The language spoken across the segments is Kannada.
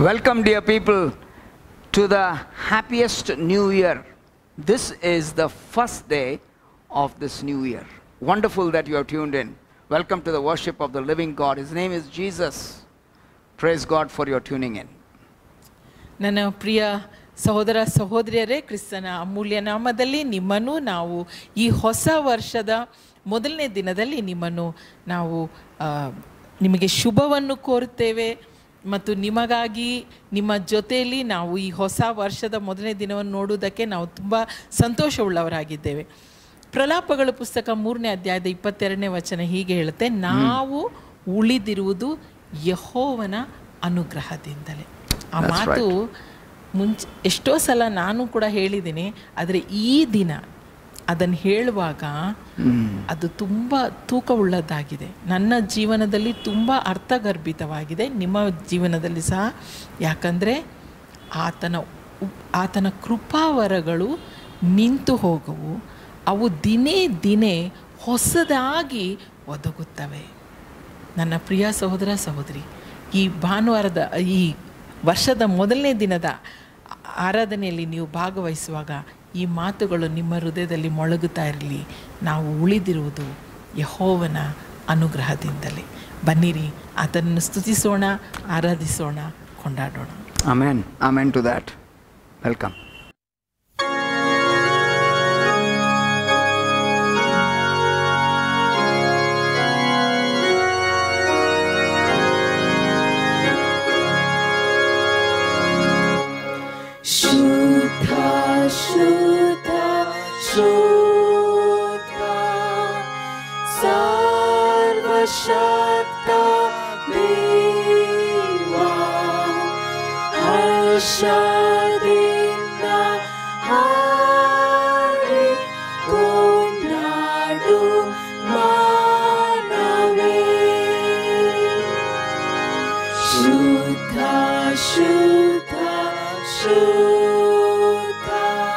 Welcome, dear people, to the happiest new year. This is the first day of this new year. Wonderful that you have tuned in. Welcome to the worship of the living God. His name is Jesus. Praise God for your tuning in. ನನ್ನ ಪ್ರಿಯ ಸಹೋದರ ಸಹೋದರಿಯರೇ ಕ್ರಿಸ್ತನ ಅಮೂಲ್ಯ ನಾಮದಲ್ಲಿ ನಿಮ್ಮನ್ನು ನಾವು ಈ ಹೊಸ ವರ್ಷದ ಮೊದಲನೇ ದಿನದಲ್ಲಿ ನಿಮ್ಮನ್ನು ನಾವು ಆ, ನಿಮಗೆ ಶುಭವನ್ನು ಕೋರುತ್ತೇವೆ ಮತ್ತು ನಿಮಗಾಗಿ ನಿಮ್ಮ ಜೊತೆಯಲ್ಲಿ ನಾವು ಈ ಹೊಸ ವರ್ಷದ ಮೊದಲನೇ ದಿನವನ್ನು ನೋಡುವುದಕ್ಕೆ ನಾವು ತುಂಬ ಸಂತೋಷವುಳ್ಳವರಾಗಿದ್ದೇವೆ ಪ್ರಲಾಪಗಳ ಪುಸ್ತಕ ಮೂರನೇ ಅಧ್ಯಾಯದ ಇಪ್ಪತ್ತೆರಡನೇ ವಚನ ಹೀಗೆ ಹೇಳುತ್ತೆ ನಾವು ಉಳಿದಿರುವುದು ಯಹೋವನ ಅನುಗ್ರಹದಿಂದಲೇ ಆ That's ಮಾತು ಮುಂಚೆ ಎಷ್ಟೋ ಸಲ ನಾನು ಕೂಡ ಹೇಳಿದ್ದೀನಿ ಆದರೆ ಈ ದಿನ ಅದನ್ನು ಹೇಳುವಾಗ ಅದು ತುಂಬ ತೂಕವುಳ್ಳದ್ದಾಗಿದೆ ನನ್ನ ಜೀವನದಲ್ಲಿ ತುಂಬ ಅರ್ಥಗರ್ಭಿತವಾಗಿದೆ ನಿಮ್ಮ ಜೀವನದಲ್ಲಿ ಸಹ ಯಾಕಂದರೆ ಆತನ ಉಪ್- ಆತನ ಕೃಪಾವರಗಳು ನಿಂತು ಹೋಗವು ಅವು ದಿನೇ ದಿನೇ ಹೊಸದಾಗಿ ಒದಗುತ್ತವೆ ನನ್ನ ಪ್ರಿಯ ಸಹೋದರ ಸಹೋದರಿ ಈ ಭಾನುವಾರದ ಈ ವರ್ಷದ ಮೊದಲನೇ ದಿನದ ಆರಾಧನೆಯಲ್ಲಿ ನೀವು ಭಾಗವಹಿಸುವಾಗ ಈ ಮಾತುಗಳು ನಿಮ್ಮ ಹೃದಯದಲ್ಲಿ ಮೊಳಗುತ್ತಾ ಇರಲಿ ನಾವು ಉಳಿದಿರುವುದು ಯಹೋವನ ಅನುಗ್ರಹದಿಂದಲೇ ಬನ್ನಿರಿ ಆತನನ್ನು ಸ್ತುತಿಸೋಣ ಆರಾಧಿಸೋಣ ಕೊಂಡಾಡೋಣ Amen. Amen to that. Welcome. ಶುದ್ಧ ಶುದ್ಧ ಶುದ್ಧ ಸರ್ವಶಕ್ತ ದೇವ ಹರ್ಷದಿಂದ ಹಾಡಿ ಕೊಂಡಾಡು ಮಾನವೇ ಶುದ್ಧ ಶುದ್ಧ ಶುದ್ಧ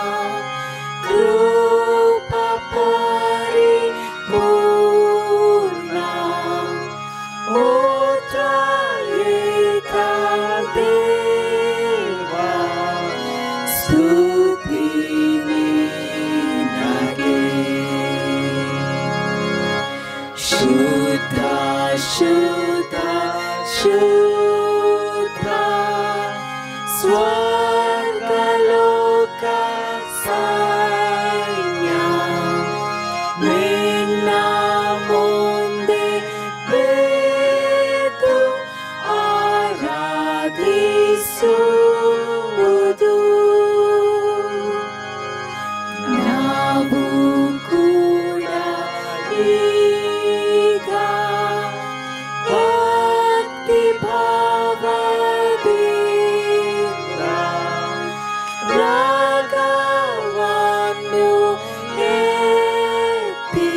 ಕೃಪ ಪರಿಪೂರ್ಣ ಓ ತ್ರಯೇಕ ದೇವ ಸ್ತುತಿ ನಿನಗೆ. ಶುದ್ಧ ಶುದ್ಧ ಶುದ್ಧ ಸ್ವರ್ಗಲೋಕ ಸೈನ್ಯ ನಿನ್ನ ಮುಂದೆ ಬೇತು ಆರಾಧಿಸುವುದು ನಾವು ಕೂಡ ಈಗ ಭಕ್ತಿ ಭಾವದಿಂದ ರಾಗವನ್ನು ಎತ್ತಿ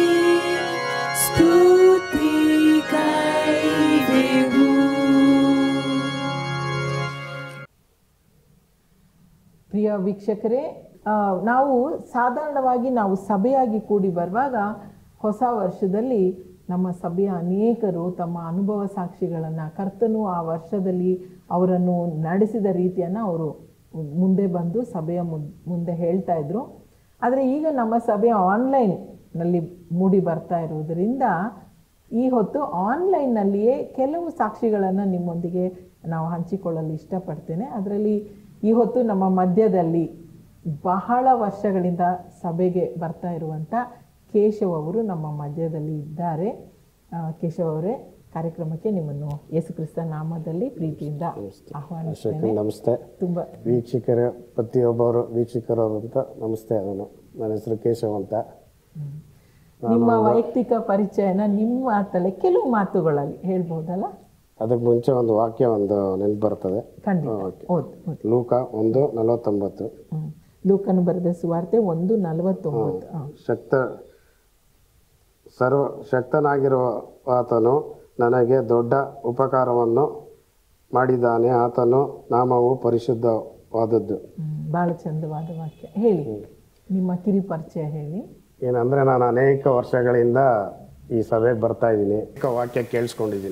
ಸ್ತುತಿಗೈದೆವು ಪ್ರಿಯ ವೀಕ್ಷಕರೇ ಆ, ನಾವು ಸಾಧಾರಣವಾಗಿ ನಾವು ಸಭೆಯಾಗಿ ಕೂಡಿ ಬರುವಾಗ ಹೊಸ ವರ್ಷದಲ್ಲಿ ನಮ್ಮ ಸಭೆಯ ಅನೇಕರು ತಮ್ಮ ಅನುಭವ ಸಾಕ್ಷಿಗಳನ್ನು ಕರ್ತನು ಆ ವರ್ಷದಲ್ಲಿ ಅವರನ್ನು ನಡೆಸಿದ ರೀತಿಯನ್ನು ಅವರು ಮುಂದೆ ಬಂದು ಸಭೆಯ ಮುನ್- ಮುಂದೆ ಹೇಳ್ತಾ ಇದ್ರು ಆದರೆ ಈಗ ನಮ್ಮ ಸಭೆಯ ಆನ್ಲೈನ್ನಲ್ಲಿ ಮೂಡಿ ಬರ್ತಾ ಇರುವುದರಿಂದ ಈ ಹೊತ್ತು ಆನ್ಲೈನ್ನಲ್ಲಿಯೇ ಕೆಲವು ಸಾಕ್ಷಿಗಳನ್ನು ನಿಮ್ಮೊಂದಿಗೆ ನಾವು ಹಂಚಿಕೊಳ್ಳಲು ಇಷ್ಟಪಡ್ತೇನೆ ಅದರಲ್ಲಿ ಈ ಹೊತ್ತು ನಮ್ಮ ಮಧ್ಯದಲ್ಲಿ ಬಹಳ ವರ್ಷಗಳಿಂದ ಸಭೆಗೆ ಬರ್ತಾ ಇರುವಂಥ ಕೇಶವ್ ಅವರು ನಮ್ಮ ಮಧ್ಯದಲ್ಲಿ ಇದ್ದಾರೆ ಆ, ಕೇಶವ್ ಅವರೇ ಕಾರ್ಯಕ್ರಮಕ್ಕೆ ನಿಮ್ಮನ್ನು ಯೇಸು ಕ್ರಿಸ್ತ ನಾಮದಲ್ಲಿ ಪ್ರೀತಿಯಿಂದ ಆಹ್ವಾನಿಸ್ತೇನೆ ನಮಸ್ತೆ ತುಂಬ ವೀಕ್ಷಕರ ಪ್ರತಿಯೊಬ್ಬರು ವೀಕ್ಷಕರು ಅಂತ ನಮಸ್ತೆ ಅದನ್ನು ನನ್ನ ಹೆಸರು ಕೇಶವ್ ಅಂತ ನಿಮ್ಮ ವೈಯಕ್ತಿಕ ಪರಿಚಯನ ನಿಮ್ಮ ಮಾತಲ್ಲೇ ಕೆಲವು ಮಾತುಗಳಲ್ಲಿ ಹೇಳ್ಬೋದಲ್ಲ ಅದಕ್ಕೆ ಮುಂಚೆ ಒಂದು ವಾಕ್ಯ ಒಂದು ನೆನಪು ಬರ್ತದೆ ಖಂಡಿತ ಓಕೆ. ಓದ್ ಓದ್ ಲೂಕ ಒಂದು ನಲವತ್ತೊಂಬತ್ತು ಹ್ಮ್. ಲೂಕನು ಬರೆದ ಸುವಾರ್ತೆ ಒಂದು ನಲವತ್ತೊಂಬತ್ತು ಹ. ಶಕ್ತ ಸರ್ವ ಶಕ್ತನಾಗಿರುವ ಆತನು ನನಗೆ ದೊಡ್ಡ ಉಪಕಾರವನ್ನು ಮಾಡಿದ್ದಾನೆ ಆತನು ನಾಮವು ಪರಿಶುದ್ಧವಾದದ್ದು ಹ್ಮ್. ಬಹಳ ಚಂದವಾದ ವಾಕ್ಯ ಹೇಳಿ ನಿಮ್ಮ ಕಿರಿ ಪರಿಚಯ ಹೇಳಿ ಏನಂದ್ರೆ ನಾನು ಅನೇಕ ವರ್ಷಗಳಿಂದ ಈ ಸಭೆಗೆ ಬರ್ತಾ ಇದ್ದೀನಿ ಅನೇಕ ವಾಕ್ಯ ಕೇಳಿಸ್ಕೊಂಡಿದ್ದೀನಿ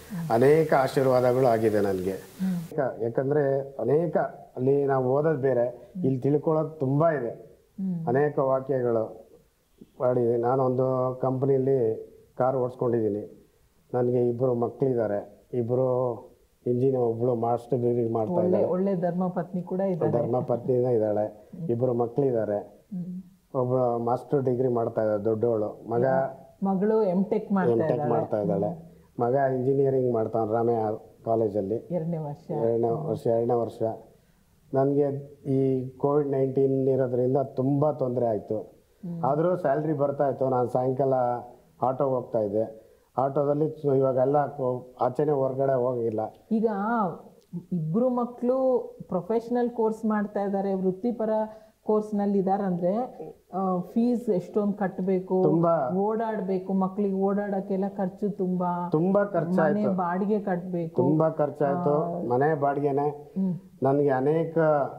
ಅನೇಕ ಆಶೀರ್ವಾದಗಳು ಆಗಿದೆ ನನಗೆ ಯಾಕಂದ್ರೆ ಅನೇಕ ಅಲ್ಲಿ ನಾವು ಓದೋದು ಬೇರೆ ಇಲ್ಲಿ ತಿಳ್ಕೊಳ್ಳೋದು ತುಂಬಾ ಇದೆ ಅನೇಕ ವಾಕ್ಯಗಳು ಮಾಡಿ ನಾನೊಂದು ಕಂಪ್ನಿಯಲ್ಲಿ ಕಾರ್ ಓಡಿಸ್ಕೊಂಡಿದ್ದೀನಿ ನನಗೆ ಇಬ್ಬರು ಮಕ್ಕಳಿದ್ದಾರೆ ಇಬ್ಬರು ಇಂಜಿನಿಯರ್ ಒಬ್ಳು ಮಾಸ್ಟರ್ ಡಿಗ್ರಿ ಮಾಡ್ತಾ ಒಳ್ಳೆ ಇದ್ದಾರೆ ಒಳ್ಳೆ ಧರ್ಮ ಪತ್ನಿ ಕೂಡ ಇದ್ದಾರೆ ಧರ್ಮ ಪತ್ನಿನ ಇದ್ದಾಳೆ ಇಬ್ಬರು ಮಕ್ಕಳಿದ್ದಾರೆ ಒಬ್ಬಳು ಮಾಸ್ಟರ್ ಡಿಗ್ರಿ ಮಾಡ್ತಾ ಇದ್ದಾಳೆ ದೊಡ್ಡವಳು ಮಗ ಮಗಳು ಎಂ ಟೆಕ್ ಎಂ ಮಾಡ್ತಾ ಟೆಕ್ ಇದ್ದಾಳೆ ಮಾಡ್ತಾ ಇದ್ದಾಳೆ ಮಗ ಇಂಜಿನಿಯರಿಂಗ್ ಮಾಡ್ತಾನೆ ರಾಮಯ್ಯ ಕಾಲೇಜಲ್ಲಿ ಎರಡನೇ ವರ್ಷ ಎರಡನೇ ವರ್ಷ ಎರಡನೇ ವರ್ಷ ನನಗೆ ಈ ಕೋವಿಡ್ ನೈನ್ಟೀನ್ ಇರೋದ್ರಿಂದ ತುಂಬ ತೊಂದರೆ ಆಯಿತು ಆದರೂ ಸ್ಯಾಲ್ರಿ ಬರ್ತಾ ಇತ್ತು ನಾನು ಸಾಯಂಕಾಲ ಆಟೋಗೆ ಹೋಗ್ತಾ ಇದ್ದೆ ಆಟೋದಲ್ಲಿ ಸು- ಇವಾಗೆಲ್ಲ ಕೊ- ಆಚೆನೆ ಹೊರಗಡೆ ಹೋಗಿಲ್ಲ ಈಗ ಇಬ್ರು ಮಕ್ಕಳು ಪ್ರೊಫೆಷನಲ್ ಕೋರ್ಸ್ ಮಾಡ್ತಾ ಇದ್ದಾರೆ ವೃತ್ತಿಪರ ಕೋರ್ಸ್ ನಲ್ಲಿ ಇದಾರಂದ್ರೆ ಫೀಸ್ ಎಷ್ಟೊಂದು ಕಟ್ಟಬೇಕು ತುಂಬಾ ಓಡಾಡ್ಬೇಕು ಮಕ್ಕಳಿಗೆ ಓಡಾಡಕ್ಕೆಲ್ಲ ಖರ್ಚು ತುಂಬಾ ತುಂಬ ಖರ್ಚಾಯ್ತು ಮನೆ ಬಾಡಿಗೆ ಕಟ್ಟಬೇಕು ತುಂಬ ಖರ್ಚಾಯ್ತು ಮನೆ ಬಾಡಿಗೆನೆ ನನಗೆ ಅನೇಕ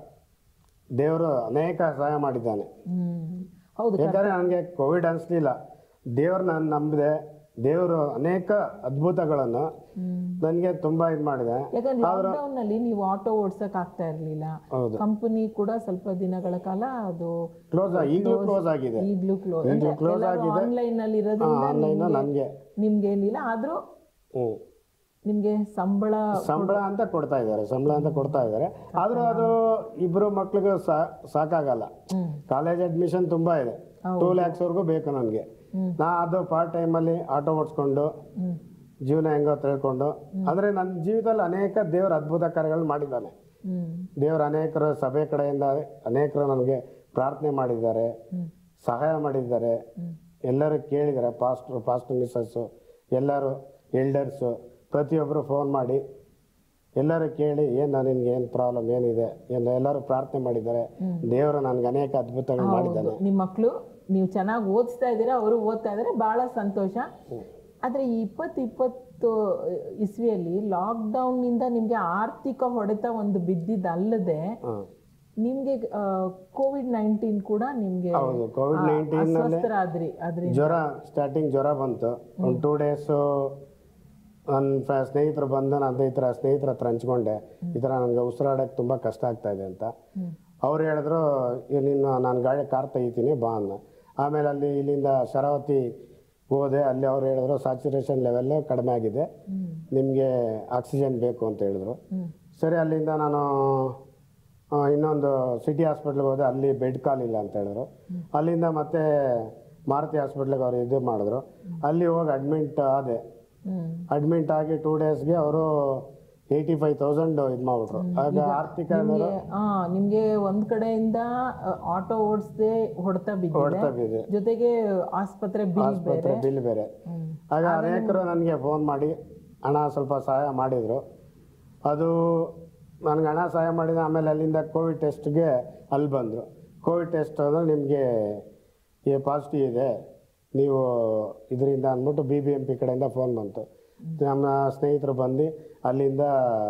ದೇವರು ಅನೇಕ ಸಹಾಯ ಮಾಡಿದ್ದಾನೆ ಹ್ಮ್ ಹೌದು ಯಾಕಂದ್ರೆ ನನಗೆ ಕೋವಿಡ್ ಅನಿಸ್ಲಿಲ್ಲ ದೇವ್ರು ನಾನು ನಂಬಿದೆ ದೇವರು ಅನೇಕ ಅದ್ಭುತಗಳನ್ನು ನನಗೆ ತುಂಬಾ ಇದು ಮಾಡಿದೆ ಯಾಕಂದ್ರೆ ಲಾಕ್ಡೌನ್ ನಲ್ಲಿ ನೀವು ಆಟೋ ಓಡ್ಸಕ್ ಆಗ್ತಾ ಇರ್ಲಿಲ್ಲ ಹೌದು ಕಂಪನಿ ಕೂಡ ಸ್ವಲ್ಪ ದಿನಗಳ ಕಾಲ ಅದು ಕ್ಲೋಸ್ ಈಗಲೂ ಕ್ಲೋಸ್ ಆಗಿದೆ ಈಗ್ಲೂ ಕ್ಲೋಸ್ ಈಗಲೂ ಕ್ಲೋಸ್ ಆಗಿದೆ ಆನ್ಲೈನ್ ನಲ್ಲಿ ಇರೋದ್ರಿಂದ ಆನ್ಲೈನ್ ನನಗೆ ನಿಮ್ಗೆ ಏನಿಲ್ಲ ಆದ್ರೂ ಹ್ಞೂ ನಿಮ್ಗೆ ಸಂಬಳ ಸಂಬಳ ಅಂತ ಕೊಡ್ತಾ ಇದ್ದಾರೆ ಸಂಬಳ ಅಂತ ಕೊಡ್ತಾ ಇದ್ದಾರೆ ಆದ್ರೂ ಅದು ಇಬ್ರು ಮಕ್ಳಿಗೆ ಸಾ- ಸಾಕಾಗಲ್ಲ ಕಾಲೇಜ್ ಅಡ್ಮಿಷನ್ ತುಂಬಾ ಇದೆ ಟೂ ಲ್ಯಾಕ್ಸ್ ವರ್ಗೂ ಬೇಕು ನನಗೆ ನಾ ಅದು ಪಾರ್ಟ್ ಟೈಮಲ್ಲಿ ಆಟೋ ಓಡಿಸ್ಕೊಂಡು ಜೀವನ ಹೆಂಗೋ ತಿಳ್ಕೊಂಡು ಅಂದ್ರೆ ನನ್ನ ಜೀವಿತದಲ್ಲಿ ಅನೇಕ ದೇವರ ಅದ್ಭುತ ಕಾರ್ಯಗಳು ಮಾಡಿದ್ದಾನೆ ಹ್ಮ್ ದೇವರ ಅನೇಕರು ಸಭೆ ಕಡೆಯಿಂದ ಅನೇಕರು ನನಗೆ ಪ್ರಾರ್ಥನೆ ಮಾಡಿದ್ದಾರೆ ಸಹಾಯ ಮಾಡಿದ್ದಾರೆ ಎಲ್ಲರೂ ಕೇಳಿದ್ದಾರೆ ಪಾಸ್ಟ್ರು ಪಾಸ್ಟರ್ ಮಿಸ್ಸಸ್ಸು ಎಲ್ಲರೂ ಎಲ್ಡರ್ಸು ಪ್ರತಿಯೊಬ್ಬರು ಫೋನ್ ಮಾಡಿ ಎಲ್ಲರೂ ಕೇಳಿ ಏನು ನಿನ್ಗೆ ಏನು ಪ್ರಾಬ್ಲಮ್ ಏನಿದೆ ಎಂದು ಎಲ್ಲರೂ ಪ್ರಾರ್ಥನೆ ಮಾಡಿದ್ದಾರೆ ದೇವರು ನನಗೆ ಅನೇಕ ಅದ್ಭುತಗಳು ಮಾಡಿದ್ದಾನೆ ನಿಮ್ಮ ಮಕ್ಕಳು ನೀವು ಚೆನ್ನಾಗಿ ಓದಿಸ್ತಾ ಇದ್ದೀರಾ ಅವರು ಓದ್ತಾ ಇದ್ದಾರೆ ಬಹಳ ಸಂತೋಷ ಆದ್ರೆ ಈ ಇಪ್ಪತ್ತು ಇಪ್ಪತ್ತು ಇಸ್ವಿಯಲ್ಲಿ ಲಾಕ್ಡೌನ್ ನಿಂದ ನಿಮ್ಗೆ ಆರ್ಥಿಕ ಹೊಡೆತ ಒಂದು ಬಿದ್ದಿದ್ದಲ್ಲದೆ ಹ್ಮ್. ನಿಮ್ಗೆ ಕೋವಿಡ್ ನೈನ್ಟೀನ್ ಕೂಡ ನಿಮ್ಗೆ ಹೌದು ಕೋವಿಡ್ ನೈನ್ಟೀನ್ ಅಸ್ವಸ್ಥರಾದ್ರಿ ಅದ್ರಿಂದ ಜ್ವರ ಸ್ಟಾರ್ಟಿಂಗ್ ಜ್ವರ ಬಂತು ಒಂದು ಟೂ ಡೇಸು ನನ್ನ ಸ್ನೇಹಿತರು ಬಂದು ನನ್ನ ಈ ಥರ ಸ್ನೇಹಿತರ ಹತ್ರ ಹಂಚ್ಕೊಂಡೆ ಈ ಥರ ನನಗೆ ಉಸಿರಾಡಕ್ಕೆ ತುಂಬ ಕಷ್ಟ ಆಗ್ತಾ ಇದೆ ಅಂತ ಅವ್ರು ಹೇಳಿದ್ರು "ಇವ್ ನೀನು ನಾನು ಗಾಡಿ ಕಾರ್ ತೆಗಿತೀನಿ ಬಾ ಅನ್ನ ಆಮೇಲೆ ಅಲ್ಲಿ ಇಲ್ಲಿಂದ ಶರಾವತಿ ಹೋದೆ ಅಲ್ಲಿ ಅವ್ರು ಹೇಳಿದ್ರು ಸ್ಯಾಚುರೇಷನ್ ಲೆವೆಲ್ ಕಡಿಮೆ ಆಗಿದೆ ನಿಮಗೆ ಆಕ್ಸಿಜನ್ ಬೇಕು ಅಂತ ಹೇಳಿದ್ರು ಸರಿ ಅಲ್ಲಿಂದ ನಾನು ಆ, ಇನ್ನೊಂದು ಸಿಟಿ ಹಾಸ್ಪಿಟ್ಲಿಗೆ ಹೋದೆ ಅಲ್ಲಿ ಬೆಡ್ ಕಾಲಿಲ್ಲ ಅಂತ ಹೇಳಿದ್ರು ಅಲ್ಲಿಂದ ಮತ್ತೆ ಮಾರುತಿ ಹಾಸ್ಪಿಟ್ಲಿಗೆ ಅವ್ರು ಇದು ಮಾಡಿದ್ರು ಅಲ್ಲಿ ಹೋಗಿ ಅಡ್ಮಿಂಟ್ ಆದೆ ಹ್ಮ್ ಅಡ್ಮಿಂಟ್ ಆಗಿ ಟೂ ಡೇಸ್ಗೆ ಅವರು ಏಯ್ಟಿ ಫೈವ್ ತೌಸಂಡ್ ಇದು ಮಾಡ್ಬಿಟ್ರು ಆಗ ಆರ್ಥಿಕ ನಿಮ್ಗೆ ಆ ನಿಮ್ಗೆ ಒಂದ್ ಕಡೆಯಿಂದ ಆಟೋ ಓಡಿಸದೆ ಹೊಡೆತ ಬಿದ್ದಿದೆ ಹೊಡ್ತಾ ಬಿದ್ದೆ ಜೊತೆಗೆ ಆಸ್ಪತ್ರೆ ಬಿಲ್ ಆಸ್ಪತ್ರೆ ಬಿಲ್ ಬೇರೆ ಆಗ ಅನೇಕರು ನನಗೆ ಫೋನ್ ಮಾಡಿ ಹಣ ಸ್ವಲ್ಪ ಸಹಾಯ ಮಾಡಿದರು ಅದು ನನಗೆ ಹಣ ಸಹಾಯ ಮಾಡಿದ ಆಮೇಲೆ ಅಲ್ಲಿಂದ ಕೋವಿಡ್ ಟೆಸ್ಟ್ಗೆ ಅಲ್ಲಿ ಬಂದರು ಕೋವಿಡ್ ಟೆಸ್ಟ್ ಅಂದರೆ ನಿಮಗೆ ಈ ಪಾಸಿಟಿವ್ ಇದೆ ನೀವು ಇದರಿಂದ ಅಂದ್ಬಿಟ್ಟು ಬಿ ಬಿ ಎಂ ಪಿ ಕಡೆಯಿಂದ ಫೋನ್ ಬಂತು ನಮ್ಮ ಸ್ನೇಹಿತರು ಬಂದು ಅಲ್ಲಿಂದ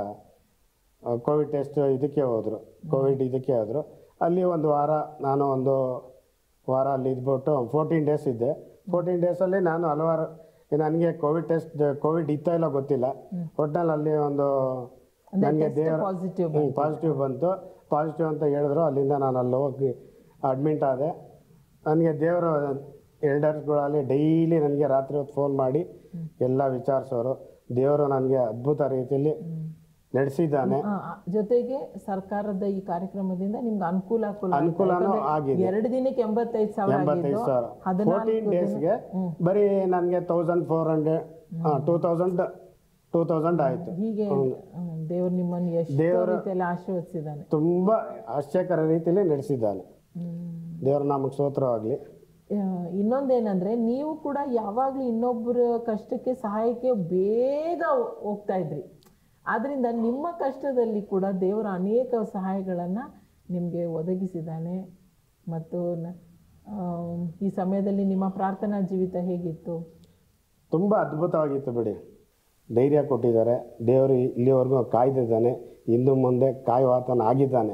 ಕೋವಿಡ್ ಟೆಸ್ಟ್ ಇದಕ್ಕೆ ಹೋದರು ಕೋವಿಡ್ ಇದಕ್ಕೆ ಹೋದರು ಅಲ್ಲಿ ಒಂದು ವಾರ ನಾನು ಒಂದು ವಾರ ಅಲ್ಲಿ ಇದ್ಬಿಟ್ಟು ಫೋರ್ಟೀನ್ ಡೇಸ್ ಇದ್ದೆ ಫೋರ್ಟೀನ್ ಡೇಸಲ್ಲಿ ನಾನು ಹಲವಾರು ನನಗೆ ಕೋವಿಡ್ ಟೆಸ್ಟ್ ಕೋವಿಡ್ ಇತ್ತೋ ಇಲ್ಲ ಗೊತ್ತಿಲ್ಲ ಒಟ್ನಲ್ಲಿ ಅಲ್ಲಿ ಒಂದು ನನಗೆ ದೇವರ ಪಾಸಿಟಿವ್ ಪಾಸಿಟಿವ್ ಬಂತು ಪಾಸಿಟಿವ್ ಅಂತ ಹೇಳಿದ್ರು ಅಲ್ಲಿಂದ ನಾನು ಅಲ್ಲಿ ಹೋಗಿ ಅಡ್ಮಿಂಟ್ ಆದೆ ನನಗೆ ದೇವರು ಎಲ್ಡರ್ಸ್ಗಳಲ್ಲಿ ಡೈಲಿ ನನಗೆ ರಾತ್ರಿ ಹೊತ್ತು ಫೋನ್ ಮಾಡಿ ಎಲ್ಲ ವಿಚಾರಿಸೋರು ದೇವರು ನನಗೆ ಅದ್ಭುತ ರೀತಿಯಲ್ಲಿ ನಡೆಸಿದ್ದಾನೆ ಆ, ಆ, ಜೊತೆಗೆ ಸರ್ಕಾರದ ಈ ಕಾರ್ಯಕ್ರಮದಿಂದ ನಿಮ್ಗೆ ಅನುಕೂಲ ಆಗುಲ್ಲ. ಅನುಕೂಲನೂ ಯಾಕಂದ್ರೆ ಆಗಿದೆ. ಎರಡು ದಿನಕ್ಕೆ ಎಂಬತ್ತೈದು ಸಾವಿರ ಎಂಬತ್ತೈದು ಆಗಿದ್ದು, ಸಾವಿರ ಹದಿನಾಲ್ಕು ಫೋರ್ಟೀನ್ ದಿನ- ಡೇಸ್ಗೆ ಬರೀ ನನಗೆ thousand four hundred two thousand two thousand ಆಯಿತು ಹೀಗೆ ದೇವ್ರು ನಿಮ್ಮನ್ನು ಎಷ್ಟು ದೇವ್ರ- ರೀತಿಯಲ್ಲಿ ಆಶೀರ್ವದಿಸಿದ್ದಾನೆ ತುಂಬ ಆಶ್ಚರ್ಯಕರ ರೀತಿಯಲ್ಲಿ ನಡೆಸಿದ್ದಾನೆ ದೇವ್ರ ನಾಮಕ್ಕೆ ಸ್ತೋತ್ರವಾಗಲಿ ಆ, ಇನ್ನೊಂದೇನಂದ್ರೆ ನೀವು ಕೂಡ ಯಾವಾಗ್ಲೂ ಇನ್ನೊಬ್ಬರ ಕಷ್ಟಕ್ಕೆ ಸಹಾಯಕ್ಕೆ ಬೇಗ ಹೋಗ್ತಾ ಇದ್ರಿ ಆದ್ರಿಂದ ನಿಮ್ಮ ಕಷ್ಟದಲ್ಲಿ ಕೂಡ ದೇವರ ಅನೇಕ ಸಹಾಯಗಳನ್ನ ನಿಮಗೆ ಒದಗಿಸಿದ್ದಾನೆ ಮತ್ತು ನ- ಆ, ಈ ಸಮಯದಲ್ಲಿ ನಿಮ್ಮ ಪ್ರಾರ್ಥನಾ ಜೀವಿತ ಹೇಗಿತ್ತು ತುಂಬ ಅದ್ಭುತವಾಗಿತ್ತು ಬಿಡಿ ಧೈರ್ಯ ಕೊಟ್ಟಿದ್ದಾರೆ ದೇವರು ಇಲ್ಲಿವರೆಗೂ ಕಾಯ್ದಿದ್ದಾನೆ ಇನ್ನು ಮುಂದೆ ಕಾಯುವಾತನ ಆಗಿದ್ದಾನೆ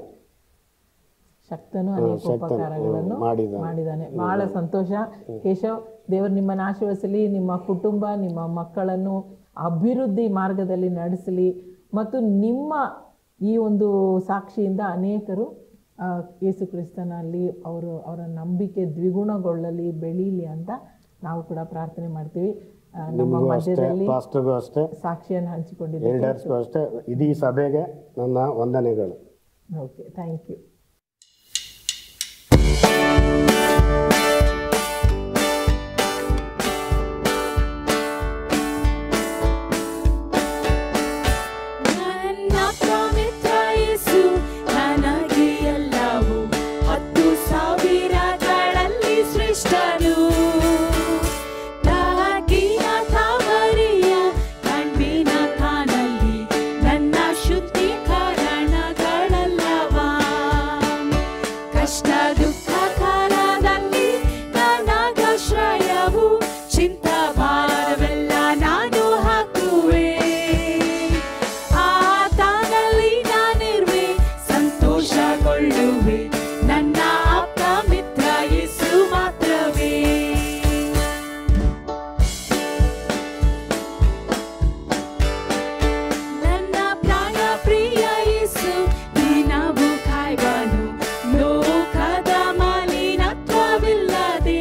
ಶಕ್ತನು ಅನೇಕ ಶಕ್ತನು, ಉಪಕಾರಗಳನ್ನು ಹ್ಮ್, ಮಾಡಿದ್ದಾನೆ. ಮಾಡಿದ್ದಾನೆ ಬಹಳ ಸಂತೋಷ ಕೇಶವ್ ದೇವರು ನಿಮ್ಮನ್ನು ಆಶೀರ್ವದಿಸಲಿ ನಿಮ್ಮ ಕುಟುಂಬ ನಿಮ್ಮ ಮಕ್ಕಳನ್ನು ಅಭಿವೃದ್ಧಿ ಮಾರ್ಗದಲ್ಲಿ ನಡೆಸಲಿ ಮತ್ತು ನಿಮ್ಮ ಈ ಒಂದು ಸಾಕ್ಷಿಯಿಂದ ಅನೇಕರು ಆ, ಯೇಸು ಕ್ರಿಸ್ತನಲ್ಲಿ ಅವರು ಅವರ ನಂಬಿಕೆ ದ್ವಿಗುಣಗೊಳ್ಳಲಿ ಬೆಳೀಲಿ ಅಂತ ನಾವು ಕೂಡ ಪ್ರಾರ್ಥನೆ ಮಾಡ್ತೀವಿ ಆ, ನಮ್ಮ ನಿಮಗೂ ಅಷ್ಟೇ ಮಧ್ಯದಲ್ಲಿ ಪಾಸ್ಟರ್ಗೂ ಅಷ್ಟೇ ಸಾಕ್ಷಿಯನ್ನು ಹಂಚಿಕೊಂಡಿದ್ದೀವಿ ಎಲ್ಡರ್ಸ್ಗೂ ಅಷ್ಟೇ ಇಡೀ ಸಭೆಗೆ ನನ್ನ ವಂದನೆಗಳು ಓಕೆ ಥ್ಯಾಂಕ್ ಯು ನನ್ನ ಪ್ರಮಿತ ಯೇಸು ನನಗೆ ಎಲ್ಲವೂ ಹತ್ತು ಸಾವಿರಗಳಲ್ಲಿ ಶ್ರೇಷ್ಠನು ತಾಗಿನ ತಾವರೆಯ ಕಣ್ಣಿನ ಕಾನಲ್ಲಿ ನನ್ನ ಶುದ್ಧೀಕರಣಗಳಲ್ಲವಾ ಕಷ್ಟ ದುಃಖ ಕಾಲದಲ್ಲಿ ನನಗಾಶ್ರಯವು ಚಿಂತ ಭಾರವೆಲ್ಲ ನಾನು ಹಾಕುವೆ ಆತನಲ್ಲಿ ನಾನಿರುವೆ ಸಂತೋಷಗೊಳ್ಳುವೆ ನನ್ನ ಆಪ್ತ ಮಿತ್ರ ಯೇಸು ಮಾತ್ರವೇ ನನ್ನ ಪ್ರಾಣ ಪ್ರಿಯ ಯೇಸು ದಿನವೂ ಕಾಯ್ವನು ಲೋಕದ ಮಲಿನತ್ವವಿಲ್ಲದೆ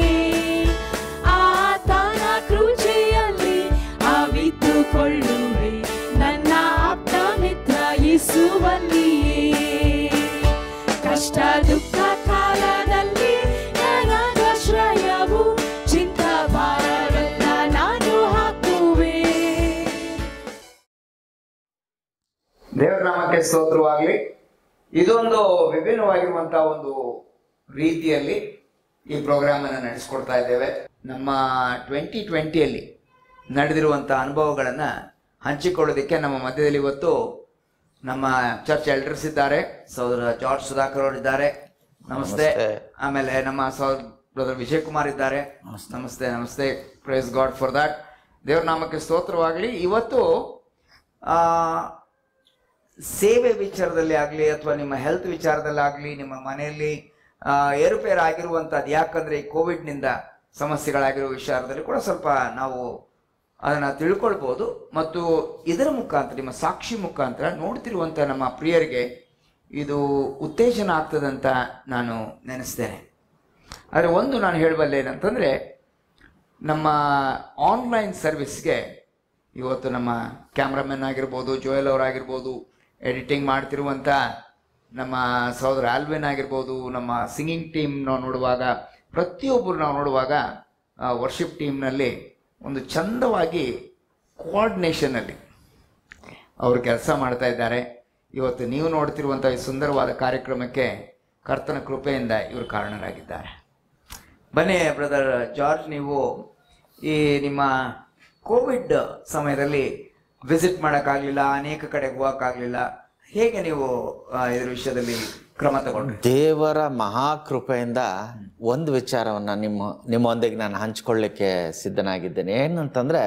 ಆತನ ಕೃಚೆಯಲ್ಲಿ ಅವಿತುಕೊಳ್ಳುವೆ ನನ್ನ ಆಪ್ತ ಮಿತ್ರ ಯೇಸುವಲ್ಲಿಯೇ ಕಷ್ಟ ದುಃಖ ಕಾಲದಲ್ಲಿ ನನಗಾಶ್ರಯವು ಚಿಂತ ಭಾರವೆಲ್ಲ ನಾನು ಹಾಕುವೆ ದೇವರ ನಾಮಕ್ಕೆ ಸ್ತೋತ್ರವಾಗಲಿ ಇದೊಂದು ವಿಭಿನ್ನವಾಗಿರುವಂತಹ ಒಂದು ರೀತಿಯಲ್ಲಿ ಈ ಪ್ರೋಗ್ರಾಮ್ ಅನ್ನು ನಡೆಸ್ಕೊಡ್ತಾ ಇದ್ದೇವೆ ನಮ್ಮ ಟ್ವೆಂಟಿ ಟ್ವೆಂಟಿಯಲ್ಲಿ ನಡೆದಿರುವಂಥ ಅನುಭವಗಳನ್ನು ಹಂಚಿಕೊಳ್ಳೋದಕ್ಕೆ ನಮ್ಮ ಮಧ್ಯದಲ್ಲಿ ಇವತ್ತು ನಮ್ಮ ಚರ್ಚ್ ಎಲ್ಡರ್ಸ್ ಇದ್ದಾರೆ ಸಹೋದರ ಜಾರ್ಜ್ ಸುಧಾಕರ್ ಅವರು ಇದ್ದಾರೆ ನಮಸ್ತೆ ಆಮೇಲೆ ನಮ್ಮ ಸಹೋದರ ಬ್ರದರ್ ವಿಜಯ್ ಕುಮಾರ್ ಇದ್ದಾರೆ ನಮಸ್ತೆ ನಮಸ್ತೆ ಪ್ರೈಸ್ ಗಾಡ್ ಫಾರ್ ದಟ್ ದೇವ್ರ ನಾಮಕ್ಕೆ ಸ್ತೋತ್ರವಾಗಲಿ ಇವತ್ತು ಆ, ಸೇವೆ ವಿಚಾರದಲ್ಲಿ ಆಗಲಿ ಅಥವಾ ನಿಮ್ಮ ಹೆಲ್ತ್ ವಿಚಾರದಲ್ಲಿ ಆಗಲಿ ನಿಮ್ಮ ಮನೆಯಲ್ಲಿ ಆ, ಏರುಪೇರು ಆಗಿರುವಂಥದ್ದು ಯಾಕಂದ್ರೆ ಈ ಕೋವಿಡ್ನಿಂದ ಸಮಸ್ಯೆಗಳಾಗಿರೋ ವಿಚಾರದಲ್ಲಿ ಕೂಡ ಸ್ವಲ್ಪ ನಾವು ಅದನ್ನು ತಿಳ್ಕೊಳ್ಬೋದು ಮತ್ತು ಇದರ ಮುಖಾಂತರ ನಿಮ್ಮ ಸಾಕ್ಷಿ ಮುಖಾಂತರ ನೋಡ್ತಿರುವಂಥ ನಮ್ಮ ಪ್ರಿಯರಿಗೆ ಇದು ಉತ್ತೇಜನ ಆಗ್ತದಂತ ನಾನು ನೆನೆಸ್ತೇನೆ ಆದರೆ ಒಂದು ನಾನು ಹೇಳಬಲ್ಲೆ ಏನಂತಂದರೆ ನಮ್ಮ ಆನ್ಲೈನ್ ಸರ್ವಿಸ್ಗೆ ಇವತ್ತು ನಮ್ಮ ಕ್ಯಾಮ್ರಾಮನ್ ಆಗಿರ್ಬೋದು ಜೋಯಲ್ ಅವರಾಗಿರ್ಬೋದು ಎಡಿಟಿಂಗ್ ಮಾಡ್ತಿರುವಂಥ ನಮ್ಮ ಸಹೋದರ ಆಲ್ವಿನ್ ಆಗಿರ್ಬೋದು ನಮ್ಮ ಸಿಂಗಿಂಗ್ ಟೀಮ್ ನಾವು ನೋಡುವಾಗ ಪ್ರತಿಯೊಬ್ಬರು ನಾವು ನೋಡುವಾಗ ವರ್ಷಿಪ್ ಟೀಮ್ನಲ್ಲಿ ಒಂದು ಚಂದವಾಗಿ ಕೋಆರ್ಡಿನೇಷನಲ್ಲಿ ಅವರು ಕೆಲಸ ಮಾಡ್ತಾ ಇದ್ದಾರೆ ಇವತ್ತು ನೀವು ನೋಡ್ತಿರುವಂಥ ಈ ಸುಂದರವಾದ ಕಾರ್ಯಕ್ರಮಕ್ಕೆ ಕರ್ತನ ಕೃಪೆಯಿಂದ ಇವರು ಕಾರಣರಾಗಿದ್ದಾರೆ ಬನ್ನಿ ಬ್ರದರ್ ಜಾರ್ಜ್ ನೀವು ಈ ನಿಮ್ಮ ಕೋವಿಡ್ ಸಮಯದಲ್ಲಿ ವಿಸಿಟ್ ಮಾಡೋಕ್ಕಾಗಲಿಲ್ಲ ಅನೇಕ ಕಡೆಗೆ ಹೋಗೋಕ್ಕಾಗಲಿಲ್ಲ ಹೇಗೆ ನೀವು ಆ, ಇದ್ರ ವಿಷಯದಲ್ಲಿ ಕ್ರಮ ತಗೊಂಡ್ರಿ ದೇವರ ಮಹಾಕೃಪೆಯಿಂದ ಒಂದು ವಿಚಾರವನ್ನು ನಿಮ್ಮ ನಿಮ್ಮೊಂದಿಗೆ ನಾನು ಹಂಚ್ಕೊಳ್ಳಿಕ್ಕೆ ಸಿದ್ಧನಾಗಿದ್ದೇನೆ ಏನಂತಂದರೆ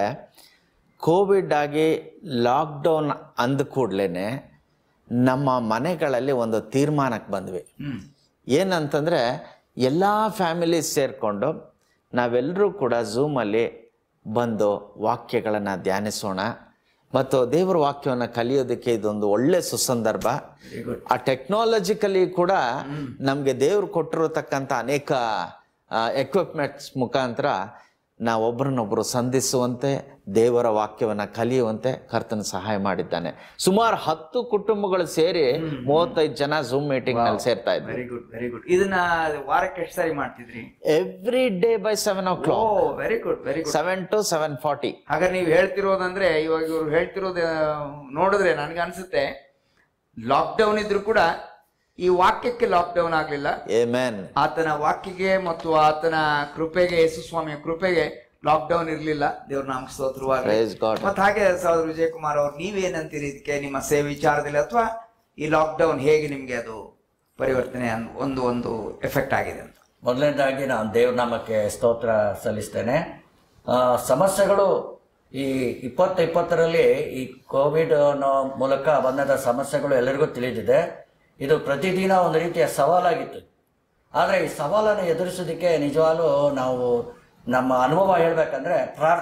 ಕೋವಿಡ್ ಆಗಿ ಲಾಕ್ಡೌನ್ ಅಂದ ಕೂಡಲೇ ನಮ್ಮ ಮನೆಗಳಲ್ಲಿ ಒಂದು ತೀರ್ಮಾನಕ್ಕೆ ಬಂದ್ವಿ ಹ್ಮ್ ಏನಂತಂದರೆ ಎಲ್ಲ ಫ್ಯಾಮಿಲೀಸ್ ಸೇರಿಕೊಂಡು ನಾವೆಲ್ಲರೂ ಕೂಡ ಝೂಮಲ್ಲಿ ಬಂದು ವಾಕ್ಯಗಳನ್ನು ಧ್ಯಾನಿಸೋಣ ಮತ್ತು ದೇವರ ವಾಕ್ಯವನ್ನು ಕಲಿಯೋದಕ್ಕೆ ಇದೊಂದು ಒಳ್ಳೆ ಸುಸಂದರ್ಭ ಆ ಟೆಕ್ನಾಲಜಿಕಲಿ ಕೂಡ ನಮಗೆ ದೇವರು ಕೊಟ್ಟಿರತಕ್ಕಂಥ ಅನೇಕ ಎಕ್ವಿಪ್ಮೆಂಟ್ಸ್ ಮುಖಾಂತರ ನಾವು ಒಬ್ಬರನ್ನೊಬ್ಬರು ಸಂಧಿಸುವಂತೆ ದೇವರ ವಾಕ್ಯವನ್ನು ಕಲಿಯುವಂತೆ ಕರ್ತನ ಸಹಾಯ ಮಾಡಿದ್ದಾನೆ ಸುಮಾರು ಹತ್ತು ಕುಟುಂಬಗಳು ಸೇರಿ ಮೂವತ್ತೈದು ಜನ ಝೂಮ್ ಮೀಟಿಂಗ್ ನಲ್ಲಿ ಸೇರ್ತಾ ಇದ್ವಿ ವೆರಿ ಗುಡ್ ವೆರಿ ಗುಡ್ ಇದನ್ನ ವಾರಕ್ಕೆ ಎಷ್ಟು ಸಾರಿ ಮಾಡ್ತಿದ್ರಿ every day by seven o o'clock very good very good seven to seven forty ಹಾಗಾದ್ರೆ ನೀವು ಹೇಳ್ತಿರೋದಂದ್ರೆ ಇವಾಗ ಇವ್ರು ಹೇಳ್ತಿರೋದು ಆ, ನೋಡಿದ್ರೆ ನನಗೆ ಅನ್ಸುತ್ತೆ ಲಾಕ್ಡೌನ್ ಇದ್ರು ಕೂಡ ಈ ವಾಕ್ಯಕ್ಕೆ ಲಾಕ್ಡೌನ್ ಆಗ್ಲಿಲ್ಲ ಏಮೇನ್ ಆತನ ವಾಕ್ಯಗೆ ಮತ್ತು ಆತನ ಕೃಪೆಗೆ ಯೇಸು ಸ್ವಾಮಿಯ ಕೃಪೆಗೆ ಲಾಕ್ಡೌನ್ ಇರ್ಲಿಲ್ಲ ದೇವ್ರ ನಾಮ ಸ್ತೋತ್ರವಾಗಿ Praise God. ಮತ್ತೆ ಹಾಗೆ ಸಹೋದರ ವಿಜಯ್ ಕುಮಾರ್ ಅವ್ರು ನೀವೇನಂತೀರಿ ಇದಕ್ಕೆ ನಿಮ್ಮ ಸೇವೆ ವಿಚಾರದಲ್ಲಿ ಅಥವಾ ಈ ಲಾಕ್ಡೌನ್ ಹೇಗೆ ನಿಮ್ಗೆ ಅದು ಪರಿವರ್ತನೆ ಅನ್- ಒಂದು ಒಂದು ಎಫೆಕ್ಟ್ ಆಗಿದೆ ಅಂತ ಮೊದಲನೇದಾಗಿ ನಾನು ದೇವ್ರ ನಾಮಕ್ಕೆ ಸ್ತೋತ್ರ ಸಲ್ಲಿಸ್ತೇನೆ ಆ, ಸಮಸ್ಯೆಗಳು ಈ ಇಪ್ಪತ್ತು ಇಪ್ಪತ್ತರಲ್ಲಿ ಈ ಕೋವಿಡ್ ಅನ್ನೋ ಮೂಲಕ ಬಂದ ಸಮಸ್ಯೆಗಳು ಎಲ್ಲರಿಗೂ ತಿಳಿದಿದೆ ಇದು ಪ್ರತಿದಿನ ಒಂದು ರೀತಿಯ ಸವಾಲಾಗಿತ್ತು ಆದರೆ ಈ ಸವಾಲನ್ನು ಎದುರಿಸೋದಕ್ಕೆ ನಿಜವಾಗ್ಲೂ ನಾವು ನಮ್ಮ ಅನುಭವ ಹೇಳ್ಬೇಕಂದ್ರೆ ಪ್ರಾರ್ಥನೆ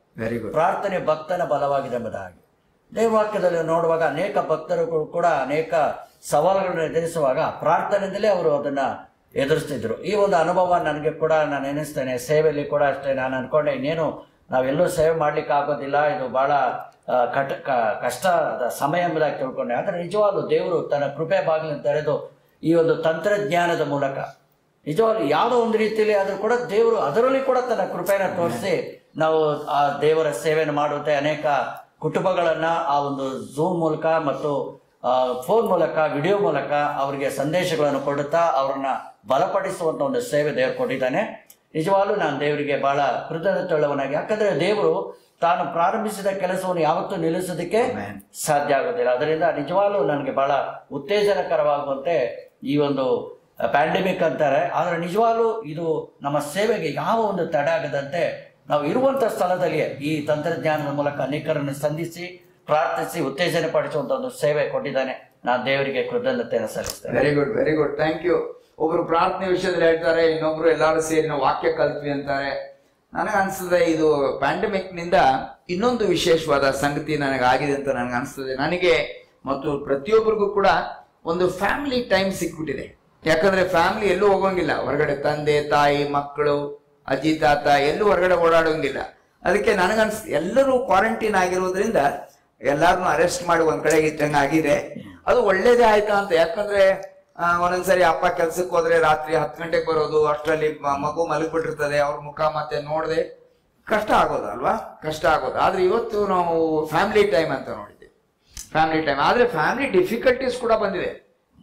ವೆರಿ ಗುಡ್ ಪ್ರಾರ್ಥನೆ ಭಕ್ತನ ಬಲವಾಗಿದೆ ಎಂಬುದಾಗಿ ದೇವವಾಕ್ಯದಲ್ಲಿ ನೋಡುವಾಗ ಅನೇಕ ಭಕ್ತರುಗಳು ಕೂಡ ಅನೇಕ ಸವಾಲುಗಳನ್ನು ಎದುರಿಸುವಾಗ ಪ್ರಾರ್ಥನೆಯಿಂದಲೇ ಅವರು ಅದನ್ನ ಎದುರಿಸ್ತಿದ್ರು ಈ ಒಂದು ಅನುಭವ ನನಗೆ ಕೂಡ ನಾನು ಎನಿಸ್ತೇನೆ ಸೇವೆಯಲ್ಲಿ ಕೂಡ ಅಷ್ಟೇ ನಾನು ಅನ್ಕೊಂಡೆ ಇನ್ನೇನು ನಾವೆಲ್ಲೂ ಸೇವೆ ಮಾಡ್ಲಿಕ್ಕೆ ಆಗೋದಿಲ್ಲ ಇದು ಬಹಳ ಆ, ಕಟ ಕ- ಕಷ್ಟದ ಸಮಯ ಎಂಬುದಾಗಿ ತಿಳ್ಕೊಂಡೆ ಆದರೆ ನಿಜವಾಗ್ಲೂ ದೇವರು ತನ್ನ ಕೃಪೆ ಬಾಗಿಲನ್ನು ತೆರೆದು ಈ ಒಂದು ತಂತ್ರಜ್ಞಾನದ ಮೂಲಕ ನಿಜವಾಗ್ಲೂ ಯಾವುದೋ ಒಂದು ರೀತಿಯಲ್ಲಿ ಆದರೂ ಕೂಡ ದೇವರು ಅದರಲ್ಲಿ ಕೂಡ ತನ್ನ ಕೃಪೆಯನ್ನು ತೋರಿಸಿ ನಾವು ಆ ದೇವರ ಸೇವೆಯನ್ನು ಮಾಡುತ್ತೆ ಅನೇಕ ಕುಟುಂಬಗಳನ್ನ ಆ ಒಂದು ಝೂಮ್ ಮೂಲಕ ಮತ್ತು ಫೋನ್ ಮೂಲಕ ವಿಡಿಯೋ ಮೂಲಕ ಅವರಿಗೆ ಸಂದೇಶಗಳನ್ನು ಕೊಡುತ್ತಾ ಅವರನ್ನ ಬಲಪಡಿಸುವಂತ ಒಂದು ಸೇವೆ ದೇವರು ಕೊಟ್ಟಿದ್ದಾನೆ ನಿಜವಾಗ್ಲೂ ನಾನು ದೇವರಿಗೆ ಬಹಳ ಕೃತಜ್ಞತೆಯುಳ್ಳವನಾಗಿ ಯಾಕಂದ್ರೆ ದೇವರು ತಾನು ಪ್ರಾರಂಭಿಸಿದ ಕೆಲಸವನ್ನು ಯಾವತ್ತೂ ನಿಲ್ಲಿಸೋದಕ್ಕೆ ಸಾಧ್ಯ ಆಗೋದಿಲ್ಲ ಅದರಿಂದ ನಿಜವಾಗ್ಲೂ ನನಗೆ ಬಹಳ ಉತ್ತೇಜನಕರವಾಗುವಂತೆ ಈ ಒಂದು ಪ್ಯಾಂಡಮಿಕ್ ಅಂತಾರೆ ಆದರೆ ನಿಜವಾಗ್ಲೂ ಇದು ನಮ್ಮ ಸೇವೆಗೆ ಯಾವ ಒಂದು ತಡೆ ಆಗದಂತೆ ನಾವು ಇರುವಂತ ಸ್ಥಳದಲ್ಲಿಯೇ ಈ ತಂತ್ರಜ್ಞಾನದ ಮೂಲಕ ಅನೇಕರನ್ನು ಸಂಧಿಸಿ ಪ್ರಾರ್ಥಿಸಿ ಉತ್ತೇಜನ ಪಡಿಸುವಂತ ಒಂದು ಸೇವೆ ಕೊಟ್ಟಿದ್ದಾನೆ ನಾನು ದೇವರಿಗೆ ಕೃತಜ್ಞತೆಯನ್ನು ಸಲ್ಲಿಸ್ತೇನೆ very good very good thank you ಒಬ್ರು ಪ್ರಾರ್ಥನೆ ವಿಷಯದಲ್ಲಿ ಹೇಳ್ತಾರೆ ಇನ್ನೊಬ್ರು ಎಲ್ಲರೂ ಸೇರಿ ನಾವು ವಾಕ್ಯ ಕಲ್ತ್ವಿ ಅಂತಾರೆ ನನಗೆ ಅನ್ಸ್ತದೆ ಇದು ಪ್ಯಾಂಡಮಿಕ್ ನಿಂದ ಇನ್ನೊಂದು ವಿಶೇಷವಾದ ಸಂಗತಿ ನನಗೆ ಆಗಿದೆ ಅಂತ ನನಗೆ ಅನಿಸ್ತದೆ ನನಗೆ ಮತ್ತು ಪ್ರತಿಯೊಬ್ಬರಿಗೂ ಕೂಡ ಒಂದು ಫ್ಯಾಮಿಲಿ ಟೈಮ್ ಸಿಕ್ಬಿಟ್ಟಿದೆ ಯಾಕಂದ್ರೆ ಫ್ಯಾಮಿಲಿ ಎಲ್ಲೂ ಹೋಗೋಂಗಿಲ್ಲ ಹೊರಗಡೆ ತಂದೆ ತಾಯಿ ಮಕ್ಕಳು ಅಜ್ಜಿ ತಾತ ಎಲ್ಲೂ ಹೊರಗಡೆ ಓಡಾಡೋಂಗಿಲ್ಲ ಅದಕ್ಕೆ ನನಗನ್ಸ್ ಎಲ್ಲರೂ ಕ್ವಾರಂಟೈನ್ ಆಗಿರೋದ್ರಿಂದ ಎಲ್ಲಾರನ್ನು ಅರೆಸ್ಟ್ ಮಾಡಿ ಒಂದ್ ಕಡೆಗೆ ಇಟ್ಟಂಗೆ ಆಗಿದೆ ಅದು ಒಳ್ಳೇದೇ ಆಯ್ತಾ ಅಂತ ಯಾಕಂದ್ರೆ ಆ, ಒಂದೊಂದ್ಸರಿ ಅಪ್ಪ ಕೆಲ್ಸಕ್ಕೆ ಹೋದ್ರೆ ರಾತ್ರಿ ಹತ್ತು ಗಂಟೆಗೆ ಬರೋದು ಅಷ್ಟರಲ್ಲಿ ಮ- ಮಗು ಮಲಗಿಬಿಟ್ಟಿರ್ತದೆ ಅವ್ರ ಮುಖ ಮತ್ತೆ ನೋಡದೆ ಕಷ್ಟ ಆಗೋದು ಅಲ್ವಾ ಕಷ್ಟ ಆಗೋದು ಆದ್ರೆ ಇವತ್ತು ನಾವು ಫ್ಯಾಮಿಲಿ ಟೈಮ್ ಅಂತ ನೋಡಿದ್ದೀವಿ ಫ್ಯಾಮಿಲಿ ಟೈಮ್ ಆದ್ರೆ ಫ್ಯಾಮಿಲಿ ಡಿಫಿಕಲ್ಟೀಸ್ ಕೂಡ ಬಂದಿದೆ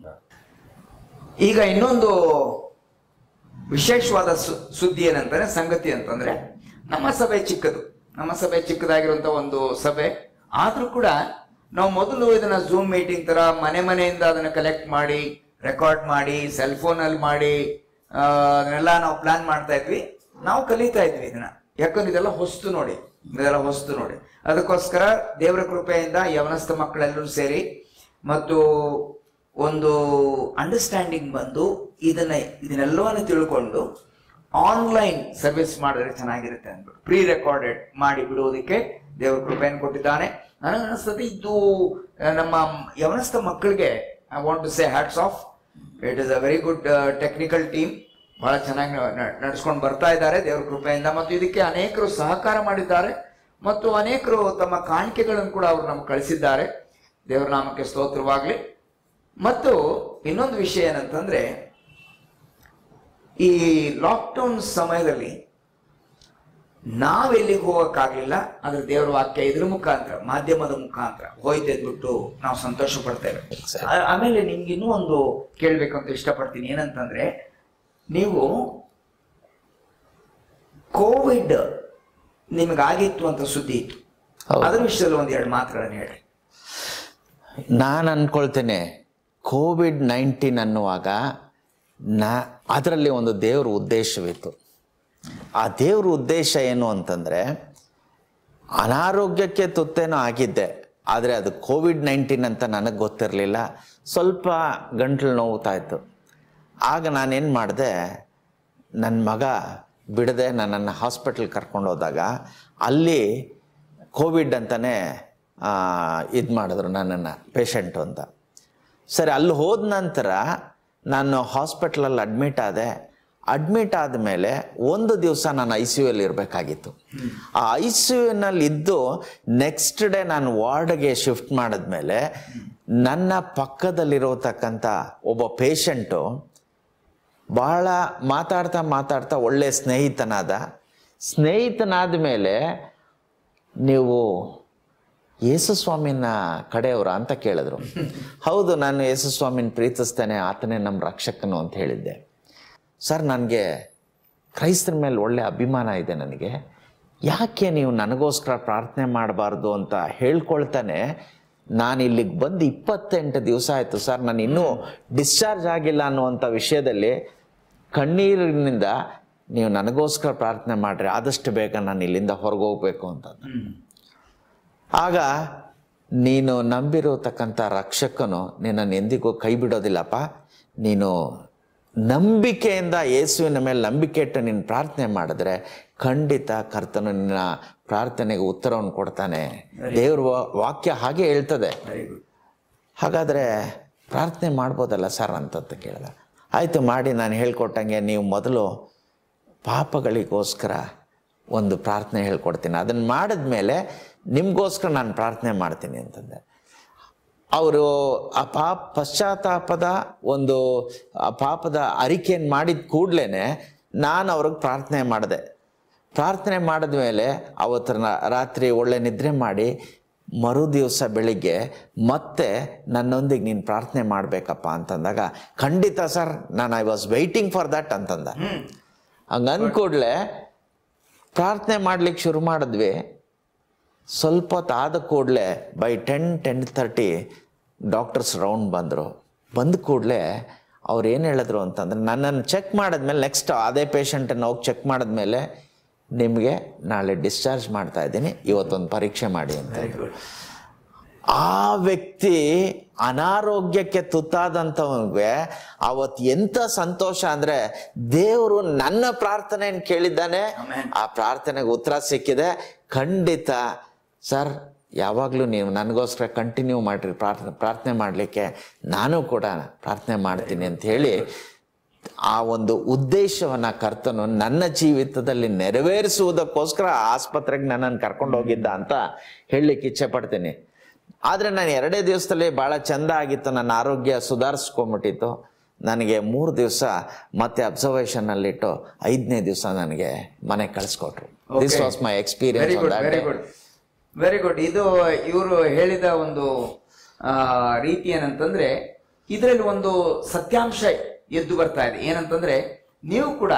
ಈಗ ಇನ್ನೊಂದು ವಿಶೇಷವಾದ ಸು- ಸುದ್ದಿ ಏನಂತಂದ್ರೆ ಸಂಗತಿ ಅಂತಂದ್ರೆ ನಮ್ಮ ಸಭೆ ಚಿಕ್ಕದು ನಮ್ಮ ಸಭೆ ಚಿಕ್ಕದಾಗಿರುವಂತ ಒಂದು ಸಭೆ ಆದ್ರೂ ಕೂಡ ನಾವು ಮೊದಲು ಇದನ್ನ ಝೂಮ್ ಮೀಟಿಂಗ್ ತರ ಮನೆ ಮನೆಯಿಂದ ಅದನ್ನ ಕಲೆಕ್ಟ್ ಮಾಡಿ ರೆಕಾರ್ಡ್ ಮಾಡಿ ಸೆಲ್ ಫೋನ್ ಅಲ್ಲಿ ಮಾಡಿ ಆ, ಅದನ್ನೆಲ್ಲ ನಾವು ಪ್ಲಾನ್ ಮಾಡ್ತಾ ಇದ್ವಿ ನಾವು ಕಲಿತಾ ಇದ್ವಿ ಇದನ್ನ ಯಾಕಂದ್ರೆ ಇದೆಲ್ಲ ಹೊಸ್ತು ನೋಡಿ ಇದೆಲ್ಲ ಹೊಸ್ತು ನೋಡಿ ಅದಕ್ಕೋಸ್ಕರ ದೇವರ ಕೃಪೆಯಿಂದ ಯವನಸ್ಥ ಮಕ್ಕಳೆಲ್ಲರೂ ಸೇರಿ ಮತ್ತು ಒಂದು ಅಂಡರ್ಸ್ಟ್ಯಾಂಡಿಂಗ್ ಬಂದು ಇದನ್ನ ಇದನ್ನೆಲ್ಲವನ್ನು ತಿಳ್ಕೊಂಡು ಆನ್ಲೈನ್ ಸರ್ವಿಸ್ ಮಾಡಿದ್ರೆ ಚೆನ್ನಾಗಿರುತ್ತೆ ಅಂದ್ಬಿಟ್ಟು ಪ್ರೀ ರೆಕಾರ್ಡೆಡ್ ಮಾಡಿ ಬಿಡುವುದಕ್ಕೆ ದೇವರ ಕೃಪೆಯನ್ನು ಕೊಟ್ಟಿದ್ದಾನೆ ನನಗೆ ಅನಿಸ್ತದೆ ಇದು ಆ, ನಮ್ಮ ಯವನಸ್ಥ ಮಕ್ಕಳಿಗೆ I want to say hats off it is a very good technical team ಬಹಳ ಚೆನ್ನಾಗಿ ನಡೆಸ್ಕೊಂಡು ಬರ್ತಾ ಇದ್ದಾರೆ ದೇವರ ಕೃಪೆಯಿಂದ ಮತ್ತು ಇದಕ್ಕೆ ಅನೇಕರು ಸಹಕಾರ ಮಾಡಿದ್ದಾರೆ ಮತ್ತು ಅನೇಕರು ತಮ್ಮ ಕಾಣಿಕೆಗಳನ್ನು ಕೂಡ ಅವರು ನಮ್ಗೆ ಕಳಿಸಿದ್ದಾರೆ ದೇವರ ನಾಮಕ್ಕೆ ಸ್ತೋತ್ರವಾಗ್ಲಿ ಮತ್ತು ಇನ್ನೊಂದು ವಿಷಯ ಏನಂತಂದ್ರೆ ಈ ಲಾಕ್ಡೌನ್ ಸಮಯದಲ್ಲಿ ನಾವೆಲ್ಲಿಗೆ ಹೋಗಕ್ಕಾಗ್ಲಿಲ್ಲ ಆದ್ರೆ ದೇವರ ವಾಕ್ಯ ಇದ್ರ ಮುಖಾಂತರ ಮಾಧ್ಯಮದ ಮುಖಾಂತರ ಹೋಯ್ತು ಅಂದ್ಬಿಟ್ಟು ನಾವು ಸಂತೋಷ ಪಡ್ತೇವೆ ಆ- ಆಮೇಲೆ ನಿಮ್ಗೆ ಇನ್ನೂ ಒಂದು ಕೇಳ್ಬೇಕಂತ ಇಷ್ಟಪಡ್ತೀನಿ ಏನಂತಂದ್ರೆ ನೀವು ಕೋವಿಡ್ ನಿಮಗಾಗಿತ್ತು ಅಂತ ಸುದ್ದಿ ಇತ್ತು ಹೌದು. ಅದ್ರ ವಿಷಯದಲ್ಲಿ ಒಂದ್ ಎರಡು ಮಾತುಗಳನ್ನು ಹೇಳಿ ನಾನು ಅನ್ಕೊಳ್ತೇನೆ ಕೋವಿಡ್ ನೈನ್ಟೀನ್ ಅನ್ನುವಾಗ ನಾ ಅದರಲ್ಲಿ ಒಂದು ದೇವ್ರ ಉದ್ದೇಶವಿತ್ತು ಆ ದೇವ್ರ ಉದ್ದೇಶ ಏನು ಅಂತಂದರೆ ಅನಾರೋಗ್ಯಕ್ಕೆ ತುತ್ತೇನೋ ಆಗಿದ್ದೆ ಆದರೆ ಅದು ಕೋವಿಡ್ ನೈನ್ಟೀನ್ ಅಂತ ನನಗೆ ಗೊತ್ತಿರಲಿಲ್ಲ ಸ್ವಲ್ಪ ಗಂಟ್ಲು ನೋವುತ್ತಾ ಇತ್ತು ಆಗ ನಾನೇನು ಮಾಡಿದೆ ನನ್ನ ಮಗ ಬಿಡದೆ ನನ್ನನ್ನು ಹಾಸ್ಪಿಟ್ಲ್ ಕರ್ಕೊಂಡು ಹೋದಾಗ ಅಲ್ಲಿ ಕೋವಿಡ್ ಅಂತಲೇ ಇದು ಮಾಡಿದ್ರು ನನ್ನನ್ನು ಪೇಷಂಟು ಅಂತ ಸರಿ ಅಲ್ಲಿ ಹೋದ ನಂತರ ನಾನು ಹಾಸ್ಪಿಟ್ಲಲ್ಲಿ ಅಡ್ಮಿಟ್ ಆದೆ ಅಡ್ಮಿಟ್ ಆದಮೇಲೆ ಒಂದು ದಿವಸ ನಾನು ಐ ಸಿ ಯು ಅಲ್ಲಿ ಇರಬೇಕಾಗಿತ್ತು ಆ ಐ ಸಿ ಯುನಲ್ಲಿ ಇದ್ದು ನೆಕ್ಸ್ಟ್ ಡೇ ನಾನು ವಾರ್ಡ್ಗೆ ಶಿಫ್ಟ್ ಮಾಡಿದ್ಮೇಲೆ ನನ್ನ ಪಕ್ಕದಲ್ಲಿರತಕ್ಕಂಥ ಒಬ್ಬ ಪೇಷಂಟು ಬಹಳ ಮಾತಾಡ್ತಾ ಮಾತಾಡ್ತಾ ಒಳ್ಳೆ ಸ್ನೇಹಿತನಾದ ಸ್ನೇಹಿತನಾದ ಮೇಲೆ ನೀವು ಯೇಸುಸ್ವಾಮಿನ ಕಡೆಯವರ ಅಂತ ಕೇಳಿದ್ರು ಹೌದು ನಾನು ಯೇಸುಸ್ವಾಮಿನ ಪ್ರೀತಿಸ್ತೇನೆ ಆತನೇ ನಮ್ಮ ರಕ್ಷಕನು ಅಂತ ಹೇಳಿದ್ದೆ ಸರ್ ನನಗೆ ಕ್ರೈಸ್ತರ ಮೇಲೆ ಒಳ್ಳೆ ಅಭಿಮಾನ ಇದೆ ನನಗೆ ಯಾಕೆ ನೀವು ನನಗೋಸ್ಕರ ಪ್ರಾರ್ಥನೆ ಮಾಡಬಾರ್ದು ಅಂತ ಹೇಳ್ಕೊಳ್ತಾನೆ ನಾನು ಇಲ್ಲಿಗೆ ಬಂದು ಇಪ್ಪತ್ತೆಂಟು ದಿವಸ ಆಯಿತು ಸರ್ ನಾನು ಇನ್ನೂ ಡಿಸ್ಚಾರ್ಜ್ ಆಗಿಲ್ಲ ಅನ್ನುವಂಥ ವಿಷಯದಲ್ಲಿ ಕಣ್ಣೀರಿನಿಂದ ನೀವು ನನಗೋಸ್ಕರ ಪ್ರಾರ್ಥನೆ ಮಾಡ್ರಿ ಆದಷ್ಟು ಬೇಗ ನಾನು ಇಲ್ಲಿಂದ ಹೊರಗೆ ಹೋಗ್ಬೇಕು ಅಂತ ಆಗ ನೀನು ನಂಬಿರತಕ್ಕಂಥ ರಕ್ಷಕನು ನಿನ್ನನ್ನು ಎಂದಿಗೂ ಕೈ ಬಿಡೋದಿಲ್ಲಪ್ಪ ನೀನು ನಂಬಿಕೆಯಿಂದ ಯೇಸುವಿನ ಮೇಲೆ ನಂಬಿಕೆ ಇಟ್ಟು ನೀನು ಪ್ರಾರ್ಥನೆ ಮಾಡಿದ್ರೆ ಖಂಡಿತ ಕರ್ತನು ನಿನ್ನ ಪ್ರಾರ್ಥನೆಗೆ ಉತ್ತರವನ್ನು ಕೊಡ್ತಾನೆ ದೇವ್ರ ವಾ- ವಾಕ್ಯ ಹಾಗೆ ಹೇಳ್ತದೆ ಹಾಗಾದರೆ ಪ್ರಾರ್ಥನೆ ಮಾಡ್ಬೋದಲ್ಲ ಸರ್ ಅಂತಂತ ಕೇಳಿದ ಆಯಿತು ಮಾಡಿ ನಾನು ಹೇಳ್ಕೊಟ್ಟಂಗೆ ನೀವು ಮೊದಲು ಪಾಪಗಳಿಗೋಸ್ಕರ ಒಂದು ಪ್ರಾರ್ಥನೆ ಹೇಳ್ಕೊಡ್ತೀನಿ ಅದನ್ನು ಮಾಡಿದ್ಮೇಲೆ ನಿಮಗೋಸ್ಕರ ನಾನು ಪ್ರಾರ್ಥನೆ ಮಾಡ್ತೀನಿ ಅಂತಂದೆ ಅವರು ಆ ಪಾಪ ಪಶ್ಚಾತ್ತಾಪದ ಒಂದು ಆ ಪಾಪದ ಅರಿಕೆಯನ್ನು ಮಾಡಿದ ಕೂಡಲೇ ನಾನು ಅವ್ರಿಗೆ ಪ್ರಾರ್ಥನೆ ಮಾಡಿದೆ ಪ್ರಾರ್ಥನೆ ಮಾಡಿದ ಮೇಲೆ ಅವತ್ತು ನ- ರಾತ್ರಿ ಒಳ್ಳೆ ನಿದ್ರೆ ಮಾಡಿ ಮರು ದಿವಸ ಬೆಳಿಗ್ಗೆ ಮತ್ತೆ ನನ್ನೊಂದಿಗೆ ನೀನು ಪ್ರಾರ್ಥನೆ ಮಾಡಬೇಕಪ್ಪ ಅಂತಂದಾಗ ಖಂಡಿತ ಸರ್ ನಾನು I was waiting for that ಅಂತಂದ ಹಂಗೆ ಅಂದ ಕೂಡಲೇ ಪ್ರಾರ್ಥನೆ ಮಾಡ್ಲಿಕ್ಕೆ ಶುರು ಮಾಡಿದ್ವಿ ಸ್ವಲ್ಪ ಹೊತ್ತು ಆದ ಕೂಡಲೇ by ten ten thirty doctors round ಬಂದರು ಬಂದ ಕೂಡಲೇ ಅವ್ರು ಏನು ಹೇಳಿದ್ರು ಅಂತಂದ್ರೆ ನನ್ನನ್ನು ಚೆಕ್ ಮಾಡಿದ್ಮೇಲೆ ನೆಕ್ಸ್ಟ್ ಅದೇ ಪೇಷಂಟನ್ನು ಹೋಗಿ ಚೆಕ್ ಮಾಡಿದ್ಮೇಲೆ ನಿಮಗೆ ನಾಳೆ ಡಿಸ್ಚಾರ್ಜ್ ಮಾಡ್ತಾ ಇದ್ದೀನಿ ಇವತ್ತೊಂದು ಪರೀಕ್ಷೆ ಮಾಡಿ ಅಂತ ಆ ವ್ಯಕ್ತಿ ಅನಾರೋಗ್ಯಕ್ಕೆ ತುತ್ತಾದಂಥವನಿಗೆ ಅವತ್ತು ಎಂಥ ಸಂತೋಷ ಅಂದ್ರೆ ದೇವರು ನನ್ನ ಪ್ರಾರ್ಥನೆಯನ್ನು ಕೇಳಿದ್ದಾನೆ ಆ ಪ್ರಾರ್ಥನೆಗೆ ಉತ್ತರ ಸಿಕ್ಕಿದೆ ಖಂಡಿತ ಸರ್ ಯಾವಾಗಲೂ ನೀವು ನನಗೋಸ್ಕರ ಕಂಟಿನ್ಯೂ ಮಾಡಿರಿ ಪ್ರಾರ್ಥನೆ ಪ್ರಾರ್ಥನೆ ಮಾಡಲಿಕ್ಕೆ ನಾನು ಕೂಡ ಪ್ರಾರ್ಥನೆ ಮಾಡ್ತೀನಿ ಅಂತ ಹೇಳಿ ಆ ಒಂದು ಉದ್ದೇಶವನ್ನ ಕರ್ತನು ನನ್ನ ಜೀವಿತದಲ್ಲಿ ನೆರವೇರಿಸುವುದಕ್ಕೋಸ್ಕರ ಆಸ್ಪತ್ರೆಗೆ ನನ್ನನ್ನು ಕರ್ಕೊಂಡು ಹೋಗಿದ್ದ ಅಂತ ಹೇಳಲಿಕ್ಕೆ ಇಚ್ಛೆ ಪಡ್ತೀನಿ ಆದರೆ ನಾನು ಎರಡೇ ದಿವಸದಲ್ಲಿ ಭಾಳ ಚಂದ ಆಗಿತ್ತು ನನ್ನ ಆರೋಗ್ಯ ಸುಧಾರಿಸ್ಕೊಂಬಿಟ್ಟಿತ್ತು ನನಗೆ ಮೂರು ದಿವಸ ಮತ್ತೆ ಅಬ್ಸರ್ವೇಷನ್ ಅಲ್ಲಿಟ್ಟು ಐದನೇ ದಿವಸ ನನಗೆ ಮನೆಗೆ ಕಳಿಸ್ಕೊಟ್ರು this was my very experience good very good very good ಇದು ಇವರು ಹೇಳಿದ ಒಂದು ಆ, ರೀತಿ ಏನಂತಂದ್ರೆ ಇದರಲ್ಲಿ ಒಂದು ಸತ್ಯಾಂಶ ಎದ್ದು ಬರ್ತಾ ಇದೆ ಏನಂತಂದ್ರೆ ನೀವು ಕೂಡ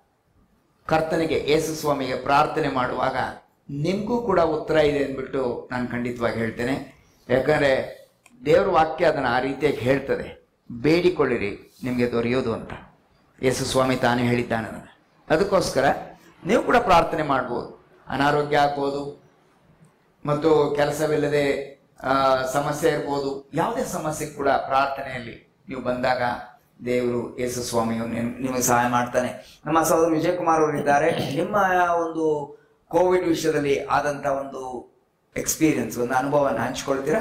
ಕರ್ತನಿಗೆ ಯೇಸು ಸ್ವಾಮಿಗೆ ಪ್ರಾರ್ಥನೆ ಮಾಡುವಾಗ ನಿಮಗೂ ಕೂಡ ಉತ್ತರ ಇದೆ ಅಂದ್ಬಿಟ್ಟು ನಾನು ಖಂಡಿತವಾಗಿ ಹೇಳ್ತೇನೆ ಯಾಕಂದ್ರೆ ದೇವ್ರ ವಾಕ್ಯ ಅದನ್ನು ಆ ರೀತಿಯಾಗಿ ಹೇಳ್ತದೆ ಬೇಡಿಕೊಳ್ಳಿರಿ ನಿಮಗೆ ದೊರೆಯೋದು ಅಂತ ಯೇಸು ಸ್ವಾಮಿ ತಾನೇ ಹೇಳಿದ್ದಾನೆ ಅದನ್ನು ಅದಕ್ಕೋಸ್ಕರ ನೀವು ಕೂಡ ಪ್ರಾರ್ಥನೆ ಮಾಡ್ಬೋದು ಅನಾರೋಗ್ಯ ಆಗ್ಬೋದು ಮತ್ತು ಕೆಲಸವಿಲ್ಲದೆ ಆ, ಸಮಸ್ಯೆ ಇರ್ಬೋದು ಯಾವುದೇ ಸಮಸ್ಯೆ ಕೂಡ ಪ್ರಾರ್ಥನೆಯಲ್ಲಿ ನೀವು ಬಂದಾಗ ದೇವರು ಯೇಸು ಸ್ವಾಮಿಯು ನಿಮ್- ನಿಮಗೆ ಸಹಾಯ ಮಾಡ್ತಾನೆ ನಮ್ಮ ಸಹೋದರ ವಿಜಯ್ ಕುಮಾರ್ ಅವರು ಇದ್ದಾರೆ ನಿಮ್ಮ ಒಂದು ಕೋವಿಡ್ ವಿಷಯದಲ್ಲಿ ಆದಂತ ಒಂದು ಎಕ್ಸ್ಪೀರಿಯನ್ಸ್ ಒಂದು ಅನುಭವನ ಹಂಚ್ಕೊಳ್ತೀರಾ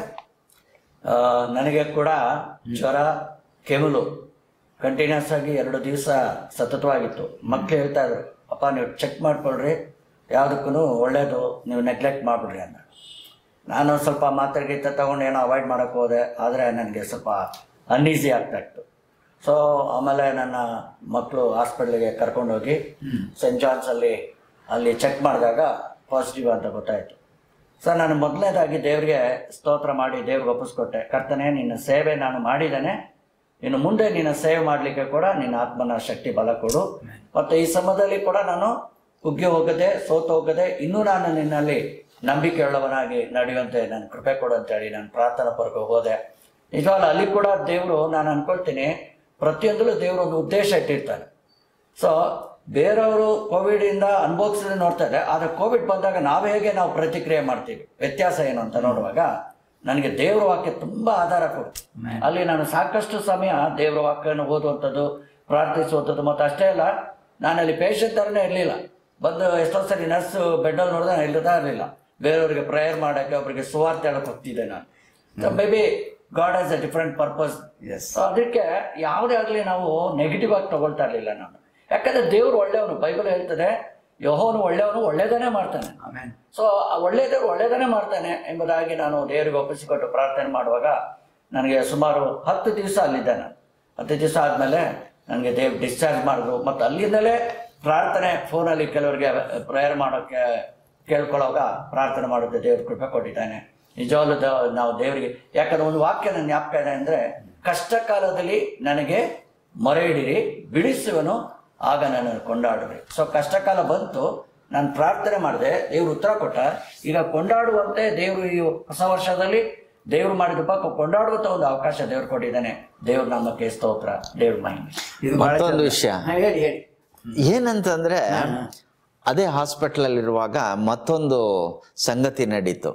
ಆ, ನನಗೆ ಕೂಡ ಜ್ವರ ಕೆಮುಲು ಕಂಟಿನ್ಯೂಸ್ ಆಗಿ ಎರಡು ದಿವಸ ಸತತವಾಗಿತ್ತು ಮಕ್ಕಳು ಹೇಳ್ತಾ ಇದ್ರು ಅಪ್ಪ ನೀವು ಚೆಕ್ ಮಾಡ್ಕೊಳ್ರಿ ಯಾವುದಕ್ಕೂ ಒಳ್ಳೇದು ನೀವು ನೆಗ್ಲೆಕ್ಟ್ ಮಾಡಿಬಿಡ್ರಿ ಅಂದ ನಾನು ಸ್ವಲ್ಪ ಮಾತ್ರೆ ಗೀತ ತಗೊಂಡು ಏನೋ ಅವಾಯ್ಡ್ ಮಾಡೋಕ್ಕೆ ಹೋದೆ ಆದರೆ ನನಗೆ ಸ್ವಲ್ಪ ಅನ್ಈಸಿ ಆಗ್ತಾ ಇತ್ತು ಸೊ ಆಮೇಲೆ ನನ್ನ ಮಕ್ಕಳು ಹಾಸ್ಪಿಟ್ಲಿಗೆ ಕರ್ಕೊಂಡೋಗಿ ಸೆಂಟ್ ಜಾನ್ಸಲ್ಲಿ ಅಲ್ಲಿ ಚೆಕ್ ಮಾಡಿದಾಗ ಪಾಸಿಟಿವ್ ಅಂತ ಗೊತ್ತಾಯಿತು ಸರ್ ನಾನು ಮೊದಲನೇದಾಗಿ ದೇವರಿಗೆ ಸ್ತೋತ್ರ ಮಾಡಿ ದೇವ್ರಿಗೆ ಒಪ್ಪಿಸ್ಕೊಟ್ಟೆ ಕರ್ತನೆ ನಿನ್ನ ಸೇವೆ ನಾನು ಮಾಡಿದ್ದೇನೆ ಇನ್ನು ಮುಂದೆ ನಿನ್ನ ಸೇವೆ ಮಾಡಲಿಕ್ಕೆ ಕೂಡ ನಿನ್ನ ಆತ್ಮನ ಶಕ್ತಿ ಬಲ ಕೊಡು ಮತ್ತು ಈ ಸಮಯದಲ್ಲಿ ಕೂಡ ನಾನು ಕುಗ್ಗಿ ಹೋಗದೆ ಸೋತು ಹೋಗದೆ ಇನ್ನೂ ನಾನು ನಿನ್ನಲ್ಲಿ ನಂಬಿಕೆ ಉಳ್ಳವನಾಗಿ ನಡೆಯುವಂತೆ ನಾನು ಕೃಪೆ ಕೊಡು ಅಂತೇಳಿ ನಾನು ಪ್ರಾರ್ಥನಾ ಪರಕ್ಕೆ ಹೋದೆ ನಿಜವಾಗ್ಲೂ ಅಲ್ಲಿ ಕೂಡ ದೇವರು ನಾನು ಅನ್ಕೊಳ್ತೀನಿ ಪ್ರತಿಯೊಂದರಲ್ಲೂ ದೇವರು ಒಂದು ಉದ್ದೇಶ ಇಟ್ಟಿರ್ತಾನೆ ಸೊ ಬೇರೆಯವರು ಕೋವಿಡ್ ಇಂದ ಅನುಭವಿಸಿದ್ರೆ ನೋಡ್ತಾ ಇದ್ದಾರೆ ಆದ್ರೆ ಕೋವಿಡ್ ಬಂದಾಗ ನಾವು ಹೇಗೆ ನಾವು ಪ್ರತಿಕ್ರಿಯೆ ಮಾಡ್ತೀವಿ ವ್ಯತ್ಯಾಸ ಏನು ಅಂತ ನೋಡುವಾಗ ನನಗೆ ದೇವರ ವಾಕ್ಯ ತುಂಬಾ ಆಧಾರ ಕೊಡ್ತು ಅಲ್ಲಿ ನಾನು ಸಾಕಷ್ಟು ಸಮಯ ದೇವರ ವಾಕ್ಯವನ್ನು ಓದುವಂಥದ್ದು ಪ್ರಾರ್ಥಿಸುವಂಥದ್ದು ಮತ್ತು ಅಷ್ಟೇ ಅಲ್ಲ ನಾನು ಅಲ್ಲಿ ಪೇಷಂಟ್ ಥರನೇ ಇರಲಿಲ್ಲ ಬಂದು ಎಷ್ಟೋ ಸರಿ ನರ್ಸ್ ಬೆಡ್ಡಲ್ಲಿ ನೋಡಿದ್ರೆ ನಾನು ಇಲ್ಲದಾ ಇರಲಿಲ್ಲ ಬೇರೆಯವರಿಗೆ ಪ್ರೇಯರ್ ಮಾಡೋಕ್ಕೆ ಒಬ್ಬರಿಗೆ ಸುವಾರ್ತೆ ಹೇಳಕ್ಕೆ ಹೋಗ್ತಿದ್ದೆ ನಾನು maybe God has a different purpose ಅದಕ್ಕೆ ಯಾವುದೇ ಆಗಲಿ ನಾವು ನೆಗೆಟಿವ್ ಆಗಿ ತಗೊಳ್ತಾ ಇರಲಿಲ್ಲ ನಾನು ಯಾಕಂದ್ರೆ ದೇವ್ರು ಒಳ್ಳೆಯವನು ಬೈಬಲ್ ಹೇಳ್ತದೆ ಯಹೋನು ಒಳ್ಳೆಯವನು ಒಳ್ಳೇದನ್ನೇ ಮಾಡ್ತಾನೆ ಆಮೇಲೆ ಸೊ ಒಳ್ಳೆಯದೇವ್ರು ಒಳ್ಳೇದನ್ನೇ ಮಾಡ್ತಾನೆ ಎಂಬುದಾಗಿ ನಾನು ದೇವರಿಗೆ ಒಪ್ಪಿಸಿಕೊಟ್ಟು ಪ್ರಾರ್ಥನೆ ಮಾಡುವಾಗ ನನಗೆ ಸುಮಾರು ಹತ್ತು ದಿವಸ ಅಲ್ಲಿದ್ದೆ ನಾನು ಹತ್ತು ದಿವಸ ಆದಮೇಲೆ ನನಗೆ ದೇವ್ ಡಿಸ್ಚಾರ್ಜ್ ಮಾಡಿದ್ರು ಮತ್ತು ಅಲ್ಲಿಂದಲೇ ಪ್ರಾರ್ಥನೆ ಫೋನಲ್ಲಿ ಕೆಲವರಿಗೆ ಪ್ರೇಯರ್ ಮಾಡೋಕ್ಕೆ ಕೇಳ್ಕೊಳ್ಳೋವಾಗ ಪ್ರಾರ್ಥನೆ ಮಾಡೋಕ್ಕೆ ದೇವ್ರ ಕೃಪೆ ಕೊಟ್ಟಿದ್ದಾನೆ ನಿಜವಾಗ್ಲೂ ದ- ನಾವು ದೇವರಿಗೆ ಯಾಕಂದ್ರೆ ಒಂದು ವಾಕ್ಯ ನನ್ನ ಜ್ಞಾಪಕ ಇದೆ ಅಂದರೆ ಕಷ್ಟ ಕಾಲದಲ್ಲಿ ನನಗೆ ಮೊರೆ ಇಡಿರಿ ಬಿಡಿಸುವನು ಆಗ ನಾನು ಕೊಂಡಾಡ್ರಿ ಸೊ ಕಷ್ಟಕಾಲ ಬಂತು ನಾನು ಪ್ರಾರ್ಥನೆ ಮಾಡಿದೆ ದೇವ್ರು ಉತ್ತರ ಕೊಟ್ಟ ಈಗ ಕೊಂಡಾಡುವಂತೆ ದೇವರು ಈ ಹೊಸ ವರ್ಷದಲ್ಲಿ ದೇವ್ರು ಮಾಡಿದ ಪಾಪ ಕೊಂಡಾಡುವಂತ ಒಂದು ಅವಕಾಶ ದೇವ್ರು ಕೊಟ್ಟಿದ್ದಾನೆ ದೇವ್ರ ನಾಮಕ್ಕೆ ಸ್ತೋತ್ರ ದೇವ್ರ ಮಹಿಮೆ ಇದು ಬಹಳ ಮತ್ತೊಂದು ಚಂದ. ವಿಷಯ. ಹಾ, ಹೇಳಿ ಹೇಳಿ ಏನಂತಂದ್ರೆ ಅದೇ ಹಾಸ್ಪಿಟಲ್ ಇರುವಾಗ ಮತ್ತೊಂದು ಸಂಗತಿ ನಡೀತು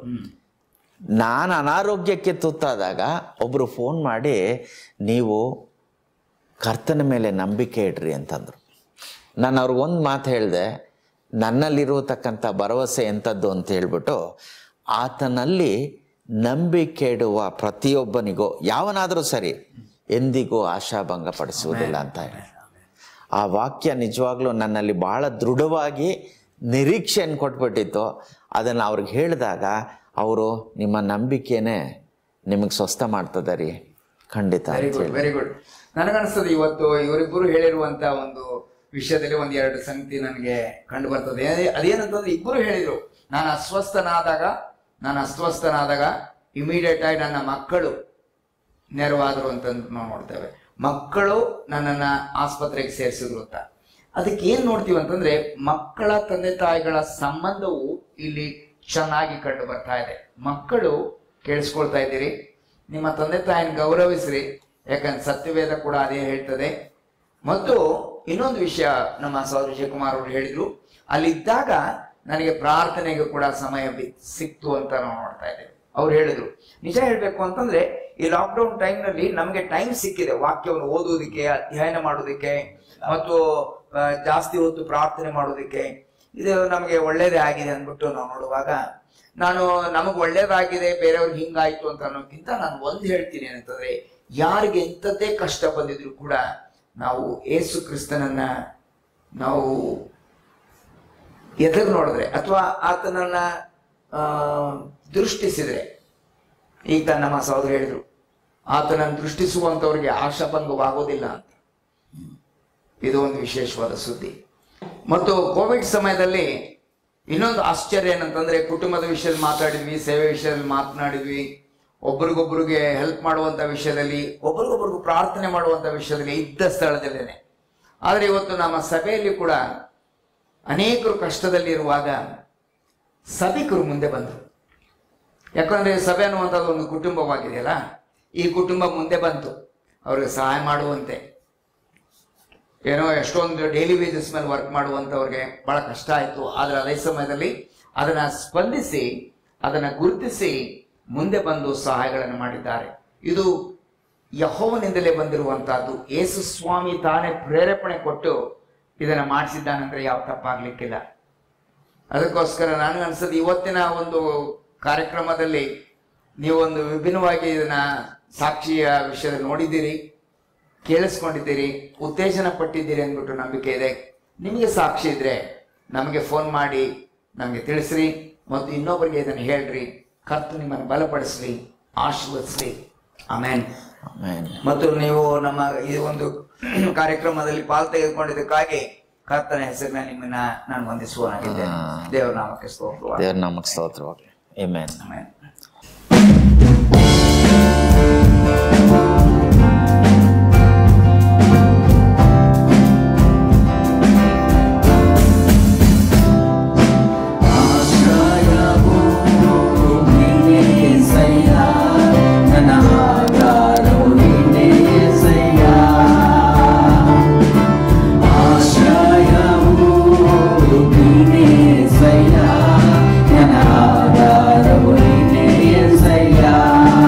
ನಾನು ಅನಾರೋಗ್ಯಕ್ಕೆ ತುತ್ತಾದಾಗ ಒಬ್ರು ಫೋನ್ ಮಾಡಿ ನೀವು ಕರ್ತನ ಮೇಲೆ ನಂಬಿಕೆ ಇಡ್ರಿ ಅಂತಂದರು ನಾನು ಅವ್ರಿಗೆ ಒಂದು ಮಾತು ಹೇಳಿದೆ ನನ್ನಲ್ಲಿರತಕ್ಕಂಥ ಭರವಸೆ ಎಂಥದ್ದು ಅಂತ ಹೇಳ್ಬಿಟ್ಟು ಆತನಲ್ಲಿ ನಂಬಿಕೆ ಇಡುವ ಪ್ರತಿಯೊಬ್ಬನಿಗೂ ಯಾವನಾದರೂ ಸರಿ ಎಂದಿಗೂ ಆಶಾಭಂಗ ಪಡಿಸುವುದಿಲ್ಲ ಅಂತ ಹೇಳಿ ಆ ವಾಕ್ಯ ನಿಜವಾಗ್ಲೂ ನನ್ನಲ್ಲಿ ಭಾಳ ದೃಢವಾಗಿ ನಿರೀಕ್ಷೆಯನ್ನು ಕೊಟ್ಬಿಟ್ಟಿತ್ತು ಅದನ್ನು ಅವ್ರಿಗೆ ಹೇಳಿದಾಗ ಅವರು ನಿಮ್ಮ ನಂಬಿಕೆನೇ ನಿಮಗೆ ಸ್ವಸ್ಥ ಮಾಡ್ತದೆ ರೀ ಖಂಡಿತ ವೆರಿ ಅಂತ ಗುಡ್ ಹೇಳಿ ವೆರಿ ಗುಡ್ ನನಗನ್ಸ್ತದೆ ಇವತ್ತು ಇವರಿಬ್ಬರು ಹೇಳಿರುವಂತ ಒಂದು ವಿಷಯದಲ್ಲಿ ಒಂದ್ ಎರಡು ಸಂಗತಿ ನನಗೆ ಕಂಡು ಬರ್ತದೆ ಅದೇ- ಅದೇನಂತಂದ್ರೆ ಇಬ್ಬರು ಹೇಳಿದ್ರು ನಾನು ಅಸ್ವಸ್ಥನಾದಾಗ ನಾನು ಅಸ್ವಸ್ಥನಾದಾಗ ಇಮಿಡಿಯೇಟ್ ಆಗಿ ನನ್ನ ಮಕ್ಕಳು ನೆರವಾದರು ಅಂತ ನಾವು ನೋಡ್ತೇವೆ ಮಕ್ಕಳು ನನ್ನನ್ನ ಆಸ್ಪತ್ರೆಗೆ ಸೇರಿಸಿದ್ರು ಅಂತ ಅದಕ್ಕೆ ಏನ್ ನೋಡ್ತೀವಿ ಅಂತಂದ್ರೆ ಮಕ್ಕಳ ತಂದೆ ತಾಯಿಗಳ ಸಂಬಂಧವು ಇಲ್ಲಿ ಚೆನ್ನಾಗಿ ಕಂಡು ಬರ್ತಾ ಇದೆ ಮಕ್ಕಳು ಕೇಳಿಸ್ಕೊಳ್ತಾ ಇದ್ದೀರಿ ನಿಮ್ಮ ತಂದೆ ತಾಯಿನ ಗೌರವಿಸ್ರಿ ಯಾಕಂದ್ರೆ ಸತ್ಯವೇದ ಕೂಡ ಅದೇ ಹೇಳ್ತದೆ ಮತ್ತು ಇನ್ನೊಂದು ವಿಷಯ ನಮ್ಮ ಸಹೋದರ ಶಿವಕುಮಾರ್ ಅವರು ಹೇಳಿದ್ರು ಅಲ್ಲಿದ್ದಾಗ ನನಗೆ ಪ್ರಾರ್ಥನೆಗೆ ಕೂಡ ಸಮಯ ಬಿ- ಸಿಕ್ತು ಅಂತ ನಾವು ನೋಡ್ತಾ ಇದ್ದೇವೆ ಅವ್ರು ಹೇಳಿದ್ರು ನಿಜ ಹೇಳ್ಬೇಕು ಅಂತಂದ್ರೆ ಈ ಲಾಕ್ಡೌನ್ ಟೈಮ್ನಲ್ಲಿ ನಮಗೆ ಟೈಮ್ ಸಿಕ್ಕಿದೆ ವಾಕ್ಯವನ್ನು ಓದುವುದಕ್ಕೆ ಅಧ್ಯಯನ ಮಾಡೋದಕ್ಕೆ ಮತ್ತು ಆ, ಜಾಸ್ತಿ ಹೊತ್ತು ಪ್ರಾರ್ಥನೆ ಮಾಡೋದಕ್ಕೆ ಇದು ನಮಗೆ ಒಳ್ಳೇದೇ ಆಗಿದೆ ಅಂದ್ಬಿಟ್ಟು ನಾವು ನೋಡುವಾಗ ನಾನು ನಮಗೆ ಒಳ್ಳೇದಾಗಿದೆ ಬೇರೆಯವ್ರಿಗೆ ಹಿಂಗಾಯ್ತು ಅಂತ ಅನ್ನೋಕ್ಕಿಂತ ನಾನು ಒಂದು ಹೇಳ್ತೀನಿ ಏನಂತಂದ್ರೆ ಯಾರಿಗೆ ಎಂಥದ್ದೇ ಕಷ್ಟ ಬಂದಿದ್ರು ಕೂಡ ನಾವು ಏಸು ಕ್ರಿಸ್ತನನ್ನ ನಾವು ಎದುರು ನೋಡಿದ್ರೆ ಅಥವಾ ಆತನನ್ನ ಆ, ದೃಷ್ಟಿಸಿದ್ರೆ ಈಗ ನಮ್ಮ ಸಹೋದರ ಹೇಳಿದ್ರು ಆತನನ್ನು ದೃಷ್ಟಿಸುವಂತವ್ರಿಗೆ ಆಶಾಭಂಗವಾಗೋದಿಲ್ಲ ಅಂತ ಇದು ಒಂದು ವಿಶೇಷವಾದ ಸುದ್ದಿ ಮತ್ತು ಕೋವಿಡ್ ಸಮಯದಲ್ಲಿ ಇನ್ನೊಂದು ಆಶ್ಚರ್ಯ ಏನಂತಂದ್ರೆ ಕುಟುಂಬದ ವಿಷಯದಲ್ಲಿ ಮಾತಾಡಿದ್ವಿ ಸೇವೆ ವಿಷಯದಲ್ಲಿ ಮಾತನಾಡಿದ್ವಿ ಒಬ್ರಿಗೊಬ್ರಿಗೆ ಹೆಲ್ಪ್ ಮಾಡುವಂತ ವಿಷಯದಲ್ಲಿ ಒಬ್ರಿಗೊಬ್ರಿಗೂ ಪ್ರಾರ್ಥನೆ ಮಾಡುವಂತ ವಿಷಯದಲ್ಲಿ ಇದ್ದ ಸ್ಥಳದಲ್ಲೇನೆ ಆದರೆ ಇವತ್ತು ನಮ್ಮ ಸಭೆಯಲ್ಲಿ ಕೂಡ ಅನೇಕರು ಕಷ್ಟದಲ್ಲಿ ಇರುವಾಗ ಸಭಿಕರು ಮುಂದೆ ಬಂದರು ಯಾಕಂದ್ರೆ ಸಭೆ ಅನ್ನುವಂಥದ್ದು ಒಂದು ಕುಟುಂಬವಾಗಿದೆಯಲ್ಲ ಈ ಕುಟುಂಬ ಮುಂದೆ ಬಂತು ಅವ್ರಿಗೆ ಸಹಾಯ ಮಾಡುವಂತೆ ಏನೋ ಎಷ್ಟೊಂದು ಡೈಲಿ ವೇಜಸ್ ಮೇಲೆ ವರ್ಕ್ ಮಾಡುವಂಥವ್ರಿಗೆ ಬಹಳ ಕಷ್ಟ ಆಯಿತು ಆದರೆ ಅದೇ ಸಮಯದಲ್ಲಿ ಅದನ್ನ ಸ್ಪಂದಿಸಿ ಅದನ್ನ ಗುರುತಿಸಿ ಮುಂದೆ ಬಂದು ಸಹಾಯಗಳನ್ನು ಮಾಡಿದ್ದಾರೆ ಇದು ಯಹೋವನಿಂದಲೇ ಬಂದಿರುವಂತಹದ್ದು ಯೇಸು ಸ್ವಾಮಿ ತಾನೇ ಪ್ರೇರೇಪಣೆ ಕೊಟ್ಟು ಇದನ್ನ ಮಾಡಿಸಿದ್ದಾನಂದ್ರೆ ಯಾವ ತಪ್ಪಾಗ್ಲಿಕ್ಕಿಲ್ಲ ಅದಕ್ಕೋಸ್ಕರ ನನಗೆ ಅನ್ಸದು ಇವತ್ತಿನ ಒಂದು ಕಾರ್ಯಕ್ರಮದಲ್ಲಿ ನೀವೊಂದು ವಿಭಿನ್ನವಾಗಿ ಇದನ್ನ ಸಾಕ್ಷಿಯ ವಿಷಯದಲ್ಲಿ ನೋಡಿದ್ದೀರಿ ಕೇಳಿಸ್ಕೊಂಡಿದ್ದೀರಿ ಉತ್ತೇಜನ ಪಟ್ಟಿದ್ದೀರಿ ಅಂದ್ಬಿಟ್ಟು ನಂಬಿಕೆ ಇದೆ ನಿಮಗೆ ಸಾಕ್ಷಿ ಇದ್ರೆ ನಮಗೆ ಫೋನ್ ಮಾಡಿ ನಮಗೆ ತಿಳಿಸ್ರಿ ಮತ್ತು ಇನ್ನೊಬ್ಬರಿಗೆ ಇದನ್ನು ಹೇಳ್ರಿ ಕರ್ತು ನಿಮ್ಮನ್ನು ಬಲಪಡಿಸ್ಲಿ ಆಶೀರ್ವದಿಸ್ಲಿ ಆಮೇನ್ ಆಮೇನ್ ಮತ್ತು ನೀವು ನಮ್ಮ ಈ ಒಂದು ಕಾರ್ಯಕ್ರಮದಲ್ಲಿ ಪಾಲ್ ತೆಗೆದುಕೊಂಡಿದ್ದಕ್ಕಾಗಿ ಕರ್ತನ ಹೆಸರಿನ ನಿಮ್ಮನ್ನ ನಾನು ವಂದಿಸುವನಾಗಿದ್ದೇನೆ ದೇವರ ನಾಮಕ್ಕೆ ಸ್ತೋತ್ರ ದೇವ್ರ ನಾಮಕ್ಕೆ ಸ್ತೋತ್ರವಾಗಲಿ ಆಮೇನ್ ಆಮೆನ್. ಆಶ್ರಯವು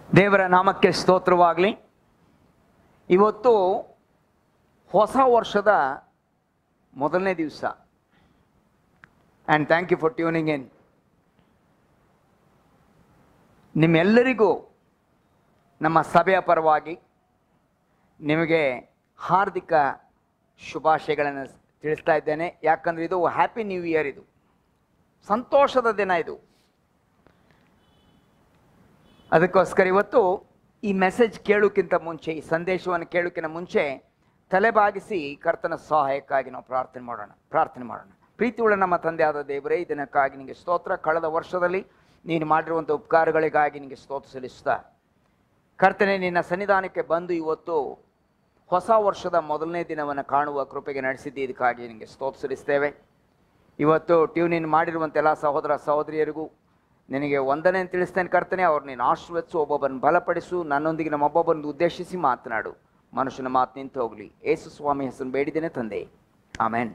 ದೇವರ ನಾಮಕ್ಕೆ ಸ್ತೋತ್ರವಾಗಲಿ ಇವತ್ತು ಹೊಸ ವರ್ಷದ ಮೊದಲನೇ ದಿವಸ and thank you for tuning in ನಿಮ್ಮೆಲ್ಲರಿಗೂ ನಮ್ಮ ಸಭೆಯ ಪರವಾಗಿ ನಿಮಗೆ ಹಾರ್ದಿಕ ಶುಭಾಶಯಗಳನ್ನು ತಿಳಿಸ್ತಾ ಇದ್ದೇನೆ ಯಾಕಂದರೆ ಇದು ಹ್ಯಾಪಿ ನ್ಯೂ ಇಯರ್ ಇದು ಸಂತೋಷದ ದಿನ ಇದು ಅದಕ್ಕೋಸ್ಕರ ಇವತ್ತು ಈ ಮೆಸೇಜ್ ಕೇಳೋಕ್ಕಿಂತ ಮುಂಚೆ ಈ ಸಂದೇಶವನ್ನು ಕೇಳೋಕ್ಕಿಂತ ಮುಂಚೆ ತಲೆಬಾಗಿಸಿ ಕರ್ತನ ಸಹಾಯಕ್ಕಾಗಿ ನಾವು ಪ್ರಾರ್ಥನೆ ಮಾಡೋಣ ಪ್ರಾರ್ಥನೆ ಮಾಡೋಣ ಪ್ರೀತಿಯುಳ್ಳ ನಮ್ಮ ತಂದೆಯಾದ ದೇವರೇ ಈ ದಿನಕ್ಕಾಗಿ ನಿಮಗೆ ಸ್ತೋತ್ರ ಕಳೆದ ವರ್ಷದಲ್ಲಿ ನೀನು ಮಾಡಿರುವಂಥ ಉಪಕಾರಗಳಿಗಾಗಿ ನಿಮಗೆ ಸ್ತೋತ್ರ ಸಲ್ಲಿಸ್ತಾ ಕರ್ತನೆ ನಿನ್ನ ಸನ್ನಿಧಾನಕ್ಕೆ ಬಂದು ಇವತ್ತು ಹೊಸ ವರ್ಷದ ಮೊದಲನೇ ದಿನವನ್ನು ಕಾಣುವ ಕೃಪೆಗೆ ನಡೆಸಿದ್ದು ಇದಕ್ಕಾಗಿ ನಿಮಗೆ ಸ್ತೋತ್ರ ಸಲ್ಲಿಸ್ತೇವೆ ಇವತ್ತು ಟ್ಯೂನ್ ಇನ್ ಮಾಡಿರುವಂಥ ಎಲ್ಲ ಸಹೋದರ ಸಹೋದರಿಯರಿಗೂ ನಿನಗೆ ವಂದನೆ ಅಂತ ತಿಳಿಸ್ತೇನೆ ಕರ್ತನೆ ಅವ್ರು ನೀನು ಆಶೀರ್ವದಿಸು ಒಬ್ಬೊಬ್ಬನ ಬಲಪಡಿಸು ನನ್ನೊಂದಿಗೆ ನಮ್ಮೊಬ್ಬೊಬ್ಬರನ್ನು ಉದ್ದೇಶಿಸಿ ಮಾತನಾಡು ಮನುಷ್ಯನ ಮಾತು ನಿಂತು ಹೋಗಲಿ ಏಸು ಸ್ವಾಮಿ ಹೆಸರು ಬೇಡಿದ್ದೇನೆ ತಂದೆ ಆಮೇನ್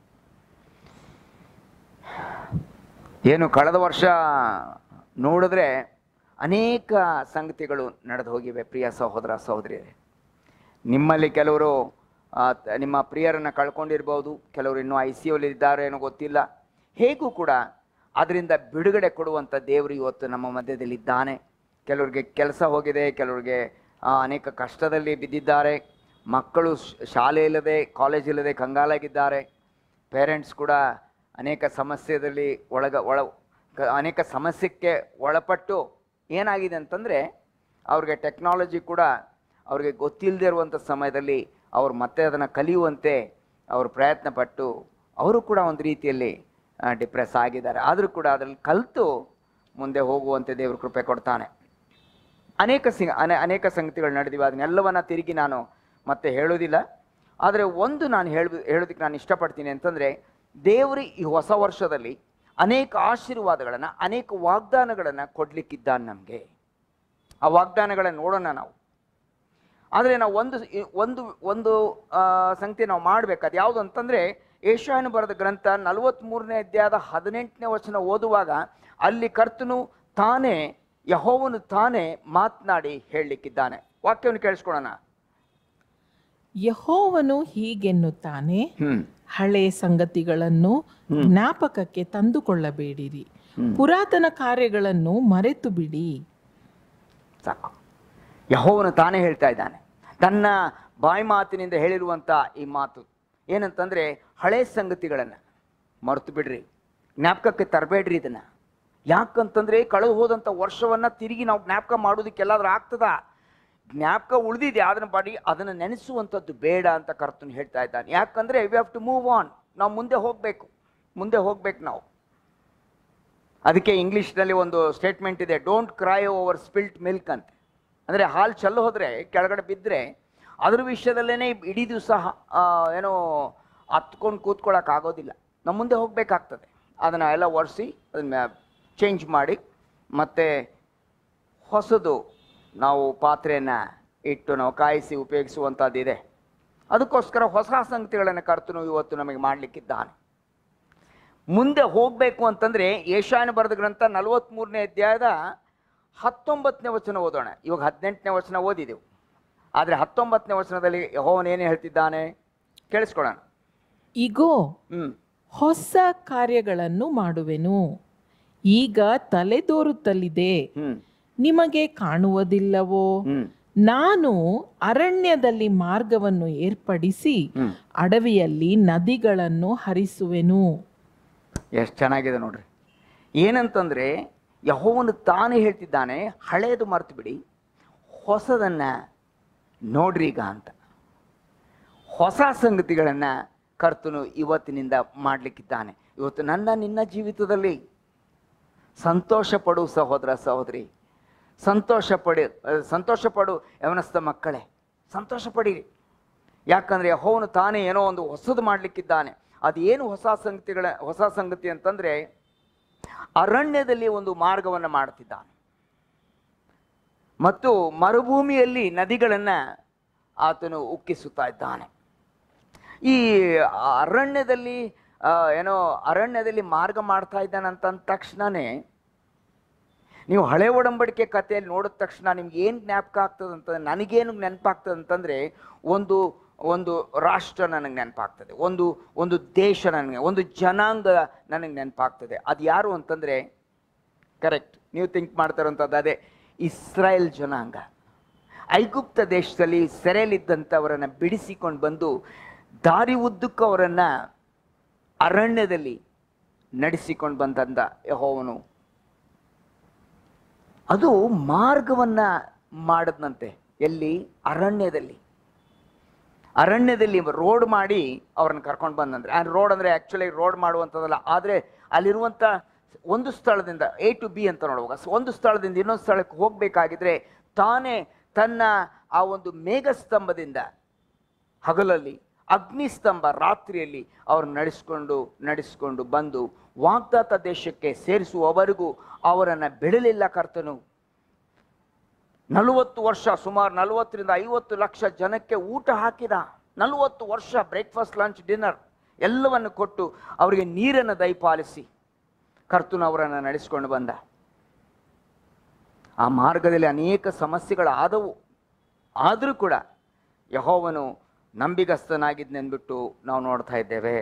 ಏನು ಕಳೆದ ವರ್ಷ ನೋಡಿದ್ರೆ ಅನೇಕ ಸಂಗತಿಗಳು ನಡೆದು ಹೋಗಿವೆ ಪ್ರಿಯ ಸಹೋದರ ಸಹೋದರಿಯರೇ ನಿಮ್ಮಲ್ಲಿ ಕೆಲವರು ಆ, ತ- ನಿಮ್ಮ ಪ್ರಿಯರನ್ನು ಕಳ್ಕೊಂಡಿರ್ಬೋದು ಕೆಲವರು ಇನ್ನೂ ಐ ಸಿ ಇದ್ದಾರೆ ಏನೋ ಗೊತ್ತಿಲ್ಲ ಹೇಗೂ ಕೂಡ ಅದರಿಂದ ಬಿಡುಗಡೆ ಕೊಡುವಂಥ ದೇವರು ಇವತ್ತು ನಮ್ಮ ಮಧ್ಯದಲ್ಲಿದ್ದಾನೆ ಕೆಲವ್ರಿಗೆ ಕೆಲಸ ಹೋಗಿದೆ ಕೆಲವ್ರಿಗೆ ಆ, ಅನೇಕ ಕಷ್ಟದಲ್ಲಿ ಬಿದ್ದಿದ್ದಾರೆ ಮಕ್ಕಳು ಶ- ಶಾಲೆ ಇಲ್ಲದೆ ಕಾಲೇಜ್ ಇಲ್ಲದೆ ಕಂಗಾಲಾಗಿದ್ದಾರೆ ಪೇರೆಂಟ್ಸ್ ಕೂಡ ಅನೇಕ ಸಮಸ್ಯೆಯಲ್ಲಿ ಒಳಗ ಒಳ ಕ- ಅನೇಕ ಸಮಸ್ಯೆಗೆ ಒಳಪಟ್ಟು ಏನಾಗಿದೆ ಅಂತಂದರೆ ಅವ್ರಿಗೆ ಟೆಕ್ನಾಲಜಿ ಕೂಡ ಅವ್ರಿಗೆ ಗೊತ್ತಿಲ್ಲದೆ ಇರುವಂಥ ಸಮಯದಲ್ಲಿ ಅವ್ರು ಮತ್ತೆ ಅದನ್ನು ಕಲಿಯುವಂತೆ ಅವರು ಪ್ರಯತ್ನ ಪಟ್ಟು ಅವರು ಕೂಡ ಒಂದು ರೀತಿಯಲ್ಲಿ ಡಿಪ್ರೆಸ್ ಆಗಿದ್ದಾರೆ ಆದರೂ ಕೂಡ ಅದರಲ್ಲಿ ಕಲಿತು ಮುಂದೆ ಹೋಗುವಂತೆ ದೇವರು ಕೃಪೆ ಕೊಡ್ತಾನೆ ಅನೇಕ ಸಿ ಅನೆ ಅನೇಕ ಸಂಗತಿಗಳು ನಡೆದಿವೆ ಅದನ್ನೆಲ್ಲವನ್ನ ತಿರುಗಿ ನಾನು ಮತ್ತೆ ಹೇಳೋದಿಲ್ಲ ಆದರೆ ಒಂದು ನಾನು ಹೇಳ ಹೇಳೋದಕ್ಕೆ ನಾನು ಇಷ್ಟಪಡ್ತೀನಿ ಅಂತಂದರೆ ದೇವರು ಈ ಹೊಸ ವರ್ಷದಲ್ಲಿ ಅನೇಕ ಆಶೀರ್ವಾದಗಳನ್ನು ಅನೇಕ ವಾಗ್ದಾನಗಳನ್ನು ಕೊಡಲಿಕ್ಕಿದ್ದಾನೆ ನಮಗೆ ಆ ವಾಗ್ದಾನಗಳನ್ನು ನೋಡೋಣ ನಾವು ಆದರೆ ನಾವು ಒಂದು ಒಂದು ಒಂದು ಆ, ಸಂಗತಿ ನಾವು ಮಾಡಬೇಕು ಅದು ಯಾವುದು ಅಂತಂದರೆ ಏಷ್ಯಾಯನ ಬರೆದ ಗ್ರಂಥ ನಲವತ್ತ್ಮೂರನೇ ಅಧ್ಯಾಯದ ಹದಿನೆಂಟನೇ ವಚನ ಓದುವಾಗ ಅಲ್ಲಿ ಕರ್ತನು ತಾನೇ ಯಹೋವನು ತಾನೇ ಮಾತನಾಡಿ ಹೇಳಲಿಕ್ಕಿದ್ದಾನೆ ವಾಕ್ಯವನ್ನು ಕೇಳಿಸ್ಕೊಳ್ಳೋಣ ಯಹೋವನು ಹೀಗೆನ್ನುತ್ತಾನೆ ಹ್ಮ್ ಹಳೆ ಸಂಗತಿಗಳನ್ನು ಜ್ಞಾಪಕಕ್ಕೆ ತಂದುಕೊಳ್ಳಬೇಡಿರಿ ಪುರಾತನ ಕಾರ್ಯಗಳನ್ನು ಮರೆತು ಬಿಡಿ ಸಾಕು ಯಹೋವನು ತಾನೇ ಹೇಳ್ತಾ ಇದ್ದಾನೆ ತನ್ನ ಬಾಯಿ ಮಾತಿನಿಂದ ಹೇಳಿರುವಂಥ ಈ ಮಾತು ಏನಂತಂದರೆ ಹಳೆ ಸಂಗತಿಗಳನ್ನು ಮರೆತು ಬಿಡ್ರಿ ಜ್ಞಾಪಕಕ್ಕೆ ತರಬೇಡ್ರಿ ಇದನ್ನು ಯಾಕಂತಂದರೆ ಕಳೆದು ಹೋದಂಥ ವರ್ಷವನ್ನು ತಿರುಗಿ ನಾವು ಜ್ಞಾಪಕ ಮಾಡೋದಕ್ಕೆಲ್ಲಾದ್ರೂ ಆಗ್ತದಾ ಜ್ಞಾಪಕ ಉಳಿದಿದೆ ಅದನ್ನ ಬಾಡಿ ಅದನ್ನು ನೆನೆಸುವಂಥದ್ದು ಬೇಡ ಅಂತ ಕರ್ತನು ಹೇಳ್ತಾ ಇದ್ದಾನೆ ಯಾಕಂದರೆ we have to move on ನಾವು ಮುಂದೆ ಹೋಗಬೇಕು ಮುಂದೆ ಹೋಗ್ಬೇಕು ನಾವು ಅದಕ್ಕೆ ಇಂಗ್ಲೀಷ್ನಲ್ಲಿ ಒಂದು ಸ್ಟೇಟ್ಮೆಂಟ್ ಇದೆ don't cry over spilt milk ಅಂತ ಅಂದರೆ ಹಾಲು ಚೆಲ್ಲು ಹೋದರೆ ಕೆಳಗಡೆ ಬಿದ್ದರೆ ಅದ್ರ ವಿಷಯದಲ್ಲೇ ಇಡೀ ದಿವಸ ಏನೋ ಹತ್ಕೊಂಡು ಕೂತ್ಕೊಳ್ಳೋಕ್ಕಾಗೋದಿಲ್ಲ ನಮ್ಮ ಮುಂದೆ ಹೋಗಬೇಕಾಗ್ತದೆ ಅದನ್ನು ಎಲ್ಲ ಒರೆಸಿ ಅದನ್ನ ಚೇಂಜ್ ಮಾಡಿ ಮತ್ತು ಹೊಸದು ನಾವು ಪಾತ್ರೆಯನ್ನು ಇಟ್ಟು ನಾವು ಕಾಯಿಸಿ ಉಪಯೋಗಿಸುವಂಥದ್ದಿದೆ ಅದಕ್ಕೋಸ್ಕರ ಹೊಸ ಸಂಗತಿಗಳನ್ನು ಕರ್ತನು ಇವತ್ತು ನಮಗೆ ಮಾಡಲಿಕ್ಕಿದ್ದಾನೆ ಮುಂದೆ ಹೋಗಬೇಕು ಅಂತಂದರೆ ಏಷಾಯನ ಬರೆದ ಗ್ರಂಥ ನಲವತ್ತ್ಮೂರನೇ ಅಧ್ಯಾಯದ ಹತ್ತೊಂಬತ್ತನೇ ವಚನ ಓದೋಣ ಇವಾಗ ಹದಿನೆಂಟನೇ ವಚನ ಓದಿದೆವು ಆದರೆ ಹತ್ತೊಂಬತ್ತನೇ ವಚನದಲ್ಲಿ ಯೆಹೋವನು ಏನು ಹೇಳ್ತಿದ್ದಾನೆ ಕೇಳಿಸ್ಕೊಳ್ಳೋಣ ಇಗೋ ಹ್ಞೂ ಹೊಸ ಕಾರ್ಯಗಳನ್ನು ಮಾಡುವೆನು ಈಗ ತಲೆದೋರುತ್ತಲಿದೆ ಹ್ಞೂ ನಿಮಗೆ ಕಾಣುವುದಿಲ್ಲವೋ ಹ್ಞೂ ನಾನು ಅರಣ್ಯದಲ್ಲಿ ಮಾರ್ಗವನ್ನು ಏರ್ಪಡಿಸಿ ಹ್ಮ್. ಅಡವಿಯಲ್ಲಿ ನದಿಗಳನ್ನು ಹರಿಸುವೆನು ಎಷ್ಟು ಚೆನ್ನಾಗಿದೆ ನೋಡ್ರಿ ಏನಂತಂದರೆ ಯಹೋವನು ತಾನೇ ಹೇಳ್ತಿದ್ದಾನೆ ಹಳೇದು ಮರ್ತು ಬಿಡಿ ಹೊಸದನ್ನು ನೋಡ್ರಿ ಈಗ ಅಂತ ಹೊಸ ಸಂಗತಿಗಳನ್ನು ಕರ್ತನು ಇವತ್ತಿನಿಂದ ಮಾಡಲಿಕ್ಕಿದ್ದಾನೆ ಇವತ್ತು ನನ್ನ ನಿನ್ನ ಜೀವಿತದಲ್ಲಿ ಸಂತೋಷ ಪಡು ಸಹೋದರ ಸಹೋದರಿ ಸಂತೋಷ ಪಡಿ ಅಹ್, ಸಂತೋಷ ಪಡು ಯವನಸ್ಥ ಮಕ್ಕಳೇ ಸಂತೋಷ ಪಡಿರಿ ಯಾಕಂದರೆ ಯಹೋವನು ತಾನೇ ಏನೋ ಒಂದು ಹೊಸದು ಮಾಡಲಿಕ್ಕಿದ್ದಾನೆ ಅದು ಏನು ಹೊಸ ಸಂಗತಿಗಳ ಹೊಸ ಸಂಗತಿ ಅಂತಂದರೆ ಅರಣ್ಯದಲ್ಲಿ ಒಂದು ಮಾರ್ಗವನ್ನು ಮಾಡ್ತಿದ್ದಾನೆ ಮತ್ತು ಮರುಭೂಮಿಯಲ್ಲಿ ನದಿಗಳನ್ನು ಆತನು ಉಕ್ಕಿಸುತ್ತಾ ಇದ್ದಾನೆ ಈ ಅರಣ್ಯದಲ್ಲಿ ಆ, ಏನೋ ಅರಣ್ಯದಲ್ಲಿ ಮಾರ್ಗ ಮಾಡ್ತಾ ಇದ್ದಾನಂತ ಅಂದ ತಕ್ಷಣನೇ ನೀವು ಹಳೆ ಒಡಂಬಡಿಕೆ ಕಥೆಯಲ್ಲಿ ನೋಡಿದ ತಕ್ಷಣ ನಿಮ್ಗೆ ಏನು ಜ್ಞಾಪಕ ಆಗ್ತದೆ ಅಂತಂದ್ರೆ ನನಗೇನು ನೆನಪಾಗ್ತದೆ ಅಂತಂದರೆ ಒಂದು ಒಂದು ರಾಷ್ಟ್ರ ನನಗೆ ನೆನಪಾಗ್ತದೆ ಒಂದು ಒಂದು ದೇಶ ನನಗೆ ಒಂದು ಜನಾಂಗ ನನಗೆ ನೆನಪಾಗ್ತದೆ ಅದು ಯಾರು ಅಂತಂದರೆ ಕರೆಕ್ಟ್ ನೀವು ಥಿಂಕ್ ಮಾಡ್ತಾರಂಥದ್ದು ಅದೇ ಇಸ್ರಾಯೇಲ್ ಜನಾಂಗ ಐಗುಪ್ತ ದೇಶದಲ್ಲಿ ಸೆರೆಯಲ್ಲಿದ್ದಂಥವರನ್ನು ಬಿಡಿಸಿಕೊಂಡು ಬಂದು ದಾರಿ ಉದ್ದಕ್ಕೂ ಅವರನ್ನು ಅರಣ್ಯದಲ್ಲಿ ನಡೆಸಿಕೊಂಡು ಬಂದಂಥ ಯಹೋವನು ಅದು ಮಾರ್ಗವನ್ನು ಮಾಡದ್ನಂತೆ ಎಲ್ಲಿ ಅರಣ್ಯದಲ್ಲಿ ಅರಣ್ಯದಲ್ಲಿ ರೋಡ್ ಮಾಡಿ ಅವ್ರನ್ನ ಕರ್ಕೊಂಡು ಬಂದಂದ್ರೆ ಆ ರೋಡ್ ಅಂದರೆ ಆ್ಯಕ್ಚುಲಿ ರೋಡ್ ಮಾಡುವಂಥದ್ದಲ್ಲ ಆದರೆ ಅಲ್ಲಿರುವಂಥ ಒಂದು ಸ್ಥಳದಿಂದ ಎ ಟು ಬಿ ಅಂತ ನೋಡುವಾಗ ಸ- ಒಂದು ಸ್ಥಳದಿಂದ ಇನ್ನೊಂದು ಸ್ಥಳಕ್ಕೆ ಹೋಗಬೇಕಾಗಿದ್ರೆ ತಾನೇ ತನ್ನ ಆ ಒಂದು ಮೇಘಸ್ತಂಭದಿಂದ ಹಗಲಲ್ಲಿ ಅಗ್ನಿಸ್ತಂಭ ರಾತ್ರಿಯಲ್ಲಿ ಅವ್ರು ನಡೆಸ್ಕೊಂಡು ನಡೆಸ್ಕೊಂಡು ಬಂದು ವಾಗ್ದಾತ ದೇಶಕ್ಕೆ ಸೇರಿಸುವವರೆಗೂ ಅವರನ್ನು ಬಿಡಲಿಲ್ಲ ಕರ್ತನು ನಲವತ್ತು ವರ್ಷ ಸುಮಾರು ನಲವತ್ತರಿಂದ ಐವತ್ತು ಲಕ್ಷ ಜನಕ್ಕೆ ಊಟ ಹಾಕಿದ ನಲವತ್ತು ವರ್ಷ ಬ್ರೇಕ್ಫಾಸ್ಟ್ ಲಂಚ್ ಡಿನ್ನರ್ ಎಲ್ಲವನ್ನು ಕೊಟ್ಟು ಅವರಿಗೆ ನೀರನ್ನು ದಯಪಾಲಿಸಿ ಕರ್ತನು ಅವರನ್ನು ನಡೆಸ್ಕೊಂಡು ಬಂದ ಆ ಮಾರ್ಗದಲ್ಲಿ ಅನೇಕ ಸಮಸ್ಯೆಗಳಾದವು ಆದರೂ ಕೂಡ ಯಹೋವನು ನಂಬಿಗಸ್ತನಾಗಿದ್ನೆಂದ್ಬಿಟ್ಟು ನಾವು ನೋಡ್ತಾ ಇದ್ದೇವೆ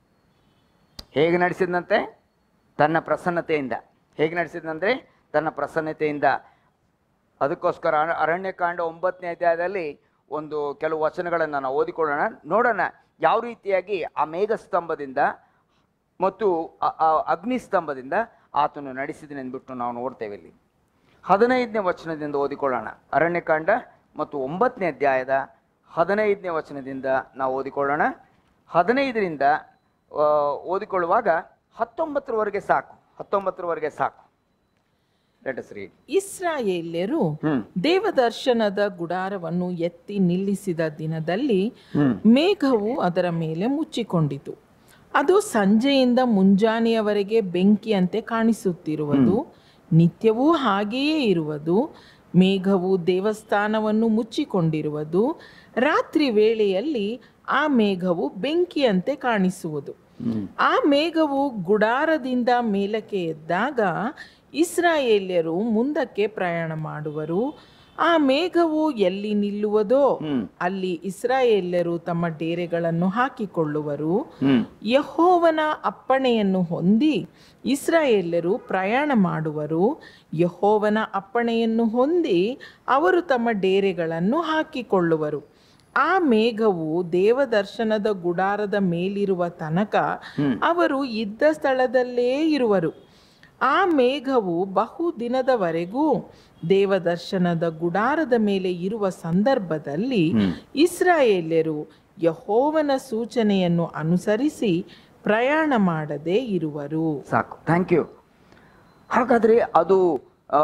ಹೇಗೆ ನಡೆಸಿದಂತೆ ತನ್ನ ಪ್ರಸನ್ನತೆಯಿಂದ ಹೇಗೆ ನಡೆಸಿದಂದ್ರೆ ತನ್ನ ಪ್ರಸನ್ನತೆಯಿಂದ ಅದಕ್ಕೋಸ್ಕರ ಅರ- ಅರಣ್ಯಕಾಂಡ ಒಂಬತ್ತನೇ ಅಧ್ಯಾಯದಲ್ಲಿ ಒಂದು ಕೆಲವು ವಚನಗಳನ್ನು ನಾವು ಓದಿಕೊಳ್ಳೋಣ ನೋಡೋಣ ಯಾವ ರೀತಿಯಾಗಿ ಆ ಮೇಘಸ್ತಂಭದಿಂದ ಮತ್ತು ಆ- ಆ ಅಗ್ನಿಸ್ತಂಭದಿಂದ ಆತನು ನಡೆಸಿದನೆ ಅಂದ್ಬಿಟ್ಟು ನಾವು ನೋಡ್ತೇವೆ ಇಲ್ಲಿ ಹದಿನೈದನೇ ವಚನದಿಂದ ಓದಿಕೊಳ್ಳೋಣ ಅರಣ್ಯಕಾಂಡ ಮತ್ತು ಒಂಬತ್ತನೇ ಅಧ್ಯಾಯದ ಹದಿನೈದನೇ ವಚನದಿಂದ ನಾವು ಓದಿಕೊಳ್ಳೋಣ ಹದಿನೈದರಿಂದ ಆ, ಓದಿಕೊಳ್ಳುವಾಗ ಹತ್ತೊಂಬತ್ತರವರೆಗೆ ಸಾಕು ಹತ್ತೊಂಬತ್ತರವರೆಗೆ ಸಾಕು ಲೆಟ್ ಅಸ್ ರೀಡ್ ಇಸ್ರಾಯೇಲ್ಯರು ಹ್ಮ್. ದೇವದರ್ಶನದ ಗುಡಾರವನ್ನು ಎತ್ತಿ ನಿಲ್ಲಿಸಿದ ದಿನದಲ್ಲಿ ಮೇಘವು ಅದರ ಮೇಲೆ ಮುಚ್ಚಿಕೊಂಡಿತು ಅದು ಸಂಜೆಯಿಂದ ಮುಂಜಾನೆಯವರೆಗೆ ಬೆಂಕಿಯಂತೆ ಕಾಣಿಸುತ್ತಿರುವುದು ನಿತ್ಯವೂ ಹಾಗೆಯೇ ಇರುವುದು ಮೇಘವು ದೇವಸ್ಥಾನವನ್ನು ಮುಚ್ಚಿಕೊಂಡಿರುವುದು ರಾತ್ರಿ ವೇಳೆಯಲ್ಲಿ ಆ ಮೇಘವು ಬೆಂಕಿಯಂತೆ ಕಾಣಿಸುವುದು ಆ ಮೇಘವು ಗುಡಾರದಿಂದ ಮೇಲಕ್ಕೆ ಎದ್ದಾಗ ಇಸ್ರಾಯೇಲ್ಯರು ಮುಂದಕ್ಕೆ ಪ್ರಯಾಣ ಮಾಡುವರು ಆ ಮೇಘವು ಎಲ್ಲಿ ನಿಲ್ಲುವುದೋ ಅಲ್ಲಿ ಇಸ್ರಾಯೇಲ್ಯರು ತಮ್ಮ ಡೇರೆಗಳನ್ನು ಹಾಕಿಕೊಳ್ಳುವರು ಯಹೋವನ ಅಪ್ಪಣೆಯನ್ನು ಹೊಂದಿ ಇಸ್ರಾಯೇಲ್ಯರು ಪ್ರಯಾಣ ಮಾಡುವರು ಯಹೋವನ ಅಪ್ಪಣೆಯನ್ನು ಹೊಂದಿ ಅವರು ತಮ್ಮ ಡೇರೆಗಳನ್ನು ಹಾಕಿಕೊಳ್ಳುವರು ಆ ಮೇಘವು ದೇವದರ್ಶನದ ಗುಡಾರದ ಮೇಲಿರುವ ತನಕ ಅವರು ಇದ್ದ ಸ್ಥಳದಲ್ಲೇ ಇರುವರು ಆ ಮೇಘವು ಬಹು ದಿನದವರೆಗೂ ದೇವದರ್ಶನದ ಗುಡಾರದ ಮೇಲೆ ಇರುವ ಸಂದರ್ಭದಲ್ಲಿ ಇಸ್ರಾಯೇಲ್ಯರು ಯಹೋವನ ಸೂಚನೆಯನ್ನು ಅನುಸರಿಸಿ ಪ್ರಯಾಣ ಮಾಡದೇ ಇರುವರು ಸಾಕು ಥ್ಯಾಂಕ್ ಯು ಹಾಗಾದರೆ ಅದು ಆ,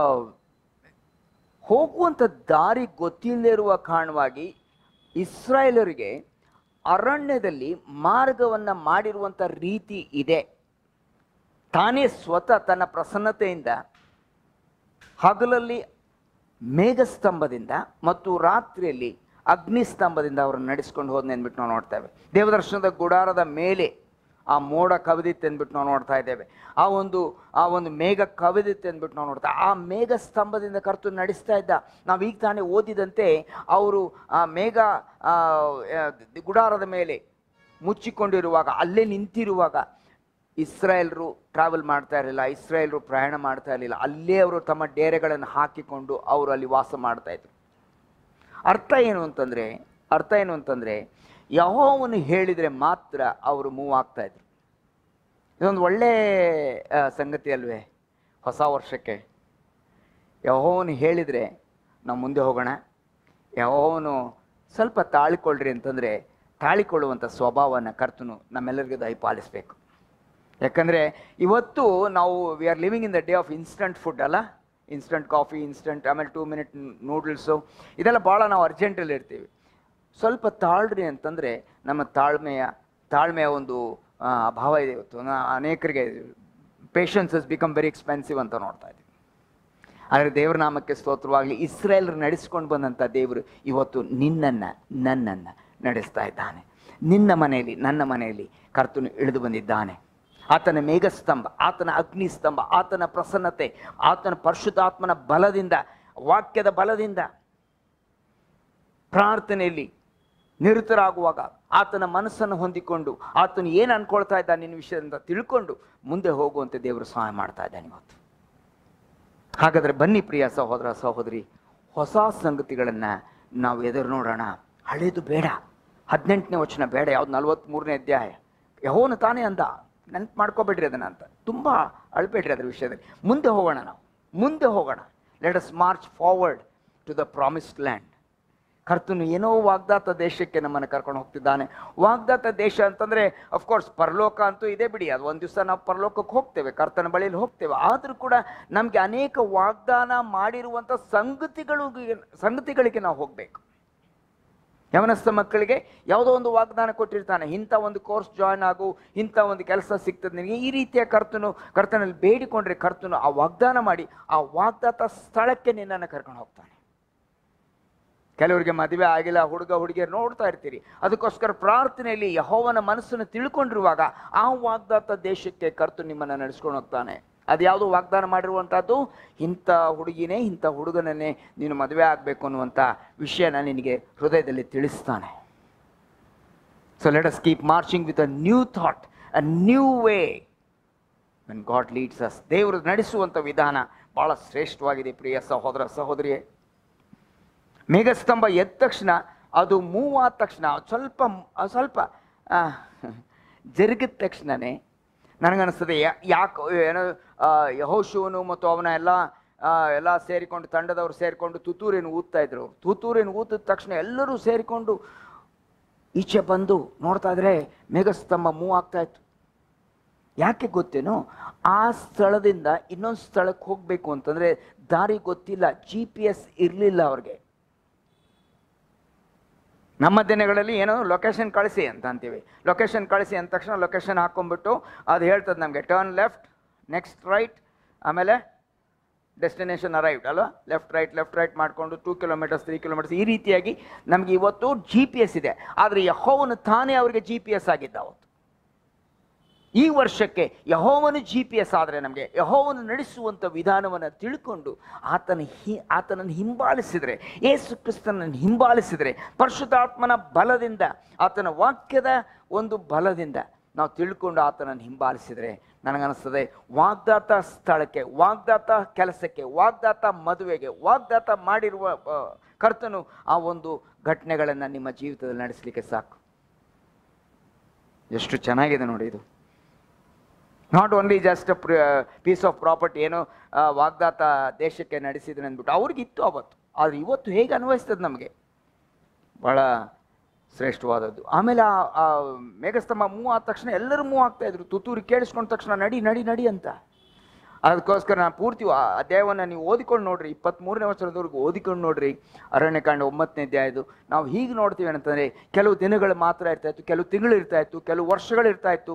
ಹೋಗುವಂಥ ದಾರಿ ಗೊತ್ತಿಲ್ಲದೆ ಇರುವ ಕಾರಣವಾಗಿ ಇಸ್ರಾಯೇಲರಿಗೆ ಅರಣ್ಯದಲ್ಲಿ ಮಾರ್ಗವನ್ನು ಮಾಡಿರುವಂಥ ರೀತಿ ಇದೆ ತಾನೇ ಸ್ವತಃ ತನ್ನ ಪ್ರಸನ್ನತೆಯಿಂದ ಹಗಲಲ್ಲಿ ಮೇಘಸ್ತಂಭದಿಂದ ಮತ್ತು ರಾತ್ರಿಯಲ್ಲಿ ಅಗ್ನಿಸ್ತಂಭದಿಂದ ಅವರನ್ನು ನಡೆಸ್ಕೊಂಡು ಹೋದ್ನೆ ಅಂದ್ಬಿಟ್ಟು ನಾವು ನೋಡ್ತೇವೆ ದೇವದರ್ಶನದ ಗುಡಾರದ ಮೇಲೆ ಆ ಮೋಡ ಕವಿದಿತ್ತು ಅಂದ್ಬಿಟ್ಟು ನಾವು ನೋಡ್ತಾ ಇದ್ದೇವೆ ಆ ಒಂದು ಆ ಒಂದು ಮೇಘ ಕವಿದಿತ್ತು ಅಂದ್ಬಿಟ್ಟು ನಾವು ನೋಡ್ತಾ ಆ ಮೇಘ ಸ್ತಂಭದಿಂದ ಕರ್ತು ನಡೆಸ್ತಾ ಇದ್ದ ನಾವು ಈಗ ತಾನೇ ಓದಿದಂತೆ ಅವರು ಆ ಮೇಘ ಆ, ಆ, ಗುಡಾರದ ಮೇಲೆ ಮುಚ್ಚಿಕೊಂಡಿರುವಾಗ ಅಲ್ಲೇ ನಿಂತಿರುವಾಗ ಇಸ್ರಾಯೇಲ್ರು ಟ್ರಾವೆಲ್ ಮಾಡ್ತಾ ಇರಲಿಲ್ಲ ಇಸ್ರಾಯೇಲ್ರು ಪ್ರಯಾಣ ಮಾಡ್ತಾ ಇರಲಿಲ್ಲ ಅಲ್ಲೇ ಅವರು ತಮ್ಮ ಡೇರೆಗಳನ್ನು ಹಾಕಿಕೊಂಡು ಅವರು ಅಲ್ಲಿ ವಾಸ ಮಾಡ್ತಾ ಇದ್ರು ಅರ್ಥ ಏನು ಅಂತಂದರೆ ಅರ್ಥ ಏನು ಅಂತಂದರೆ ಯಹೋವನು ಹೇಳಿದರೆ ಮಾತ್ರ ಅವರು ಮೂವ್ ಆಗ್ತಾ ಇದ್ರು ಇದೊಂದು ಒಳ್ಳೆ ಆ, ಸಂಗತಿ ಅಲ್ವೇ ಹೊಸ ವರ್ಷಕ್ಕೆ ಯಹೋವನು ಹೇಳಿದರೆ ನಾವು ಮುಂದೆ ಹೋಗೋಣ ಯಹೋವನು ಸ್ವಲ್ಪ ತಾಳಿಕೊಳ್ಳ್ರಿ ಅಂತಂದರೆ ತಾಳಿಕೊಳ್ಳುವಂಥ ಸ್ವಭಾವನ ಕರ್ತನು ನಮ್ಮೆಲ್ಲರಿಗೂ ದಯಪಾಲಿಸಬೇಕು ಯಾಕಂದರೆ ಇವತ್ತು ನಾವು we are living in the day of instant food ಅಲ್ಲ ಇನ್ಸ್ಟಂಟ್ ಕಾಫಿ ಇನ್ಸ್ಟಂಟ್ ಆಮೇಲೆ ಟೂ ಮಿನಿಟ್ ನೂಡಲ್ಸು ಇದೆಲ್ಲ ಭಾಳ ನಾವು ಅರ್ಜೆಂಟಲ್ಲಿ ಇರ್ತೀವಿ ಸ್ವಲ್ಪ ತಾಳ್ರಿ ಅಂತಂದರೆ ನಮ್ಮ ತಾಳ್ಮೆಯ ತಾಳ್ಮೆಯ ಒಂದು ಆ, ಅಭಾವ ಇದೆ ಇವತ್ತು ನಾ- ಅನೇಕರಿಗೆ patience is become very expensive ಅಂತ ನೋಡ್ತಾ ಇದ್ದೀವಿ ಆದರೆ ದೇವರ ನಾಮಕ್ಕೆ ಸ್ತೋತ್ರವಾಗಲಿ ಇಸ್ರೇಲ್ ನಡೆಸ್ಕೊಂಡು ಬಂದಂಥ ದೇವರು ಇವತ್ತು ನಿನ್ನನ್ನು ನನ್ನನ್ನು ನಡೆಸ್ತಾ ಇದ್ದಾನೆ ನಿನ್ನ ಮನೆಯಲ್ಲಿ ನನ್ನ ಮನೆಯಲ್ಲಿ ಕರ್ತನು ಇಳಿದು ಬಂದಿದ್ದಾನೆ ಆತನ ಮೇಘಸ್ತಂಭ ಆತನ ಅಗ್ನಿಸ್ತಂಭ ಆತನ ಪ್ರಸನ್ನತೆ ಆತನ ಪರಿಶುದ್ಧಾತ್ಮನ ಬಲದಿಂದ ವಾಕ್ಯದ ಬಲದಿಂದ ಪ್ರಾರ್ಥನೆಯಲ್ಲಿ ನಿರತರಾಗುವಾಗ ಆತನ ಮನಸ್ಸನ್ನು ಹೊಂದಿಕೊಂಡು ಆತನು ಏನು ಅನ್ಕೊಳ್ತಾ ಇದ್ದಾನೆ ನಿನ್ನ ವಿಷಯದಿಂದ ತಿಳ್ಕೊಂಡು ಮುಂದೆ ಹೋಗುವಂತೆ ದೇವರು ಸಹಾಯ ಮಾಡ್ತಾ ಇದ್ದಾನೆ ಇವತ್ತು ಹಾಗಾದರೆ ಬನ್ನಿ ಪ್ರಿಯ ಸಹೋದರ ಸಹೋದರಿ ಹೊಸ ಸಂಗತಿಗಳನ್ನು ನಾವು ಎದುರು ನೋಡೋಣ ಹಳೇದು ಬೇಡ ಹದಿನೆಂಟನೇ ವಚನ ಬೇಡ ಯಾವ್ದು ನಲ್ವತ್ತ್ಮೂರನೇ ಅಧ್ಯಾಯ ಯಹೋನು ತಾನೇ ಅಂದ ನೆನ್ಪು ಮಾಡ್ಕೋಬೇಡ್ರಿ ಅದನ್ನ ಅಂತ ತುಂಬ ಅಳ್ಬೇಡ್ರಿ ಅದ್ರ ವಿಷಯದಲ್ಲಿ ಮುಂದೆ ಹೋಗೋಣ ನಾವು ಮುಂದೆ ಹೋಗೋಣ let us march forward to the promised land ಕರ್ತನು ಏನೋ ವಾಗ್ದಾತ ದೇಶಕ್ಕೆ ನಮ್ಮನ್ನು ಕರ್ಕೊಂಡು ಹೋಗ್ತಿದ್ದಾನೆ ವಾಗ್ದಾತ ದೇಶ ಅಂತಂದ್ರೆ ಅಫ್ಕೋರ್ಸ್ ಪರಲೋಕ ಅಂತೂ ಇದೆ ಬಿಡಿ ಅದು ಒಂದು ದಿವಸ ನಾವು ಪರಲೋಕಕ್ಕೆ ಹೋಗ್ತೇವೆ ಕರ್ತನ ಬಳಿಯಲ್ಲಿ ಹೋಗ್ತೇವೆ ಆದರೂ ಕೂಡ ನಮಗೆ ಅನೇಕ ವಾಗ್ದಾನ ಮಾಡಿರುವಂಥ ಸಂಗತಿಗಳು ಸಂಗತಿಗಳಿಗೆ ನಾವು ಹೋಗಬೇಕು ಯವನಸ್ಥ ಮಕ್ಕಳಿಗೆ ಯಾವುದೋ ಒಂದು ವಾಗ್ದಾನ ಕೊಟ್ಟಿರ್ತಾನೆ ಇಂಥ ಒಂದು ಕೋರ್ಸ್ ಜಾಯ್ನ್ ಆಗು ಇಂಥ ಒಂದು ಕೆಲಸ ಸಿಗ್ತದೆ ನಿನಗೆ ಈ ರೀತಿಯ ಕರ್ತನು ಕರ್ತನಲ್ಲಿ ಬೇಡಿಕೊಂಡ್ರೆ ಕರ್ತನು ಆ ವಾಗ್ದಾನ ಮಾಡಿ ಆ ವಾಗ್ದಾತ ಸ್ಥಳಕ್ಕೆ ನಿನ್ನನ್ನು ಕರ್ಕೊಂಡು ಹೋಗ್ತಾನೆ ಕೆಲವರಿಗೆ ಮದುವೆ ಆಗಿಲ್ಲ ಹುಡುಗ ಹುಡುಗಿಯರು ನೋಡ್ತಾ ಇರ್ತೀರಿ ಅದಕ್ಕೋಸ್ಕರ ಪ್ರಾರ್ಥನೆಯಲ್ಲಿ ಯಹೋವನ ಮನಸ್ಸನ್ನು ತಿಳ್ಕೊಂಡಿರುವಾಗ ಆ ವಾಗ್ದಾತ ದೇಶಕ್ಕೆ ಕರ್ತು ನಿಮ್ಮನ್ನು ನಡೆಸ್ಕೊಂಡು ಹೋಗ್ತಾನೆ ಅದು ಯಾವುದು ವಾಗ್ದಾನ ಮಾಡಿರುವಂಥದ್ದು ಇಂಥ ಹುಡುಗಿನೇ ಇಂಥ ಹುಡುಗನನ್ನೇ ನೀನು ಮದುವೆ ಆಗಬೇಕು ಅನ್ನುವಂಥ ವಿಷಯನ ನಿನಗೆ ಹೃದಯದಲ್ಲಿ ತಿಳಿಸ್ತಾನೆ so let us keep marching with a new thought a new way when God leads us ದೇವರು ನಡೆಸುವಂಥ ವಿಧಾನ ಭಾಳ ಶ್ರೇಷ್ಠವಾಗಿದೆ ಪ್ರಿಯ ಸಹೋದರ ಸಹೋದರಿಯೇ ಮೇಘಸ್ತಂಭ ಎದ್ದ ತಕ್ಷಣ ಅದು ಮೂವ್ ಆದ ತಕ್ಷಣ ಸ್ವಲ್ಪ ಅದ್ ಸ್ವಲ್ಪ ಆ, ಜರುಗಿದ ತಕ್ಷಣನೇ ನನಗನ್ನಿಸ್ತದೆ ಯಾಕೆ ಏನೋ ಯಹೋಶುವನು ಮತ್ತು ಅವನ ಎಲ್ಲ ಆ, ಎಲ್ಲ ಸೇರಿಕೊಂಡು ತಂಡದವರು ಸೇರಿಕೊಂಡು ತುತ್ತೂರಿನ ಊದ್ತಾ ಇದ್ರು ತುತ್ತೂರಿನ ಊದಿದ ತಕ್ಷಣ ಎಲ್ಲರೂ ಸೇರಿಕೊಂಡು ಈಚೆ ಬಂದು ನೋಡ್ತಾ ಇದ್ರೆ ಮೇಘಸ್ತಂಭ ಮೂವ್ ಆಗ್ತಾ ಇತ್ತು ಯಾಕೆ ಗೊತ್ತೇನೋ ಆ ಸ್ಥಳದಿಂದ ಇನ್ನೊಂದು ಸ್ಥಳಕ್ಕೆ ಹೋಗಬೇಕು ಅಂತಂದ್ರೆ ದಾರಿ ಗೊತ್ತಿಲ್ಲ ಜಿ ಪಿ ಎಸ್ ಇರಲಿಲ್ಲ ಅವ್ರಿಗೆ ನಮ್ಮ ದಿನಗಳಲ್ಲಿ ಏನೋ ಲೊಕೇಶನ್ ಕಳಿಸಿ ಅಂತ ಅಂತೀವಿ ಲೊಕೇಶನ್ ಕಳಿಸಿ ಅಂದ ತಕ್ಷಣ ಲೊಕೇಶನ್ ಹಾಕೊಂಡ್ಬಿಟ್ಟು ಅದು ಹೇಳ್ತದೆ ನಮಗೆ ಟರ್ನ್ ಲೆಫ್ಟ್ ನೆಕ್ಸ್ಟ್ ರೈಟ್ ಆಮೇಲೆ ಡೆಸ್ಟಿನೇಷನ್ ಅರೈವ್ಡ್ ಅಲ್ವಾ ಲೆಫ್ಟ್ ರೈಟ್ ಲೆಫ್ಟ್ ರೈಟ್ ಮಾಡಿಕೊಂಡು ಟೂ ಕಿಲೋಮೀಟರ್ಸ್ ತ್ರೀ ಕಿಲೋಮೀಟರ್ಸ್ ಈ ರೀತಿಯಾಗಿ ನಮಗೆ ಇವತ್ತು ಜಿ ಪಿ ಎಸ್ ಇದೆ ಆದರೆ ಯಹೋವನು ತಾನೇ ಅವರಿಗೆ ಜಿ ಪಿ ಎಸ್ ಆಗಿದ್ದ ಅವತ್ತು ಈ ವರ್ಷಕ್ಕೆ ಯಹೋವನು ಜಿ ಪಿ ಎಸ್ ಆದರೆ ನಮಗೆ ಯಹೋವನು ನಡೆಸುವಂಥ ವಿಧಾನವನ್ನು ತಿಳ್ಕೊಂಡು ಆತನ ಹಿ ಆತನನ್ನು ಹಿಂಬಾಲಿಸಿದರೆ ಯೇಸು ಕ್ರಿಸ್ತನನ್ನು ಹಿಂಬಾಲಿಸಿದರೆ ಪರಿಶುದ್ಧಾತ್ಮನ ಬಲದಿಂದ ಆತನ ವಾಕ್ಯದ ಒಂದು ಬಲದಿಂದ ನಾವು ತಿಳ್ಕೊಂಡು ಆತನನ್ನು ಹಿಂಬಾಲಿಸಿದರೆ ನನಗನ್ನಿಸ್ತದೆ ವಾಗ್ದಾತ ಸ್ಥಳಕ್ಕೆ ವಾಗ್ದಾತ ಕೆಲಸಕ್ಕೆ ವಾಗ್ದಾತ ಮದುವೆಗೆ ವಾಗ್ದಾತ ಮಾಡಿರುವ ಆ, ಕರ್ತನು ಆ ಒಂದು ಘಟನೆಗಳನ್ನು ನಿಮ್ಮ ಜೀವಿತದಲ್ಲಿ ನಡೆಸಲಿಕ್ಕೆ ಸಾಕು ಎಷ್ಟು ಚೆನ್ನಾಗಿದೆ ನೋಡಿ ಇದು not only just piece of property ಏನೋ ಆ, ವಾಗ್ದಾತ ದೇಶಕ್ಕೆ ನಡೆಸಿದ್ರೆ ಅಂದ್ಬಿಟ್ಟು ಅವ್ರಿಗಿತ್ತು ಅವತ್ತು ಆದರೆ ಇವತ್ತು ಹೇಗೆ ಅನ್ವಯಿಸ್ತದೆ ನಮಗೆ ಭಾಳ ಶ್ರೇಷ್ಠವಾದದ್ದು ಆಮೇಲೆ ಆ ಆ ಮೇಘಸ್ತಂಭ ಮೂವ್ ಆದ ತಕ್ಷಣ ಎಲ್ಲರೂ ಮೂವ್ ಆಗ್ತಾ ಇದ್ರು ತುತ್ತೂರಿ ಕೇಳಿಸ್ಕೊಂಡ ತಕ್ಷಣ ನಡಿ ನಡಿ ನಡಿ ಅಂತ ಅದಕ್ಕೋಸ್ಕರ ನಾನು ಪೂರ್ತಿ ಆ ಅಧ್ಯಾಯವನ್ನು ನೀವು ಓದಿಕೊಂಡು ನೋಡ್ರಿ ಇಪ್ಪತ್ತ್ಮೂರನೇ ವರ್ಷದವರೆಗೂ ಓದಿಕೊಂಡು ನೋಡ್ರಿ ಅರಣ್ಯಕಾಂಡ ಒಂಬತ್ತನೇ ಅಧ್ಯಾಯದು ನಾವು ಹೀಗೆ ನೋಡ್ತೀವಿ ಅಂತಂದರೆ ಕೆಲವು ದಿನಗಳು ಮಾತ್ರ ಇರ್ತಾ ಇತ್ತು ಕೆಲವು ತಿಂಗಳು ಇರ್ತಾ ಇತ್ತು ಕೆಲವು ವರ್ಷಗಳು ಇರ್ತಾ ಇತ್ತು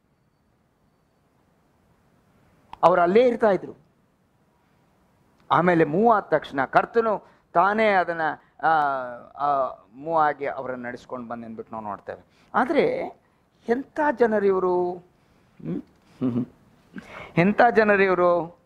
ಅವ್ರು ಅಲ್ಲೇ ಇರ್ತಾ ಇದ್ರು ಆಮೇಲೆ ಮೂವ್ ಆದ ತಕ್ಷಣ ಕರ್ತನು ತಾನೇ ಅದನ್ನು ಮೂವ್ ಆಗಿ ಅವರನ್ನು ನಡೆಸ್ಕೊಂಡು ಬಂದು ಅಂದ್ಬಿಟ್ಟು ನಾವು ನೋಡ್ತೇವೆ ಆದರೆ ಎಂಥ ಜನರು ಇವರು ಎಂಥ ಜನರು ಇವರು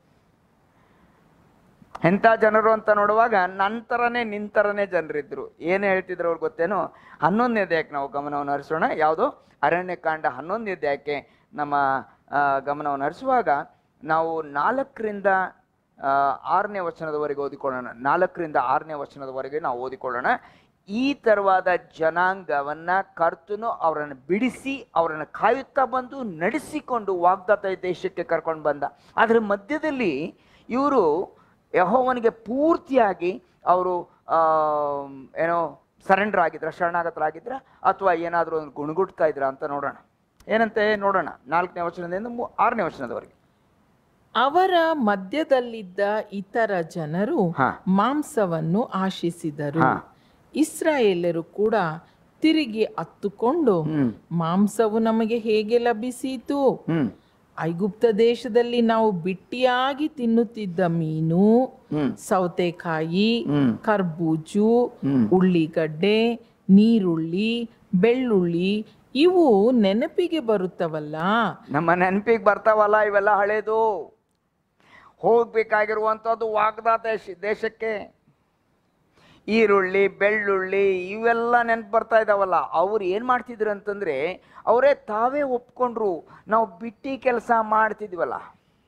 ಎಂಥ ಜನರು ಅಂತ ನೋಡುವಾಗ ನಂತರನೇ ನಿಂತರನೇ ಜನರಿದ್ರು ಏನು ಹೇಳ್ತಿದ್ರು ಅವ್ರು ಗೊತ್ತೇನೋ ಹನ್ನೊಂದನೇ ಅಧ್ಯಾಯಕ್ಕೆ ನಾವು ಗಮನವನ್ನು ಹರಿಸೋಣ ಯಾವುದು ಅರಣ್ಯಕಾಂಡ ಹನ್ನೊಂದನೇ ಅಧ್ಯಾಯಕ್ಕೆ ನಮ್ಮ ಆ, ಗಮನವನ್ನು ಹರಿಸುವಾಗ ನಾವು ನಾಲ್ಕರಿಂದ ಆ, ಆರನೇ ವಚನದವರೆಗೆ ಓದಿಕೊಳ್ಳೋಣ ನಾಲ್ಕರಿಂದ ಆರನೇ ವಚನದವರೆಗೆ ನಾವು ಓದಿಕೊಳ್ಳೋಣ ಈ ತರವಾದ ಜನಾಂಗವನ್ನ ಕರ್ತನು ಅವರನ್ನು ಬಿಡಿಸಿ ಅವರನ್ನು ಕಾಯುತ್ತಾ ಬಂದು ನಡೆಸಿಕೊಂಡು ವಾಗ್ದಾತ ದೇಶಕ್ಕೆ ಕರ್ಕೊಂಡು ಬಂದ ಅದರ ಮಧ್ಯದಲ್ಲಿ ಇವರು ಯಹೋವನಿಗೆ ಪೂರ್ತಿಯಾಗಿ ಅವರು ಏನೋ ಸರೆಂಡರ್ ಆಗಿದ್ರ ಶರಣಾಗತರಾಗಿದ್ರ ಅಥವಾ ಏನಾದರೂ ಒಂದು ಗುಣಗುಡ್ತಾ ಇದ್ರ ಅಂತ ನೋಡೋಣ ಏನಂತೆ ನೋಡೋಣ ನಾಲ್ಕನೇ ವಚನದಿಂದ ಮೂ- ಆರನೇ ವಚನದವರೆಗೆ ಅವರ ಮಧ್ಯದಲ್ಲಿದ್ದ ಇತರ ಜನರು ಹಾ. ಮಾಂಸವನ್ನು ಆಶಿಸಿದರು ಹಾ. ಇಸ್ರಾಯೇಲರು ಕೂಡ ತಿರುಗಿ ಹತ್ತುಕೊಂಡು ಹ್ಮ್. ಮಾಂಸವು ನಮಗೆ ಹೇಗೆ ಲಭಿಸಿತು ಹ್ಮ್ ಐಗುಪ್ತ ದೇಶದಲ್ಲಿ ನಾವು ಬಿಟ್ಟಿಯಾಗಿ ತಿನ್ನುತ್ತಿದ್ದ ಮೀನು ಹ್ಮ್. ಸೌತೆಕಾಯಿ ಹ್ಮ್. ಕರ್ಬೂಜು ಹ್ಮ್. ಉಳ್ಳಿಗಡ್ಡೆ ನೀರುಳ್ಳಿ ಬೆಳ್ಳುಳ್ಳಿ ಇವು ನೆನಪಿಗೆ ಬರುತ್ತವಲ್ಲ ನಮ್ಮ ನೆನಪಿಗೆ ಬರ್ತಾವಲ್ಲ ಇವೆಲ್ಲ ಹಳೇದು ಹೋಗ್ಬೇಕಾಗಿರುವಂಥದ್ದು ವಾಗ್ದಾತ ದೇಶ- ದೇಶಕ್ಕೆ ಈರುಳ್ಳಿ ಬೆಳ್ಳುಳ್ಳಿ ಇವೆಲ್ಲ ನೆನಪು ಬರ್ತಾ ಇದಾವಲ್ಲ ಅವ್ರು ಏನು ಮಾಡ್ತಿದ್ರು ಅಂತಂದ್ರೆ ಅವರೇ ತಾವೇ ಒಪ್ಕೊಂಡ್ರು ನಾವು ಬಿಟ್ಟಿ ಕೆಲಸ ಮಾಡ್ತಿದ್ವಲ್ಲ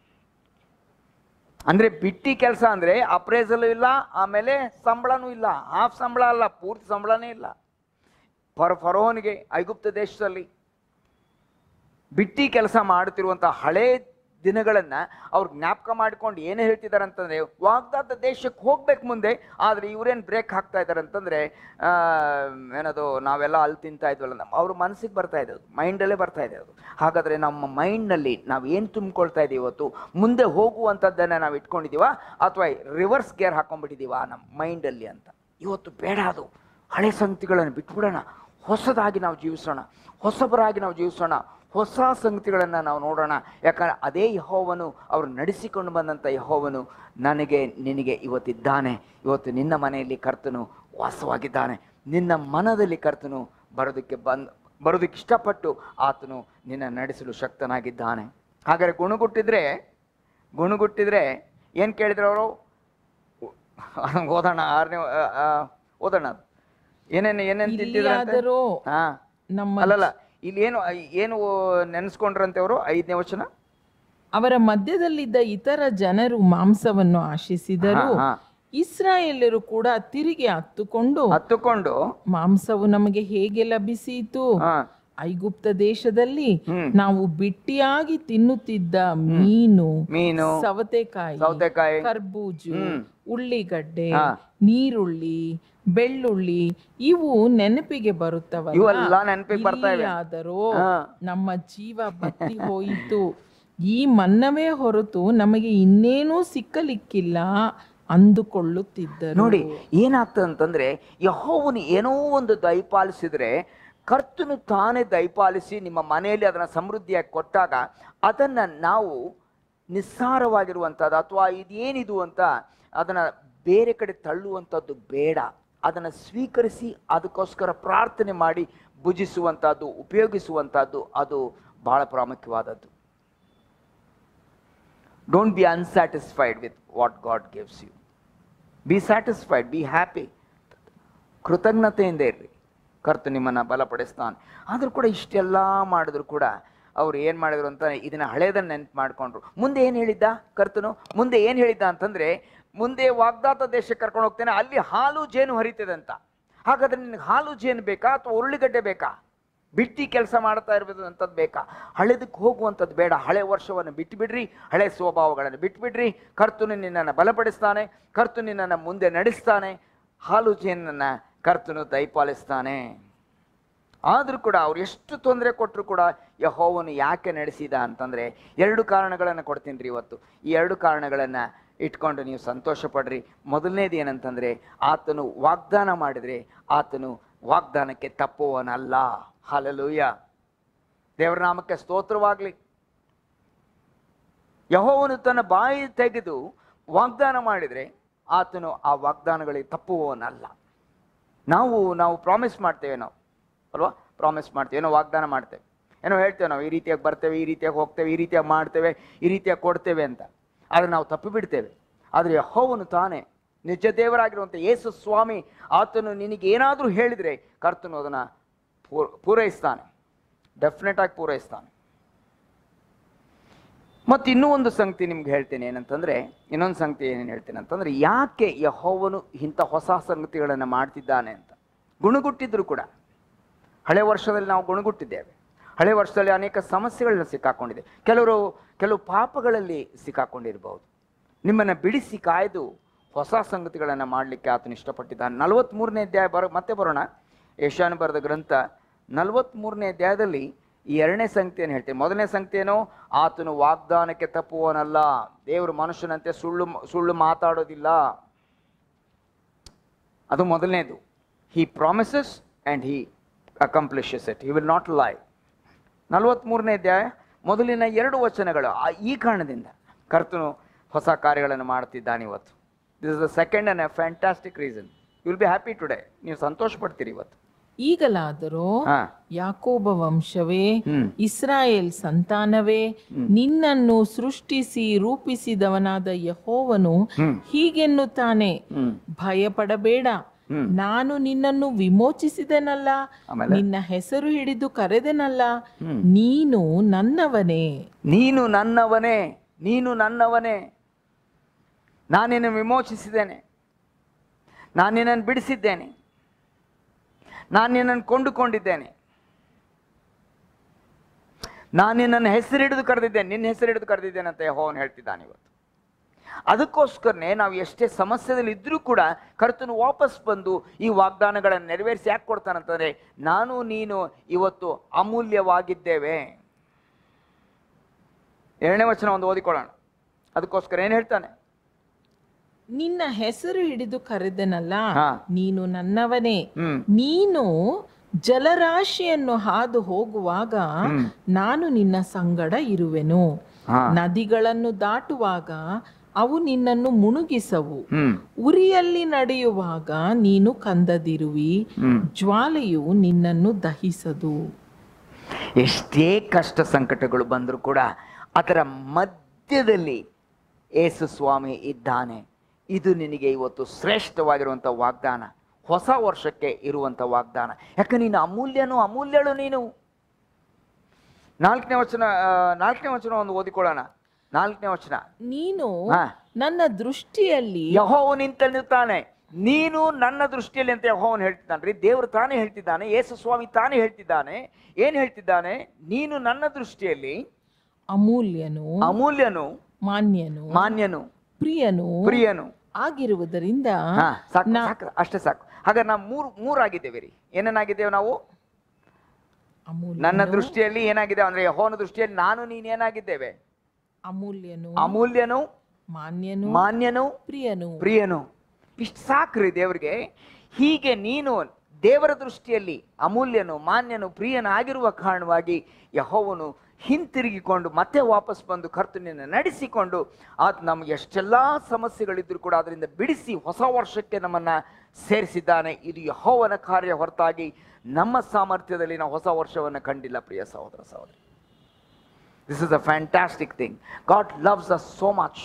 ಅಂದ್ರೆ ಬಿಟ್ಟಿ ಕೆಲಸ ಅಂದ್ರೆ ಅಪ್ರೇಸಲ್ ಇಲ್ಲ ಆಮೇಲೆ ಸಂಬಳನೂ ಇಲ್ಲ ಹಾಫ್ ಸಂಬಳ ಅಲ್ಲ ಪೂರ್ತಿ ಸಂಬಳನೇ ಇಲ್ಲ ಫರ್ ಫರೋನಿಗೆ ಐಗುಪ್ತ ದೇಶದಲ್ಲಿ ಬಿಟ್ಟಿ ಕೆಲಸ ಮಾಡುತ್ತಿರುವಂಥ ಹಳೇ ದಿನಗಳನ್ನ ಅವ್ರು ಜ್ಞಾಪಕ ಮಾಡ್ಕೊಂಡು ಏನು ಹೇಳ್ತಿದ್ದಾರೆ ಅಂತಂದ್ರೆ ವಾಗ್ದಾತ ದೇಶಕ್ಕೆ ಹೋಗ್ಬೇಕು ಮುಂದೆ ಆದ್ರೆ ಇವ್ರೇನು ಬ್ರೇಕ್ ಹಾಕ್ತಾ ಇದ್ದಾರೆ ಅಂತಂದ್ರೆ ಆ, ಏನದು ನಾವೆಲ್ಲ ಅಲ್ಲಿ ತಿಂತಾ ಇದ್ವಲ್ಲ ನಮ್ಮ ಅವ್ರ ಮನಸ್ಸಿಗೆ ಬರ್ತಾ ಇದೆ ಅದು ಮೈಂಡಲ್ಲೇ ಬರ್ತಾ ಇದೆ ಅದು ಹಾಗಾದ್ರೆ ನಮ್ಮ ಮೈಂಡ್ನಲ್ಲಿ ನಾವು ಏನು ತುಂಬಿಕೊಳ್ತಾ ಇದೀವಿ ಇವತ್ತು ಮುಂದೆ ಹೋಗುವಂಥದ್ದನ್ನ ನಾವು ಇಟ್ಕೊಂಡಿದೀವ ಅಥವಾ ರಿವರ್ಸ್ ಗೇರ್ ಹಾಕೊಂಡ್ಬಿಟ್ಟಿದೀವ ನಮ್ಮ ಮೈಂಡಲ್ಲಿ ಅಂತ ಇವತ್ತು ಬೇಡ ಅದು ಹಳೆ ಸಂಗತಿಗಳನ್ನು ಬಿಟ್ಬಿಡೋಣ ಹೊಸದಾಗಿ ನಾವು ಜೀವಿಸೋಣ ಹೊಸಬರಾಗಿ ನಾವು ಜೀವಿಸೋಣ ಹೊಸ ಸಂಗತಿಗಳನ್ನು ನಾವು ನೋಡೋಣ ಯಾಕಂದ್ರೆ ಅದೇ ಯಹೋವನು ಅವರು ನಡೆಸಿಕೊಂಡು ಬಂದಂಥ ಯಹೋವನು ನನಗೆ ನಿನಗೆ ಇವತ್ತಿದ್ದಾನೆ ಇವತ್ತು ನಿನ್ನ ಮನೆಯಲ್ಲಿ ಕರ್ತನು ವಾಸವಾಗಿದ್ದಾನೆ ನಿನ್ನ ಮನದಲ್ಲಿ ಕರ್ತನು ಬರೋದಕ್ಕೆ ಬಂದ್ ಬರೋದಕ್ಕೆ ಇಷ್ಟಪಟ್ಟು ಆತನು ನಿನ್ನ ನಡೆಸಲು ಶಕ್ತನಾಗಿದ್ದಾನೆ ಹಾಗಾದ್ರೆ ಗುಣಗುಟ್ಟಿದ್ರೆ ಗುಣಗುಟ್ಟಿದ್ರೆ ಏನು ಕೇಳಿದ್ರು ಅವರು ಓದೋಣ ಆರನೇ ಓದೋಣ ಅದು. ಏನೇನು ಏನೇನು ತಿಂತಿದ್ರಂತೆ ಇಲ್ಲಿಯಾದರೂ ಹಾ ನಮ್ಮ ಅಲ್ಲಲ್ಲ ಇಲ್ಲಿ ಏನು ಏನು ನೆನೆಸ್ಕೊಂಡ್ರಂತೆ ಅವರು ಐದನೇ ವಚನ ಅವರ ಮಧ್ಯದಲ್ಲಿದ್ದ ಇತರ ಜನರು ಮಾಂಸವನ್ನು ಆಶಿಸಿದರು ಹಾ, ಹಾ. ಇಸ್ರಾಯೇಲರು ಕೂಡ ತಿರುಗಿ ಹತ್ತುಕೊಂಡು ಹತ್ತುಕೊಂಡು ಮಾಂಸವು ನಮಗೆ ಹೇಗೆ ಲಭಿಸಿತು ಹಾ ಐಗುಪ್ತ ದೇಶದಲ್ಲಿ ಹ್ಮ್. ನಾವು ಬಿಟ್ಟಿಯಾಗಿ ತಿನ್ನುತ್ತಿದ್ದ ಮೀನು ಮೀನು ಸವತೆಕಾಯಿ ಸೌತೆಕಾಯಿ ಕರ್ಬೂಜು ಹ್ಮ್. ಉಳ್ಳಿಗಡ್ಡೆ ಹಾ. ನೀರುಳ್ಳಿ ಬೆಳ್ಳುಳ್ಳಿ ಇವು ನೆನಪಿಗೆ ಬರುತ್ತವಲ್ಲ ಇವೆಲ್ಲ ನೆನಪಿಗೆ ಬರ್ತಾ ಇವೆ. ಆದರೂ ಹಾ. ನಮ್ಮ ಜೀವ ಬತ್ತಿ ಹೋಯಿತು ಈ ಮನ್ನವೇ ಹೊರತು ನಮಗೆ ಇನ್ನೇನೂ ಸಿಕ್ಕಲಿಕ್ಕಿಲ್ಲ ಅಂದುಕೊಳ್ಳುತ್ತಿದ್ದರು ನೋಡಿ ಏನಾಗ್ತದೆ ಅಂತಂದ್ರೆ ಯಹೋವನು ಏನೋ ಒಂದು ದಯಪಾಲಿಸಿದ್ರೆ ಕರ್ತನು ತಾನೇ ದಯಪಾಲಿಸಿ ನಿಮ್ಮ ಮನೆಯಲ್ಲಿ ಅದನ್ನು ಸಮೃದ್ಧಿಯಾಗಿ ಕೊಟ್ಟಾಗ ಅದನ್ನು ನಾವು ನಿಸ್ಸಾರವಾಗಿರುವಂಥದ್ದು ಅಥವಾ ಇದೇನಿದು ಅಂತ ಅದನ್ನು ಬೇರೆ ಕಡೆ ತಳ್ಳುವಂಥದ್ದು ಬೇಡ ಅದನ್ನು ಸ್ವೀಕರಿಸಿ ಅದಕ್ಕೋಸ್ಕರ ಪ್ರಾರ್ಥನೆ ಮಾಡಿ ಭುಜಿಸುವಂಥದ್ದು ಉಪಯೋಗಿಸುವಂಥದ್ದು ಅದು ಬಹಳ ಪ್ರಾಮುಖ್ಯವಾದದ್ದು don't be unsatisfied with what God gives you be satisfied be happy ಕೃತಜ್ಞತೆಯಿಂದ ಇರ್ರಿ ಕರ್ತು ನಿಮ್ಮನ್ನು ಬಲಪಡಿಸ್ತಾನೆ ಆದರೂ ಕೂಡ ಇಷ್ಟೆಲ್ಲ ಮಾಡಿದ್ರು ಕೂಡ ಅವ್ರು ಏನು ಮಾಡಿದ್ರು ಅಂತ ಇದನ್ನ ಹಳೇದನ್ನ ನೆನ್ಪು ಮಾಡ್ಕೊಂಡ್ರು ಮುಂದೆ ಏನು ಹೇಳಿದ್ದ ಕರ್ತನು ಮುಂದೆ ಏನು ಹೇಳಿದ್ದ ಅಂತಂದ್ರೆ ಮುಂದೆ ವಾಗ್ದಾತ ದೇಶಕ್ಕೆ ಕರ್ಕೊಂಡು ಹೋಗ್ತೇನೆ ಅಲ್ಲಿ ಹಾಲು ಜೇನು ಹರಿತದೆ ಅಂತ ಹಾಗಾದ್ರೆ ನಿನಗೆ ಹಾಲು ಜೇನು ಬೇಕಾ ಅಥವಾ ಉರುಳಿಗಡ್ಡೆ ಬೇಕಾ ಬಿಟ್ಟಿ ಕೆಲಸ ಮಾಡ್ತಾ ಇರಬೇಕಂಥದ್ದು ಬೇಕಾ ಹಳೆದಕ್ಕೆ ಹೋಗುವಂಥದ್ದು ಬೇಡ ಹಳೆ ವರ್ಷವನ್ನು ಬಿಟ್ಟುಬಿಡ್ರಿ ಹಳೆ ಸ್ವಭಾವಗಳನ್ನು ಬಿಟ್ಬಿಡ್ರಿ ಕರ್ತನು ನಿನ್ನನ್ನು ಬಲಪಡಿಸ್ತಾನೆ ಕರ್ತನು ನಿನ್ನನ್ನು ಮುಂದೆ ನಡೆಸ್ತಾನೆ ಹಾಲು ಜೇನನ್ನು ಕರ್ತನು ದಯಪಾಲಿಸ್ತಾನೆ ಆದರೂ ಕೂಡ ಅವ್ರು ಎಷ್ಟು ತೊಂದರೆ ಕೊಟ್ಟರು ಕೂಡ ಯಹೋವನು ಯಾಕೆ ನಡೆಸಿದ ಅಂತಂದರೆ ಎರಡು ಕಾರಣಗಳನ್ನು ಕೊಡ್ತೀನಿ ರೀ ಇವತ್ತು ಈ ಎರಡು ಕಾರಣಗಳನ್ನು ಇಟ್ಕೊಂಡು ನೀವು ಸಂತೋಷ ಪಡ್ರಿ ಮೊದಲನೇದು ಏನಂತಂದರೆ ಆತನು ವಾಗ್ದಾನ ಮಾಡಿದರೆ ಆತನು ವಾಗ್ದಾನಕ್ಕೆ ತಪ್ಪುವನಲ್ಲ ಹಾಲಲೂಯ ದೇವರ ನಾಮಕ್ಕೆ ಸ್ತೋತ್ರವಾಗಲಿ ಯಹೋವನು ತನ್ನ ಬಾಯಿ ತೆಗೆದು ವಾಗ್ದಾನ ಮಾಡಿದರೆ ಆತನು ಆ ವಾಗ್ದಾನಗಳಿಗೆ ತಪ್ಪುವವನಲ್ಲ ನಾವು ನಾವು ಪ್ರಾಮಿಸ್ ಮಾಡ್ತೇವೆ ನಾವು ಅಲ್ವಾ ಪ್ರಾಮಿಸ್ ಮಾಡ್ತೇವೆ ಏನೋ ವಾಗ್ದಾನ ಮಾಡ್ತೇವೆ ಏನೋ ಹೇಳ್ತೇವೆ ನಾವು ಈ ರೀತಿಯಾಗಿ ಬರ್ತೇವೆ ಈ ರೀತಿಯಾಗಿ ಹೋಗ್ತೇವೆ ಈ ರೀತಿಯಾಗಿ ಮಾಡ್ತೇವೆ ಈ ರೀತಿಯಾಗಿ ಕೊಡ್ತೇವೆ ಅಂತ ಆದರೆ ನಾವು ತಪ್ಪು ಬಿಡ್ತೇವೆ ಆದರೆ ಯಹೋವನು ತಾನೇ ನಿಜ ದೇವರಾಗಿರುವಂಥ ಯೇಸು ಸ್ವಾಮಿ ಆತನು ನಿನಗೆ ಏನಾದರೂ ಹೇಳಿದರೆ ಕರ್ತನು ಅದನ್ನು ಪೂರ್ ಪೂರೈಸ್ತಾನೆ ಡೆಫಿನೆಟ್ ಆಗಿ ಪೂರೈಸ್ತಾನೆ ಮತ್ತು ಇನ್ನೂ ಒಂದು ಸಂಗತಿ ನಿಮ್ಗೆ ಹೇಳ್ತೇನೆ ಏನಂತಂದ್ರೆ ಇನ್ನೊಂದು ಸಂಗತಿ ಏನೇನು ಹೇಳ್ತೇನೆ ಅಂತಂದ್ರೆ ಯಾಕೆ ಯಹೋವನು ಇಂಥ ಹೊಸ ಸಂಗತಿಗಳನ್ನು ಮಾಡ್ತಿದ್ದಾನೆ ಅಂತ ಗುಣಗುಟ್ಟಿದ್ರು ಕೂಡ ಹಳೆ ವರ್ಷದಲ್ಲಿ ನಾವು ಗುಣಗುಟ್ಟಿದ್ದೇವೆ ಹಳೆ ವರ್ಷದಲ್ಲಿ ಅನೇಕ ಸಮಸ್ಯೆಗಳನ್ನ ಸಿಕ್ಕಾಕೊಂಡಿದೆ ಕೆಲವರು ಕೆಲವು ಪಾಪಗಳಲ್ಲಿ ಸಿಕ್ಕಾಕೊಂಡಿರ್ಬೋದು ನಿಮ್ಮನ್ನು ಬಿಡಿಸಿ ಕಾಯ್ದು ಹೊಸ ಸಂಗತಿಗಳನ್ನು ಮಾಡಲಿಕ್ಕೆ ಆತನು ಇಷ್ಟಪಟ್ಟಿದ್ದಾನೆ ನಲವತ್ತ್ಮೂರನೇ ಅಧ್ಯಾಯ ಬರೋ ಮತ್ತೆ ಬರೋಣ ಯಶಾನು ಬರೆದ ಗ್ರಂಥ ನಲವತ್ತ್ಮೂರನೇ ಅಧ್ಯಾಯದಲ್ಲಿ ಈ ಎರಡನೇ ಸಂಗತಿಯನ್ನು ಹೇಳ್ತೀನಿ ಮೊದಲನೇ ಸಂಗತಿ ಏನು ಆತನು ವಾಗ್ದಾನಕ್ಕೆ ತಪ್ಪುವನಲ್ಲ ದೇವರು ಮನುಷ್ಯನಂತೆ ಸುಳ್ಳು ಸುಳ್ಳು ಮಾತಾಡೋದಿಲ್ಲ ಅದು ಮೊದಲನೇದು he promises and he accomplishes it he will not lie ನಲವತ್ತ್ಮೂರನೇ ಅಧ್ಯಾಯ ಮೊದಲಿನ ಎರಡು ವಚನಗಳು ಆ- ಈ ಕಾರಣದಿಂದ ಕರ್ತನು ಹೊಸ ಕಾರ್ಯಗಳನ್ನು ಮಾಡ್ತಿದ್ದಾನೆ ಇವತ್ತು this is the second and a fantastic reason you will be happy today ನೀವು ಸಂತೋಷ ಪಡ್ತೀರಿ ಇವತ್ತು ಈಗಲಾದರೂ ಹಾ ಯಾಕೋಬ ವಂಶವೇ ಹ್ಮ್. ಇಸ್ರಾಯೇಲ್ ಸಂತಾನವೇ ನಿನ್ನನ್ನು ಸೃಷ್ಟಿಸಿ ರೂಪಿಸಿದವನಾದ ಯಹೋವನು ಹೀಗೆನ್ನುತ್ತಾನೆ ಭಯಪಡಬೇಡ ನಾನು ನಿನ್ನನ್ನು ವಿಮೋಚಿಸಿದೆನಲ್ಲ ಆಮೇಲೆ? ನಿನ್ನ ಹೆಸರು ಹಿಡಿದು ಕರೆದೆನಲ್ಲ ನೀನು ನನ್ನವನೇ ನೀನು ನನ್ನವನೇ ನೀನು ನನ್ನವನೇ ನಾನಿನ್ನು ವಿಮೋಚಿಸಿದ್ದೇನೆ ನಾನು ನಿನ್ನನ್ನು ಬಿಡಿಸಿದ್ದೇನೆ ನಾನು ನಿನ್ನನ್ನು ಕೊಂಡುಕೊಂಡಿದ್ದೇನೆ ನಾನು ನಿನ್ನನ್ನು ಹೆಸರಿಡಿದು ಕರೆದಿದ್ದೇನೆ ನಿನ್ನ ಹೆಸರಿಡಿದು ಕರೆದಿದ್ದೇನೆ ಅಂತ ಯೆಹೋವನು ಹೇಳ್ತಿದ್ದಾನೆ ಇವತ್ತು ಅದಕ್ಕೋಸ್ಕರನೇ ನಾವು ಎಷ್ಟೇ ಸಮಸ್ಯೆದಲ್ಲಿ ಇದ್ರೂ ಕೂಡ ಕರ್ತನು ವಾಪಸ್ ಬಂದು ಈ ವಾಗ್ದಾನಗಳನ್ನು ನೆರವೇರಿಸಿ ಯಾಕೆ ಕೊಡ್ತಾನಂತಂದ್ರೆ ನಾನು ನೀನು ಇವತ್ತು ಅಮೂಲ್ಯವಾಗಿದ್ದೇವೆ ಎರಡನೇ ವಚನ ಒಂದು ಓದಿಕೊಳ್ಳೋಣ ಅದಕ್ಕೋಸ್ಕರ ಏನು ಹೇಳ್ತಾನೆ ನಿನ್ನ ಹೆಸರು ಹಿಡಿದು ಕರೆದೆನಲ್ಲ ಹಾ. ನೀನು ನನ್ನವನೇ ಹ್ಮ್ ನೀನು ಜಲರಾಶಿಯನ್ನು ಹಾದು ಹೋಗುವಾಗ ನಾನು ನಿನ್ನ ಸಂಗಡ ಇರುವೆನು ಹಾ. ನದಿಗಳನ್ನು ದಾಟುವಾಗ ಅವು ನಿನ್ನನ್ನು ಮುಳುಗಿಸವು ಹ್ಮ್ ಉರಿಯಲ್ಲಿ ನಡೆಯುವಾಗ ನೀನು ಕಂದದಿರುವಿ ಜ್ವಾಲೆಯು ನಿನ್ನನ್ನು ದಹಿಸದು ಎಷ್ಟೇ ಕಷ್ಟ ಸಂಕಟಗಳು ಬಂದರೂ ಕೂಡ ಅದರ ಮಧ್ಯದಲ್ಲಿ ಏಸು ಸ್ವಾಮಿ ಇದ್ದಾನೆ ಇದು ನಿನಗೆ ಇವತ್ತು ಶ್ರೇಷ್ಠವಾಗಿರುವಂಥ ವಾಗ್ದಾನ ಹೊಸ ವರ್ಷಕ್ಕೆ ಇರುವಂಥ ವಾಗ್ದಾನ ಯಾಕೆ ನೀನು ಅಮೂಲ್ಯನು ಅಮೂಲ್ಯಳು ನೀನು ನಾಲ್ಕನೇ ವಚನ ಆ, ನಾಲ್ಕನೇ ವಚನ ಒಂದು ಓದಿಕೊಳ್ಳೋಣ ನಾಲ್ಕನೇ ವಚನ ನೀನು ಹಾ. ನನ್ನ ದೃಷ್ಟಿಯಲ್ಲಿ ಯಹೋವ ನಿಂತಲ್ಲಿರ್ತಾನೆ ನೀನು ನನ್ನ ದೃಷ್ಟಿಯಲ್ಲಿ ಅಂತ ಯಹೋವನು ಹೇಳ್ತಿದ್ದಾನೆ ರೀ ದೇವರು ತಾನೇ ಹೇಳ್ತಿದ್ದಾನೆ ಯೇಸು ಸ್ವಾಮಿ ತಾನೇ ಹೇಳ್ತಿದ್ದಾನೆ ಏನು ಹೇಳ್ತಿದ್ದಾನೆ ನೀನು ನನ್ನ ದೃಷ್ಟಿಯಲ್ಲಿ ಅಮೂಲ್ಯನು ಅಮೂಲ್ಯನು ಮಾನ್ಯನು ಮಾನ್ಯನು ಪ್ರಿಯನು ಪ್ರಿಯನು ಆಗಿರುವುದರಿಂದ ಹಾ ಸಾಕು ನಾ- ಸಾಕು ಅಷ್ಟೇ ಸಾಕು ಹಾಗಾದ್ರೆ ನಾವು ಮೂರು ಮೂರಾಗಿದ್ದೇವೆ ರೀ ಏನೇನಾಗಿದ್ದೇವೆ ನಾವು ಅಮೂಲ್ಯ ನನ್ನ ದೃಷ್ಟಿಯಲ್ಲಿ ಏನಾಗಿದೆ ಅಂದ್ರೆ ಯಹೋವನ ದೃಷ್ಟಿಯಲ್ಲಿ ನಾನು ನೀನು ಏನಾಗಿದ್ದೇವೆ ಅಮೂಲ್ಯನು ಅಮೂಲ್ಯನು ಮಾನ್ಯನು ಮಾನ್ಯನು ಪ್ರಿಯನು ಪ್ರಿಯನು ಇಷ್ಟು ಸಾಕ್ರಿ ದೇವರಿಗೆ ಹೀಗೆ ನೀನು ದೇವರ ದೃಷ್ಟಿಯಲ್ಲಿ ಅಮೂಲ್ಯನು ಮಾನ್ಯನು ಪ್ರಿಯನು ಆಗಿರುವ ಕಾರಣವಾಗಿ ಯಹೋವನು ಹಿಂತಿರುಗಿಕೊಂಡು ಮತ್ತೆ ವಾಪಸ್ ಬಂದು ಕರ್ತನಿನ ನಡೆಸಿಕೊಂಡು ಆತ ನಮ್ಗೆ ಎಷ್ಟೆಲ್ಲ ಸಮಸ್ಯೆಗಳಿದ್ರು ಕೂಡ ಅದರಿಂದ ಬಿಡಿಸಿ ಹೊಸ ವರ್ಷಕ್ಕೆ ನಮ್ಮನ್ನ ಸೇರಿಸಿದ್ದಾನೆ ಇದು ಯಹೋವನ ಕಾರ್ಯ ಹೊರತಾಗಿ ನಮ್ಮ ಸಾಮರ್ಥ್ಯದಲ್ಲಿ ನಾವು ಹೊಸ ವರ್ಷವನ್ನು ಕಂಡಿಲ್ಲ ಪ್ರಿಯ ಸಹೋದರ ಸಹೋದರಿ this is a fantastic thing God loves us so much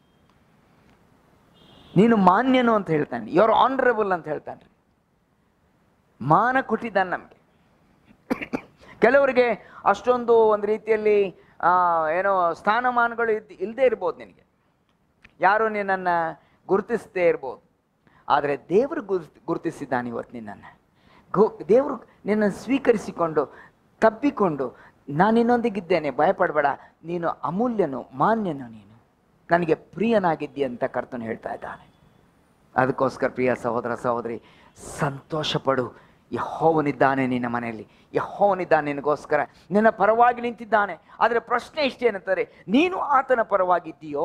ನೀನು ಮಾನ್ಯನು ಅಂತ ಹೇಳ್ತಾನೆ ಯು ಆರ್ ಆನರಬಲ್ ಅಂತ ಹೇಳ್ತಾನೆ ಮಾನ ಕೊಟ್ಟಿದ್ದಾನೆ ನಮಗೆ ಕೆಲವರಿಗೆ ಅಷ್ಟೊಂದು ಒಂದು ರೀತಿಯಲ್ಲಿ ಆ, ಏನೋ ಸ್ಥಾನಮಾನಗಳು ಇದ್ ಇಲ್ಲದೆ ಇರ್ಬೋದು ನಿನಗೆ ಯಾರು ನಿನ್ನನ್ನು ಗುರುತಿಸದೇ ಇರ್ಬೋದು ಆದರೆ ದೇವರು ಗುರು ಗುರುತಿಸಿದ್ದಾನೆ ಇವತ್ತು ನಿನ್ನನ್ನು ಗು ದೇವರು ನಿನ್ನನ್ನು ಸ್ವೀಕರಿಸಿಕೊಂಡು ತಬ್ಬಿಕೊಂಡು ನಾನು ನಿನ್ನೊಂದಿಗಿದ್ದೇನೆ ಭಯಪಡಬೇಡ ನೀನು ಅಮೂಲ್ಯನು ಮಾನ್ಯನು ನೀನು ನನಗೆ ಪ್ರಿಯನಾಗಿದ್ದೀಯ ಅಂತ ಕರ್ತನು ಹೇಳ್ತಾ ಇದ್ದಾನೆ ಅದಕ್ಕೋಸ್ಕರ ಪ್ರಿಯ ಸಹೋದರ ಸಹೋದರಿ ಸಂತೋಷ ಪಡು ಯಹೋವನಿದ್ದಾನೆ ನಿನ್ನ ಮನೆಯಲ್ಲಿ ಯಹೋವನಿದ್ದಾನೆ ನಿನಗೋಸ್ಕರ ನಿನ್ನ ಪರವಾಗಿ ನಿಂತಿದ್ದಾನೆ ಆದರೆ ಪ್ರಶ್ನೆ ಇಷ್ಟೇ ಏನಂತಾರೆ ನೀನು ಆತನ ಪರವಾಗಿದ್ದೀಯೋ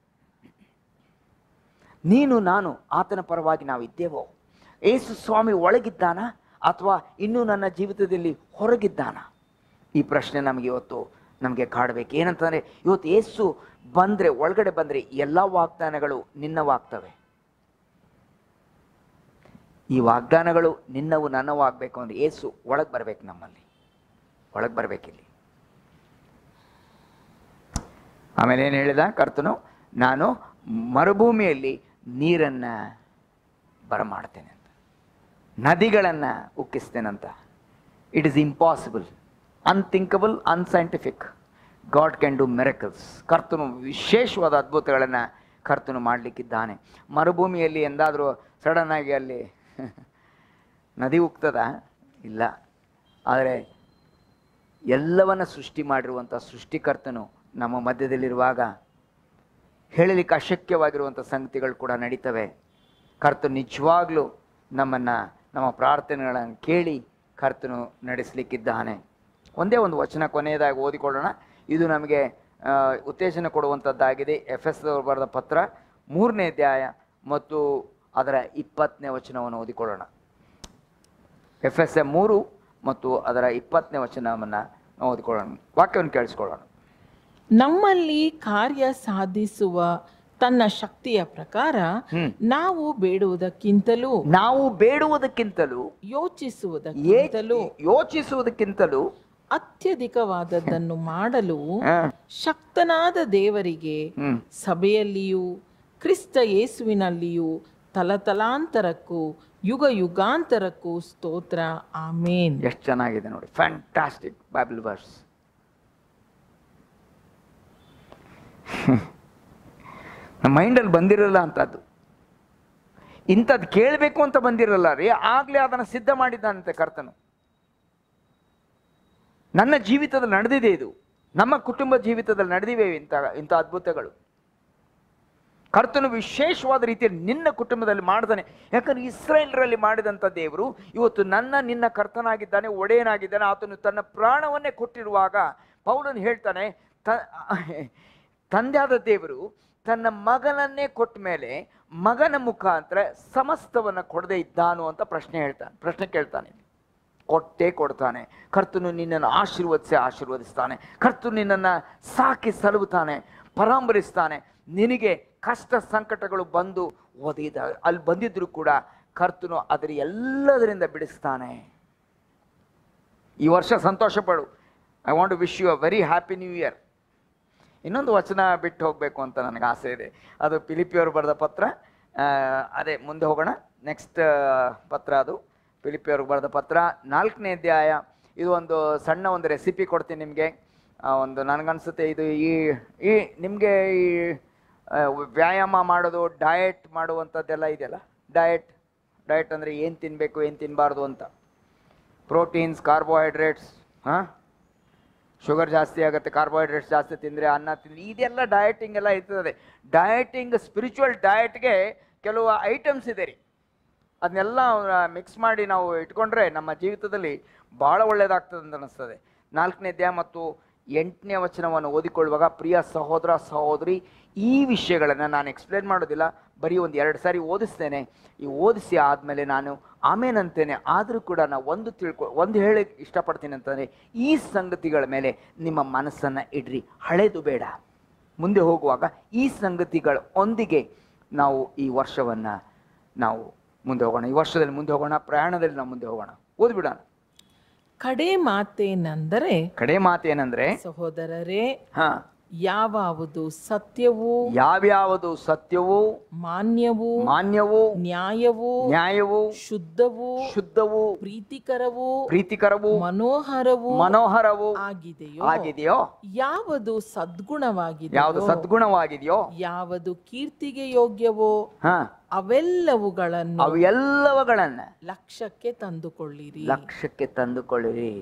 ನೀನು ನಾನು ಆತನ ಪರವಾಗಿ ನಾವಿದ್ದೇವೋ ಏಸು ಸ್ವಾಮಿ ಒಳಗಿದ್ದಾನ ಅಥವಾ ಇನ್ನೂ ನನ್ನ ಜೀವಿತದಲ್ಲಿ ಹೊರಗಿದ್ದಾನ ಈ ಪ್ರಶ್ನೆ ನಮಗೆ ಇವತ್ತು ನಮಗೆ ಕಾಡಬೇಕು ಏನಂತಂದರೆ ಇವತ್ತು ಏಸು ಬಂದರೆ ಒಳಗಡೆ ಬಂದರೆ ಎಲ್ಲ ವಾಗ್ದಾನಗಳು ನಿನ್ನವಾಗ್ತವೆ ಈ ವಾಗ್ದಾನಗಳು ನಿನ್ನವು ನನ್ನವು ಆಗಬೇಕು ಅಂದರೆ ಏಸು ಒಳಗೆ ಬರಬೇಕು ನಮ್ಮಲ್ಲಿ ಒಳಗೆ ಬರಬೇಕಿಲ್ಲಿ ಆಮೇಲೆ ಏನು ಹೇಳಿದ ಕರ್ತನು ನಾನು ಮರುಭೂಮಿಯಲ್ಲಿ ನೀರನ್ನು ಬರಮಾಡ್ತೇನೆ ಅಂತ ನದಿಗಳನ್ನು ಉಕ್ಕಿಸ್ತೇನಂತ it is impossible unthinkable unscientific God can do miracles ಕರ್ತನು ವಿಶೇಷವಾದ ಅದ್ಭುತಗಳನ್ನು ಕರ್ತನು ಮಾಡಲಿಕ್ಕಿದ್ದಾನೆ ಮರುಭೂಮಿಯಲ್ಲಿ ಎಂದಾದರೂ ಸಡನ್ನಾಗಿ ಅಲ್ಲಿ ನದಿ ಉಕ್ತದ ಇಲ್ಲ ಆದರೆ ಎಲ್ಲವನ್ನ ಸೃಷ್ಟಿ ಮಾಡಿರುವಂಥ ಸೃಷ್ಟಿಕರ್ತನು ನಮ್ಮ ಮಧ್ಯದಲ್ಲಿರುವಾಗ ಹೇಳಲಿಕ್ಕೆ ಅಶಕ್ಯವಾಗಿರುವಂಥ ಸಂಗತಿಗಳು ಕೂಡ ನಡೀತವೆ ಕರ್ತ ನಿಜವಾಗ್ಲೂ ನಮ್ಮನ್ನು ನಮ್ಮ ಪ್ರಾರ್ಥನೆಗಳನ್ನು ಕೇಳಿ ಕರ್ತನು ನಡೆಸಲಿಕ್ಕಿದ್ದಾನೆ ಒಂದೇ ಒಂದು ವಚನ ಕೊನೆಯದಾಗಿ ಓದಿಕೊಳ್ಳೋಣ ಇದು ನಮಗೆ ಆ, ಉತ್ತೇಜನ ಕೊಡುವಂಥದ್ದಾಗಿದೆ ಎಫ್ ಎಸ್ ಬರೆದ ಪತ್ರ ಮೂರನೇ ಅಧ್ಯಾಯ ಮತ್ತು ಅದರ ಇಪ್ಪತ್ತನೇ ವಚನವನ್ನು ಓದಿಕೊಳ್ಳೋಣ ಎಫ್ ಎಸ್ ಎ ಮೂರು ಮತ್ತು ಅದರ ಇಪ್ಪತ್ತನೇ ವಚನವನ್ನು ನಾವು ಓದಿಕೊಳ್ಳೋಣ ವಾಕ್ಯವನ್ನು ಕೇಳಿಸ್ಕೊಳ್ಳೋಣ ನಮ್ಮಲ್ಲಿ ಕಾರ್ಯ ಸಾಧಿಸುವ ತನ್ನ ಶಕ್ತಿಯ ಪ್ರಕಾರ ನಾವು ಬೇಡುವುದಕ್ಕಿಂತಲೂ ನಾವು ಬೇಡುವುದಕ್ಕಿಂತಲೂ ಯೋಚಿಸುವುದಕ್ಕಿಂತಲೂ ಯೋಚಿಸುವುದಕ್ಕಿಂತಲೂ ಅತ್ಯಧಿಕವಾದದ್ದನ್ನು ಮಾಡಲು ಆ, ಶಕ್ತನಾದ ದೇವರಿಗೆ ಹ್ಮ್. ಸಭೆಯಲ್ಲಿಯೂ ಕ್ರಿಸ್ತ ಯೇಸುವಿನಲ್ಲಿಯೂ ತಲತಲಾಂತರಕ್ಕೂ ಯುಗ ಯುಗಾಂತರಕ್ಕೂ ಸ್ತೋತ್ರ ಆಮೇನ್ ಎಷ್ಟು ಚೆನ್ನಾಗಿದೆ ನೋಡಿ ಫ್ಯಾಂಟಾಸ್ಟಿಕ್ ಬೈಬಲ್ ವರ್ಸ್ ನಮ್ಮ ಮೈಂಡಲ್ಲಿ ಬಂದಿರಲ್ಲ ಅಂತದ್ದು ಇಂಥದ್ದು ಕೇಳಬೇಕು ಅಂತ ಬಂದಿರಲ್ಲ ರೀ ಆಗಲೇ ಅದನ್ನು ಸಿದ್ಧ ಮಾಡಿದ್ದಾನಂತೆ ಕರ್ತನು ನನ್ನ ಜೀವಿತದಲ್ಲಿ ನಡೆದಿದೆ ಇದು ನಮ್ಮ ಕುಟುಂಬ ಜೀವಿತದಲ್ಲಿ ನಡೆದಿವೆ ಇಂಥ ಇಂಥ ಅದ್ಭುತಗಳು ಕರ್ತನು ವಿಶೇಷವಾದ ರೀತಿಯಲ್ಲಿ ನಿನ್ನ ಕುಟುಂಬದಲ್ಲಿ ಮಾಡ್ತಾನೆ ಯಾಕಂದ್ರೆ ಇಸ್ರೇಲ್ರಲ್ಲಿ ಮಾಡಿದಂಥ ದೇವರು ಇವತ್ತು ನನ್ನ ನಿನ್ನ ಕರ್ತನಾಗಿದ್ದಾನೆ ಒಡೆಯನಾಗಿದ್ದಾನೆ ಆತನು ತನ್ನ ಪ್ರಾಣವನ್ನೇ ಕೊಟ್ಟಿರುವಾಗ ಪೌಲನು ಹೇಳ್ತಾನೆ ತ ತಂದೆಯಾದ ದೇವರು ತನ್ನ ಮಗನನ್ನೇ ಕೊಟ್ಟ ಮೇಲೆ ಮಗನ ಮುಖಾಂತರ ಸಮಸ್ತವನ್ನ ಕೊಡದೇ ಇದ್ದಾನು ಅಂತ ಪ್ರಶ್ನೆ ಹೇಳ್ತಾನೆ ಪ್ರಶ್ನೆ ಕೇಳ್ತಾನೆ ಕೊಟ್ಟೇ ಕೊಡ್ತಾನೆ ಕರ್ತನು ನಿನ್ನನ್ನು ಆಶೀರ್ವದಿಸಿ ಆಶೀರ್ವದಿಸ್ತಾನೆ ಕರ್ತನು ನಿನ್ನನ್ನು ಸಾಕಿ ಸಲುವುತ್ತಾನೆ ಪರಾಂಬರಿಸ್ತಾನೆ ನಿನಗೆ ಕಷ್ಟ ಸಂಕಟಗಳು ಬಂದು ಒದಗಿದ ಅಲ್ಲಿ ಬಂದಿದ್ರು ಕೂಡ ಕರ್ತನು ಅದರ ಎಲ್ಲದರಿಂದ ಬಿಡಿಸ್ತಾನೆ ಈ ವರ್ಷ ಸಂತೋಷ ಪಡು I want to wish you a very happy new year ಇನ್ನೊಂದು ವಚನ ಬಿಟ್ಟು ಹೋಗಬೇಕು ಅಂತ ನನಗೆ ಆಸೆ ಇದೆ ಅದು ಫಿಲಿಪಿಯವರು ಬರೆದ ಪತ್ರ ಆ, ಅದೇ ಮುಂದೆ ಹೋಗೋಣ ನೆಕ್ಸ್ಟ್ ಪತ್ರ ಅದು ಫಿಲಿಪಿಯವ್ರಿಗೆ ಬರೆದ ಪತ್ರ ನಾಲ್ಕನೇ ಅಧ್ಯಾಯ ಇದು ಒಂದು ಸಣ್ಣ ಒಂದು ರೆಸಿಪಿ ಕೊಡ್ತೀನಿ ನಿಮಗೆ ಒಂದು ನನಗನ್ಸುತ್ತೆ ಇದು ಈ ಈ ನಿಮಗೆ ಈ ಆ, ವ್ಯಾಯಾಮ ಮಾಡೋದು ಡಯಟ್ ಮಾಡುವಂಥದ್ದೆಲ್ಲ ಇದೆಯಲ್ಲ ಡಯಟ್ ಡಯಟ್ ಅಂದರೆ ಏನು ತಿನ್ನಬೇಕು ಏನು ತಿನ್ನಬಾರ್ದು ಅಂತ ಪ್ರೋಟೀನ್ಸ್ ಕಾರ್ಬೋಹೈಡ್ರೇಟ್ಸ್ ಹಾಂ ಶುಗರ್ ಜಾಸ್ತಿ ಆಗುತ್ತೆ ಕಾರ್ಬೋಹೈಡ್ರೇಟ್ಸ್ ಜಾಸ್ತಿ ತಿಂದರೆ ಅನ್ನ ತಿಂದರೆ ಇದೆಲ್ಲ ಡಯಟಿಂಗ್ ಎಲ್ಲ ಇರ್ತದೆ ಡಯಟಿಂಗ್ ಸ್ಪಿರಿಚುವಲ್ ಡಯಟ್ಗೆ ಕೆಲವು ಐಟಮ್ಸ್ ಇದೆ ರೀ ಅದನ್ನೆಲ್ಲ ಮಿಕ್ಸ್ ಮಾಡಿ ನಾವು ಇಟ್ಕೊಂಡ್ರೆ ನಮ್ಮ ಜೀವಿತದಲ್ಲಿ ಭಾಳ ಒಳ್ಳೆಯದಾಗ್ತದೆ ಅಂತ ಅನಿಸ್ತದೆ ನಾಲ್ಕನೇ ಅಧ್ಯಾಯ ಮತ್ತು ಎಂಟನೇ ವಚನವನ್ನು ಓದಿಕೊಳ್ಳುವಾಗ ಪ್ರಿಯ ಸಹೋದರ ಸಹೋದರಿ ಈ ವಿಷಯಗಳನ್ನು ನಾನು ಎಕ್ಸ್ಪ್ಲೇನ್ ಮಾಡೋದಿಲ್ಲ ಬರೀ ಒಂದು ಎರಡು ಸಾರಿ ಓದಿಸ್ತೇನೆ ಈ ಓದಿಸಿ ಆದಮೇಲೆ ನಾನು ಆಮೇನಂತೇನೆ ಆದರೂ ಕೂಡ ನಾನು ಒಂದು ತಿಳ್ಕೊ ಒಂದು ಹೇಳಿ ಇಷ್ಟಪಡ್ತೀನಿ ಅಂತಂದರೆ ಈ ಸಂಗತಿಗಳ ಮೇಲೆ ನಿಮ್ಮ ಮನಸ್ಸನ್ನು ಇಡ್ರಿ ಹಳೇದು ಬೇಡ ಮುಂದೆ ಹೋಗುವಾಗ ಈ ಸಂಗತಿಗಳ ಒಂದಿಗೆ ನಾವು ಈ ವರ್ಷವನ್ನು ನಾವು ಮುಂದೆ ಹೋಗೋಣ ಈ ವರ್ಷದಲ್ಲಿ ಮುಂದೆ ಹೋಗೋಣ ಪ್ರಯಾಣದಲ್ಲಿ ನಾವು ಮುಂದೆ ಹೋಗೋಣ ಓದ್ಬಿಡೋಣ ಕಡೆ ಮಾತೇನೆಂದರೆ ಕಡೆ ಮಾತೇನೆಂದ್ರೆ ಸಹೋದರರೇ ಹಾ ಯಾವುದು ಸತ್ಯವೂ ಯಾವ್ಯಾವುದು ಸತ್ಯವೂ ಮಾನ್ಯವೂ ಮಾನ್ಯವೂ ನ್ಯಾಯವೂ ನ್ಯಾಯವೂ ಶುದ್ಧವೂ ಶುದ್ಧವೂ ಪ್ರೀತಿಕರವೂ ಪ್ರೀತಿಕರವೂ ಮನೋಹರವೂ ಮನೋಹರವೂ ಆಗಿದೆಯೋ ಆಗಿದೆಯೋ ಯಾವುದು ಸದ್ಗುಣವಾಗಿದೆ ಯಾವುದು ಸದ್ಗುಣವಾಗಿದೆಯೋ ಯಾವುದು ಕೀರ್ತಿಗೆ ಯೋಗ್ಯವೋ ಹಾ ಅವೆಲ್ಲವುಗಳನ್ನು ಅವು ಎಲ್ಲವುಗಳನ್ನ ಲಕ್ಷ್ಯಕ್ಕೆ ತಂದುಕೊಳ್ಳಿರಿ ಲಕ್ಷ್ಯಕ್ಕೆ ತಂದುಕೊಳ್ಳಿರಿ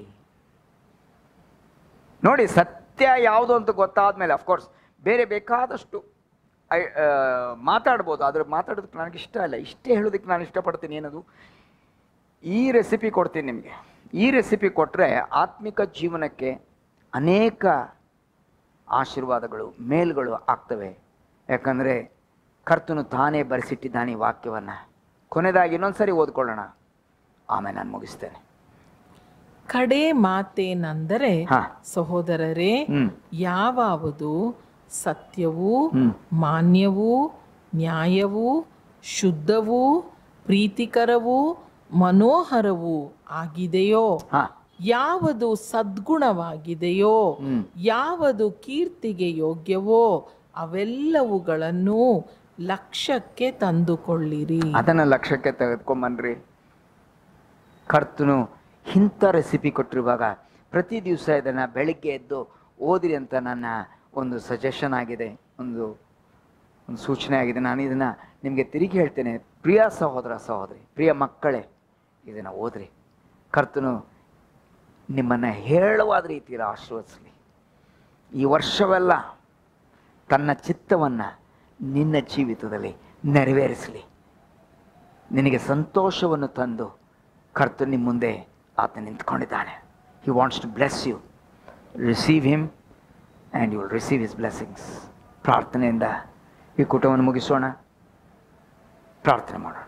ನೋಡಿ ಸತ್ಯ ಯಾವುದು ಅಂತ ಗೊತ್ತಾದ್ಮೇಲೆ ಅಫ್ಕೋರ್ಸ್ ಬೇರೆ ಬೇಕಾದಷ್ಟು ಐ ಆ, ಮಾತಾಡ್ಬೋದು ಆದ್ರೆ ಮಾತಾಡೋದಕ್ಕೆ ನನಗೆ ಇಷ್ಟ ಇಲ್ಲ ಇಷ್ಟೇ ಹೇಳೋದಕ್ಕೆ ನಾನು ಇಷ್ಟಪಡ್ತೀನಿ ಏನದು ಈ ರೆಸಿಪಿ ಕೊಡ್ತೀನಿ ನಿಮಗೆ ಈ ರೆಸಿಪಿ ಕೊಟ್ಟರೆ ಆತ್ಮಿಕ ಜೀವನಕ್ಕೆ ಅನೇಕ ಆಶೀರ್ವಾದಗಳು ಮೇಲ್ಗಳು ಆಗ್ತವೆ ಯಾಕಂದರೆ ಕರ್ತನು ತಾನೇ ಬರೆಸಿಟ್ಟಿದ್ದಾನೆ ಈ ವಾಕ್ಯವನ್ನು ಕೊನೆಯದಾಗಿ ಇನ್ನೊಂದ್ಸರಿ ಓದ್ಕೊಳ್ಳೋಣ ಆಮೇಲೆ ನಾನು ಮುಗಿಸ್ತೇನೆ ಕಡೆ ಮಾತೇನೆಂದರೆ ಹಾ. ಸಹೋದರರೇ ಹ್ಮ್. ಯಾವುದು ಸತ್ಯವೂ ಹ್ಮ್. ಮಾನ್ಯವೂ ನ್ಯಾಯವೂ ಶುದ್ಧವೂ ಪ್ರೀತಿಕರವೂ ಮನೋಹರವೂ ಆಗಿದೆಯೋ ಹಾ ಯಾವುದು ಸದ್ಗುಣವಾಗಿದೆಯೋ ಹ್ಮ್. ಯಾವುದು ಕೀರ್ತಿಗೆ ಯೋಗ್ಯವೋ ಅವೆಲ್ಲವುಗಳನ್ನು ಲಕ್ಷ್ಯಕ್ಕೆ ತಂದುಕೊಳ್ಳಿರಿ ಅದನ್ನ ಲಕ್ಷ್ಯಕ್ಕೆ ತೆಗೆದುಕೊಂಬನ್ರಿ ಕರ್ತನು ಇಂಥ ರೆಸಿಪಿ ಕೊಟ್ಟಿರುವಾಗ ಪ್ರತಿ ದಿವಸ ಇದನ್ನು ಬೆಳಿಗ್ಗೆ ಎದ್ದು ಓದಿರಿ ಅಂತ ನನ್ನ ಒಂದು ಸಜೆಷನ್ ಆಗಿದೆ ಒಂದು ಒಂದು ಸೂಚನೆ ಆಗಿದೆ ನಾನು ಇದನ್ನು ನಿಮಗೆ ತಿರುಗಿ ಹೇಳ್ತೇನೆ ಪ್ರಿಯ ಸಹೋದರ ಸಹೋದರಿ ಪ್ರಿಯ ಮಕ್ಕಳೇ ಇದನ್ನು ಓದ್ರಿ ಕರ್ತನು ನಿಮ್ಮನ್ನು ಹೇಳುವಾದ ರೀತಿಯಲ್ಲಿ ಆಶೀರ್ವದಿಸಲಿ ಈ ವರ್ಷವೆಲ್ಲ ತನ್ನ ಚಿತ್ತವನ್ನು ನಿನ್ನ ಜೀವಿತದಲ್ಲಿ ನೆರವೇರಿಸಲಿ ನಿನಗೆ ಸಂತೋಷವನ್ನು ತಂದು ಕರ್ತ ನಿಮ್ಮ ಮುಂದೆ ಆತ ನಿಂತ್ಕೊಂಡಿದ್ದಾನೆ he wants to bless you receive him and you will receive his blessings ಪ್ರಾರ್ಥನೆಯಿಂದ ಈ ಕೂಟವನ್ನು ಮುಗಿಸೋಣ ಪ್ರಾರ್ಥನೆ ಮಾಡೋಣ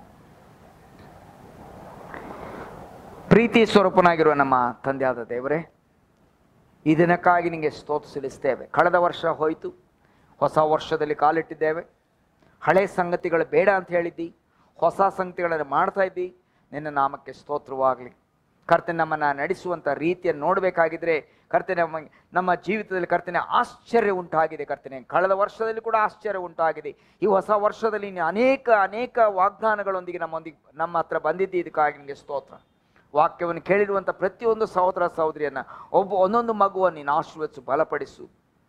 ಪ್ರೀತಿ ಸ್ವರೂಪನಾಗಿರುವ ನಮ್ಮ ತಂದೆಯಾದ ದೇವರೇ ಈ ದಿನಕ್ಕಾಗಿ ನಿಮಗೆ ಸ್ತೋತ್ರ ಸಲ್ಲಿಸ್ತೇವೆ ಕಳೆದ ವರ್ಷ ಹೋಯಿತು ಹೊಸ ವರ್ಷದಲ್ಲಿ ಕಾಲಿಟ್ಟಿದ್ದೇವೆ ಹಳೆ ಸಂಗತಿಗಳು ಬೇಡ ಅಂತ ಹೇಳಿದ್ದಿ ಹೊಸ ಸಂಗತಿಗಳನ್ನು ಮಾಡ್ತಾ ಇದ್ದಿ ನಿನ್ನ ನಾಮಕ್ಕೆ ಸ್ತೋತ್ರವಾಗಲಿ ಕರ್ತನೆ ನಮ್ಮನ್ನು ನಡೆಸುವಂಥ ರೀತಿಯನ್ನು ನೋಡಬೇಕಾಗಿದ್ರೆ ಕರ್ತನೆ ನಮ್ಮ ನಮ್ಮ ಜೀವಿತದಲ್ಲಿ ಕರ್ತನೆ ಆಶ್ಚರ್ಯ ಉಂಟಾಗಿದೆ ಕರ್ತನೆ ಕಳೆದ ವರ್ಷದಲ್ಲಿ ಕೂಡ ಆಶ್ಚರ್ಯ ಉಂಟಾಗಿದೆ ಈ ಹೊಸ ವರ್ಷದಲ್ಲಿ ನೀನು ಅನೇಕ ಅನೇಕ ವಾಗ್ದಾನಗಳೊಂದಿಗೆ ನಮ್ಮೊಂದಿಗೆ ನಮ್ಮ ಹತ್ರ ಬಂದಿದ್ದಿ ಇದಕ್ಕಾಗಿ ನಿಮಗೆ ಸ್ತೋತ್ರ ವಾಕ್ಯವನ್ನು ಕೇಳಿರುವಂಥ ಪ್ರತಿಯೊಂದು ಸಹೋದರ ಸಹೋದರಿಯನ್ನ ಒಬ್ಬ ಒಂದೊಂದು ಮಗುವನ್ನು ನೀನು ಆಶೀರ್ವದಿಸು ಬಲಪಡಿಸು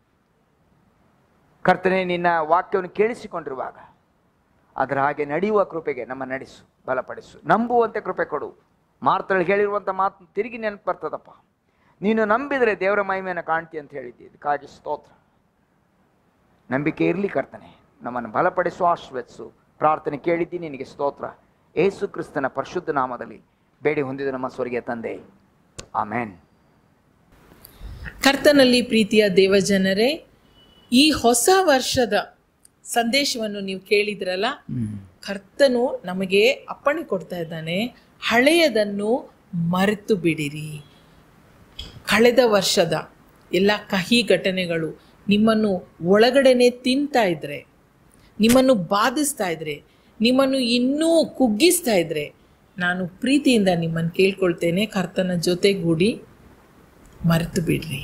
ಕರ್ತನೆ ನಿನ್ನ ವಾಕ್ಯವನ್ನು ಕೇಳಿಸಿಕೊಂಡಿರುವಾಗ ಅದರ ಹಾಗೆ ನಡೆಯುವ ಕೃಪೆಗೆ ನಮ್ಮ ನಡೆಸು ಬಲಪಡಿಸು ನಂಬುವಂತೆ ಕೃಪೆ ಕೊಡು ಮಾರ್ತಳಿಗೆ ಹೇಳಿರುವಂಥ ಮಾತು ತಿರುಗಿ ನೆನಪು ಬರ್ತದಪ್ಪ ನೀನು ನಂಬಿದರೆ ದೇವರ ಮಹಿಮೆಯನ್ನು ಕಾಣ್ತಿ ಅಂತ ಹೇಳಿದ್ದಿ ಇದಕ್ಕಾಗಿ ಸ್ತೋತ್ರ ನಂಬಿಕೆ ಇರಲಿ ಕರ್ತನೆ ನಮ್ಮನ್ನು ಬಲಪಡಿಸು ಆಶ್ರಯಿಸು ಪ್ರಾರ್ಥನೆ ಕೇಳಿದ್ದಿ ನಿನಗೆ ಸ್ತೋತ್ರ ಏಸು ಕ್ರಿಸ್ತನ ಪರಿಶುದ್ಧ ನಾಮದಲ್ಲಿ ಬೇಡಿ ಹೊಂದಿದ ನಮ್ಮ ಸ್ವರ್ಗೀಯ ತಂದೆ ಆಮೇನ್ ಕರ್ತನಲ್ಲಿ ಪ್ರೀತಿಯ ದೇವಜನರೇ ಈ ಹೊಸ ವರ್ಷದ ಸಂದೇಶವನ್ನು ನೀವು ಕೇಳಿದ್ರಲ್ಲ ಕರ್ತನು ನಮಗೆ ಅಪ್ಪಣೆ ಕೊಡ್ತಾ ಇದ್ದಾನೆ ಹಳೆಯದನ್ನು ಮರೆತು ಬಿಡಿರಿ ಕಳೆದ ವರ್ಷದ ಎಲ್ಲ ಕಹಿ ಘಟನೆಗಳು ನಿಮ್ಮನ್ನು ಒಳಗಡೆನೆ ತಿಂತಾ ಇದ್ರೆ ನಿಮ್ಮನ್ನು ಬಾಧಿಸ್ತಾ ಇದ್ರೆ ನಿಮ್ಮನ್ನು ಇನ್ನೂ ಕುಗ್ಗಿಸ್ತಾ ಇದ್ರೆ ನಾನು ಪ್ರೀತಿಯಿಂದ ನಿಮ್ಮನ್ನು ಕೇಳ್ಕೊಳ್ತೇನೆ ಕರ್ತನ ಜೊತೆಗೂಡಿ ಮರೆತು ಬಿಡ್ರಿ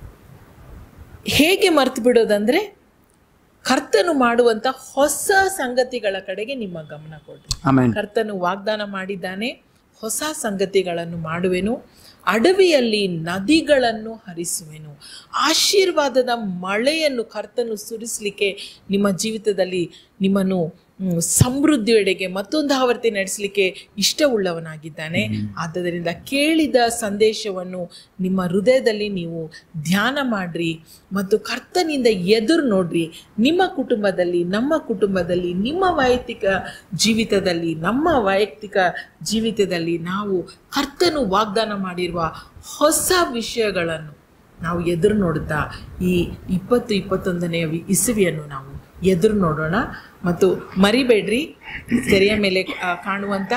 ಹೇಗೆ ಮರೆತು ಬಿಡೋದಂದ್ರೆ ಕರ್ತನು ಮಾಡುವಂತ ಹೊಸ ಸಂಗತಿಗಳ ಕಡೆಗೆ ನಿಮ್ಮ ಗಮನ ಕೊಡ್ರಿ ಆಮೇನ್ ಕರ್ತನು ವಾಗ್ದಾನ ಮಾಡಿದ್ದಾನೆ ಹೊಸ ಸಂಗತಿಗಳನ್ನು ಮಾಡುವೆನು ಅಡವಿಯಲ್ಲಿ ನದಿಗಳನ್ನು ಹರಿಸುವೆನು ಆಶೀರ್ವಾದದ ಮಳೆಯನ್ನು ಕರ್ತನು ಸುರಿಸಲಿಕ್ಕೆ ನಿಮ್ಮ ಜೀವಿತದಲ್ಲಿ ನಿಮ್ಮನ್ನು ಮ್, ಸಮೃದ್ಧಿಯೆಡೆಗೆ ಮತ್ತೊಂದು ಆವರ್ತಿ ನಡೆಸಲಿಕ್ಕೆ ಇಷ್ಟವುಳ್ಳವನಾಗಿದ್ದಾನೆ ಆದ್ದರಿಂದ ಕೇಳಿದ ಸಂದೇಶವನ್ನು ನಿಮ್ಮ ಹೃದಯದಲ್ಲಿ ನೀವು ಧ್ಯಾನ ಮಾಡ್ರಿ ಮತ್ತು ಕರ್ತನಿಂದ ಎದುರು ನೋಡ್ರಿ ನಿಮ್ಮ ಕುಟುಂಬದಲ್ಲಿ ನಮ್ಮ ಕುಟುಂಬದಲ್ಲಿ ನಿಮ್ಮ ವೈಯಕ್ತಿಕ ಜೀವಿತದಲ್ಲಿ ನಮ್ಮ ವೈಯಕ್ತಿಕ ಜೀವಿತದಲ್ಲಿ ನಾವು ಕರ್ತನು ವಾಗ್ದಾನ ಮಾಡಿರುವ ಹೊಸ ವಿಷಯಗಳನ್ನು ನಾವು ಎದುರು ನೋಡುತ್ತಾ ಈ ಇಪ್ಪತ್ತು ಇಪ್ಪತ್ತೊಂದನೆಯ ವಿ- ಇಸುವಿಯನ್ನು ನಾವು ಎದುರು ನೋಡೋಣ ಮತ್ತು ಮರಿಬೇಡ್ರಿ ತೆರೆಯ ಮೇಲೆ ಆ, ಕಾಣುವಂಥ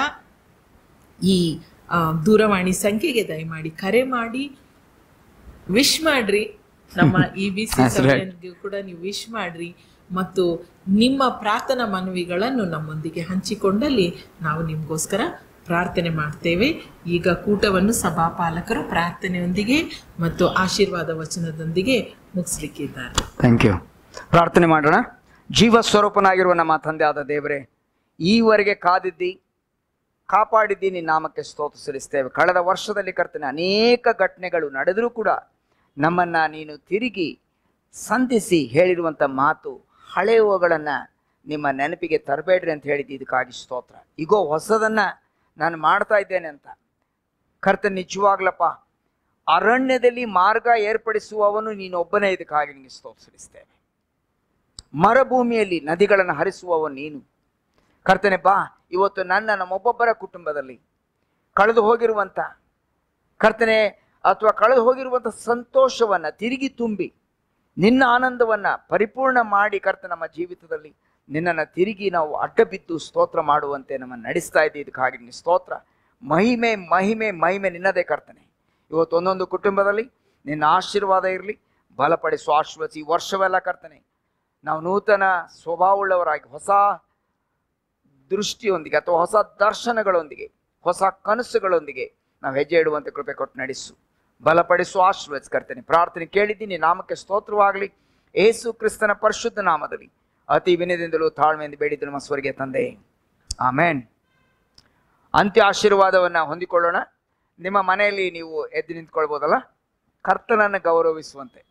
ಈ ಆ, ದೂರವಾಣಿ ಸಂಖ್ಯೆಗೆ ದಯಮಾಡಿ ಕರೆ ಮಾಡಿ ವಿಶ್ ಮಾಡ್ರಿ ನಮ್ಮ E B C That's right. ಸಭೆಗೂ ಕೂಡ ನೀವು ವಿಶ್ ಮಾಡ್ರಿ ಮತ್ತು ನಿಮ್ಮ ಪ್ರಾರ್ಥನಾ ಮನವಿಗಳನ್ನು ನಮ್ಮೊಂದಿಗೆ ಹಂಚಿಕೊಂಡಲ್ಲಿ ನಾವು ನಿಮಗೋಸ್ಕರ ಪ್ರಾರ್ಥನೆ ಮಾಡ್ತೇವೆ ಈಗ ಕೂಟವನ್ನು ಸಭಾಪಾಲಕರು ಪ್ರಾರ್ಥನೆಯೊಂದಿಗೆ ಮತ್ತು ಆಶೀರ್ವಾದ ವಚನದೊಂದಿಗೆ ಮುಗಿಸ್ಲಿಕ್ಕಿದ್ದಾರೆ ಥ್ಯಾಂಕ್ ಯು ಪ್ರಾರ್ಥನೆ ಮಾಡೋಣ ಜೀವ ಸ್ವರೂಪನಾಗಿರುವ ನಮ್ಮ ತಂದೆ ಆದ ದೇವರೇ ಈವರೆಗೆ ಕಾದಿದ್ದಿ ಕಾಪಾಡಿದ್ದಿ ನಿನ್ನ ನಾಮಕ್ಕೆ ಸ್ತೋತ್ರ ಸಲ್ಲಿಸ್ತೇವೆ ಕಳೆದ ವರ್ಷದಲ್ಲಿ ಕರ್ತನೆ ಅನೇಕ ಘಟನೆಗಳು ನಡೆದರೂ ಕೂಡ ನಮ್ಮನ್ನ ನೀನು ತಿರುಗಿ ಸಂಧಿಸಿ ಹೇಳಿರುವಂಥ ಮಾತು ಹಳೆಯವುಗಳನ್ನು ನಿಮ್ಮ ನೆನಪಿಗೆ ತರಬೇಡ್ರಿ ಅಂತ ಹೇಳಿದ್ದು ಇದಕ್ಕಾಗಿ ಸ್ತೋತ್ರ ಈಗೋ ಹೊಸದನ್ನ ನಾನು ಮಾಡ್ತಾ ಇದ್ದೇನೆ ಅಂತ ಕರ್ತ ನಿಜವಾಗ್ಲಪ್ಪ ಅರಣ್ಯದಲ್ಲಿ ಮಾರ್ಗ ಏರ್ಪಡಿಸುವವನು ನೀನೊಬ್ಬನೇ ಇದಕ್ಕಾಗಿ ನಿನಗೆ ಸ್ತೋತ್ರಿಸ್ತೇವೆ ಮರುಭೂಮಿಯಲ್ಲಿ ನದಿಗಳನ್ನು ಹರಿಸುವವನು ನೀನು ಕರ್ತನೆ ಬಾ ಇವತ್ತು ನನ್ನ ನಮ್ಮೊಬ್ಬೊಬ್ಬರ ಕುಟುಂಬದಲ್ಲಿ ಕಳೆದು ಹೋಗಿರುವಂಥ ಕರ್ತನೆ ಅಥವಾ ಕಳೆದು ಹೋಗಿರುವಂಥ ಸಂತೋಷವನ್ನ ತಿರುಗಿ ತುಂಬಿ ನಿನ್ನ ಆನಂದವನ್ನ ಪರಿಪೂರ್ಣ ಮಾಡಿ ಕರ್ತ ನಮ್ಮ ಜೀವಿತದಲ್ಲಿ ನಿನ್ನನ್ನು ತಿರುಗಿ ನಾವು ಅಡ್ಡ ಬಿದ್ದು ಸ್ತೋತ್ರ ಮಾಡುವಂತೆ ನಮ್ಮನ್ನು ನಡೆಸ್ತಾ ಇದ್ದೀವಿ ಇದಕ್ಕಾಗಿ ನಿನ್ನ ಸ್ತೋತ್ರ ಮಹಿಮೆ ಮಹಿಮೆ ಮಹಿಮೆ ನಿನ್ನದೇ ಕರ್ತನೆ ಇವತ್ತು ಒಂದೊಂದು ಕುಟುಂಬದಲ್ಲಿ ನಿನ್ನ ಆಶೀರ್ವಾದ ಇರಲಿ ಬಲಪಡಿಸು ಆಶೀರ್ವದಿಸಿ ಈ ವರ್ಷವೆಲ್ಲ ಕರ್ತನೆ ನಾವು ನೂತನ ಸ್ವಭಾವವುಳ್ಳವರಾಗಿ ಹೊಸ ದೃಷ್ಟಿಯೊಂದಿಗೆ ಅಥವಾ ಹೊಸ ದರ್ಶನಗಳೊಂದಿಗೆ ಹೊಸ ಕನಸುಗಳೊಂದಿಗೆ ನಾವು ಹೆಜ್ಜೆ ಇಡುವಂತೆ ಕೃಪೆ ಕೊಟ್ಟು ನಡೆಸು ಬಲಪಡಿಸು ಆಶೀರ್ವದಿಸಿ ಕರ್ತನೆ ಪ್ರಾರ್ಥನೆ ಕೇಳಿದ್ದೀನಿ ನಾಮಕ್ಕೆ ಸ್ತೋತ್ರವಾಗಲಿ ಏಸು ಕ್ರಿಸ್ತನ ಪರಿಶುದ್ಧ ನಾಮದಲ್ಲಿ ಅತಿ ವಿನಯದಿಂದಲೂ ತಾಳ್ಮೆಯಿಂದ ಬೇಡಿದ್ದು ನಮ್ಮ ಸ್ವರ್ಗೀಯ ತಂದೆ ಆಮೇನ್ ಅಂತ್ಯ ಆಶೀರ್ವಾದವನ್ನು ಹೊಂದಿಕೊಳ್ಳೋಣ ನಿಮ್ಮ ಮನೆಯಲ್ಲಿ ನೀವು ಎದ್ದು ನಿಂತ್ಕೊಳ್ಬೋದಲ್ಲ ಕರ್ತನನ್ನು ಗೌರವಿಸುವಂತೆ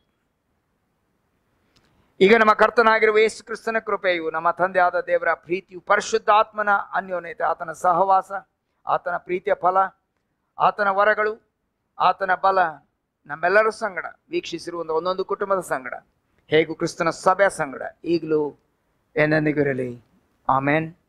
ಈಗ ನಮ್ಮ ಕರ್ತನಾಗಿರುವ ಯೇಸು ಕ್ರಿಸ್ತನ ಕೃಪೆಯು ನಮ್ಮ ತಂದೆಯಾದ ದೇವರ ಪ್ರೀತಿಯು ಪರಿಶುದ್ಧಾತ್ಮನ ಅನ್ಯೋನ್ಯತೆ ಆತನ ಸಹವಾಸ ಆತನ ಪ್ರೀತಿಯ ಫಲ ಆತನ ವರಗಳು ಆತನ ಬಲ ನಮ್ಮೆಲ್ಲರ ಸಂಗಡ ವೀಕ್ಷಿಸಿರುವ ಒಂದು ಒಂದೊಂದು ಕುಟುಂಬದ ಸಂಗಡ ಹೇಗೂ ಕ್ರಿಸ್ತನ ಸಭೆಯ ಸಂಗಡ ಈಗಲೂ ಎಂದೆಂದಿಗೂ ಇರಲಿ ಆಮೇನ್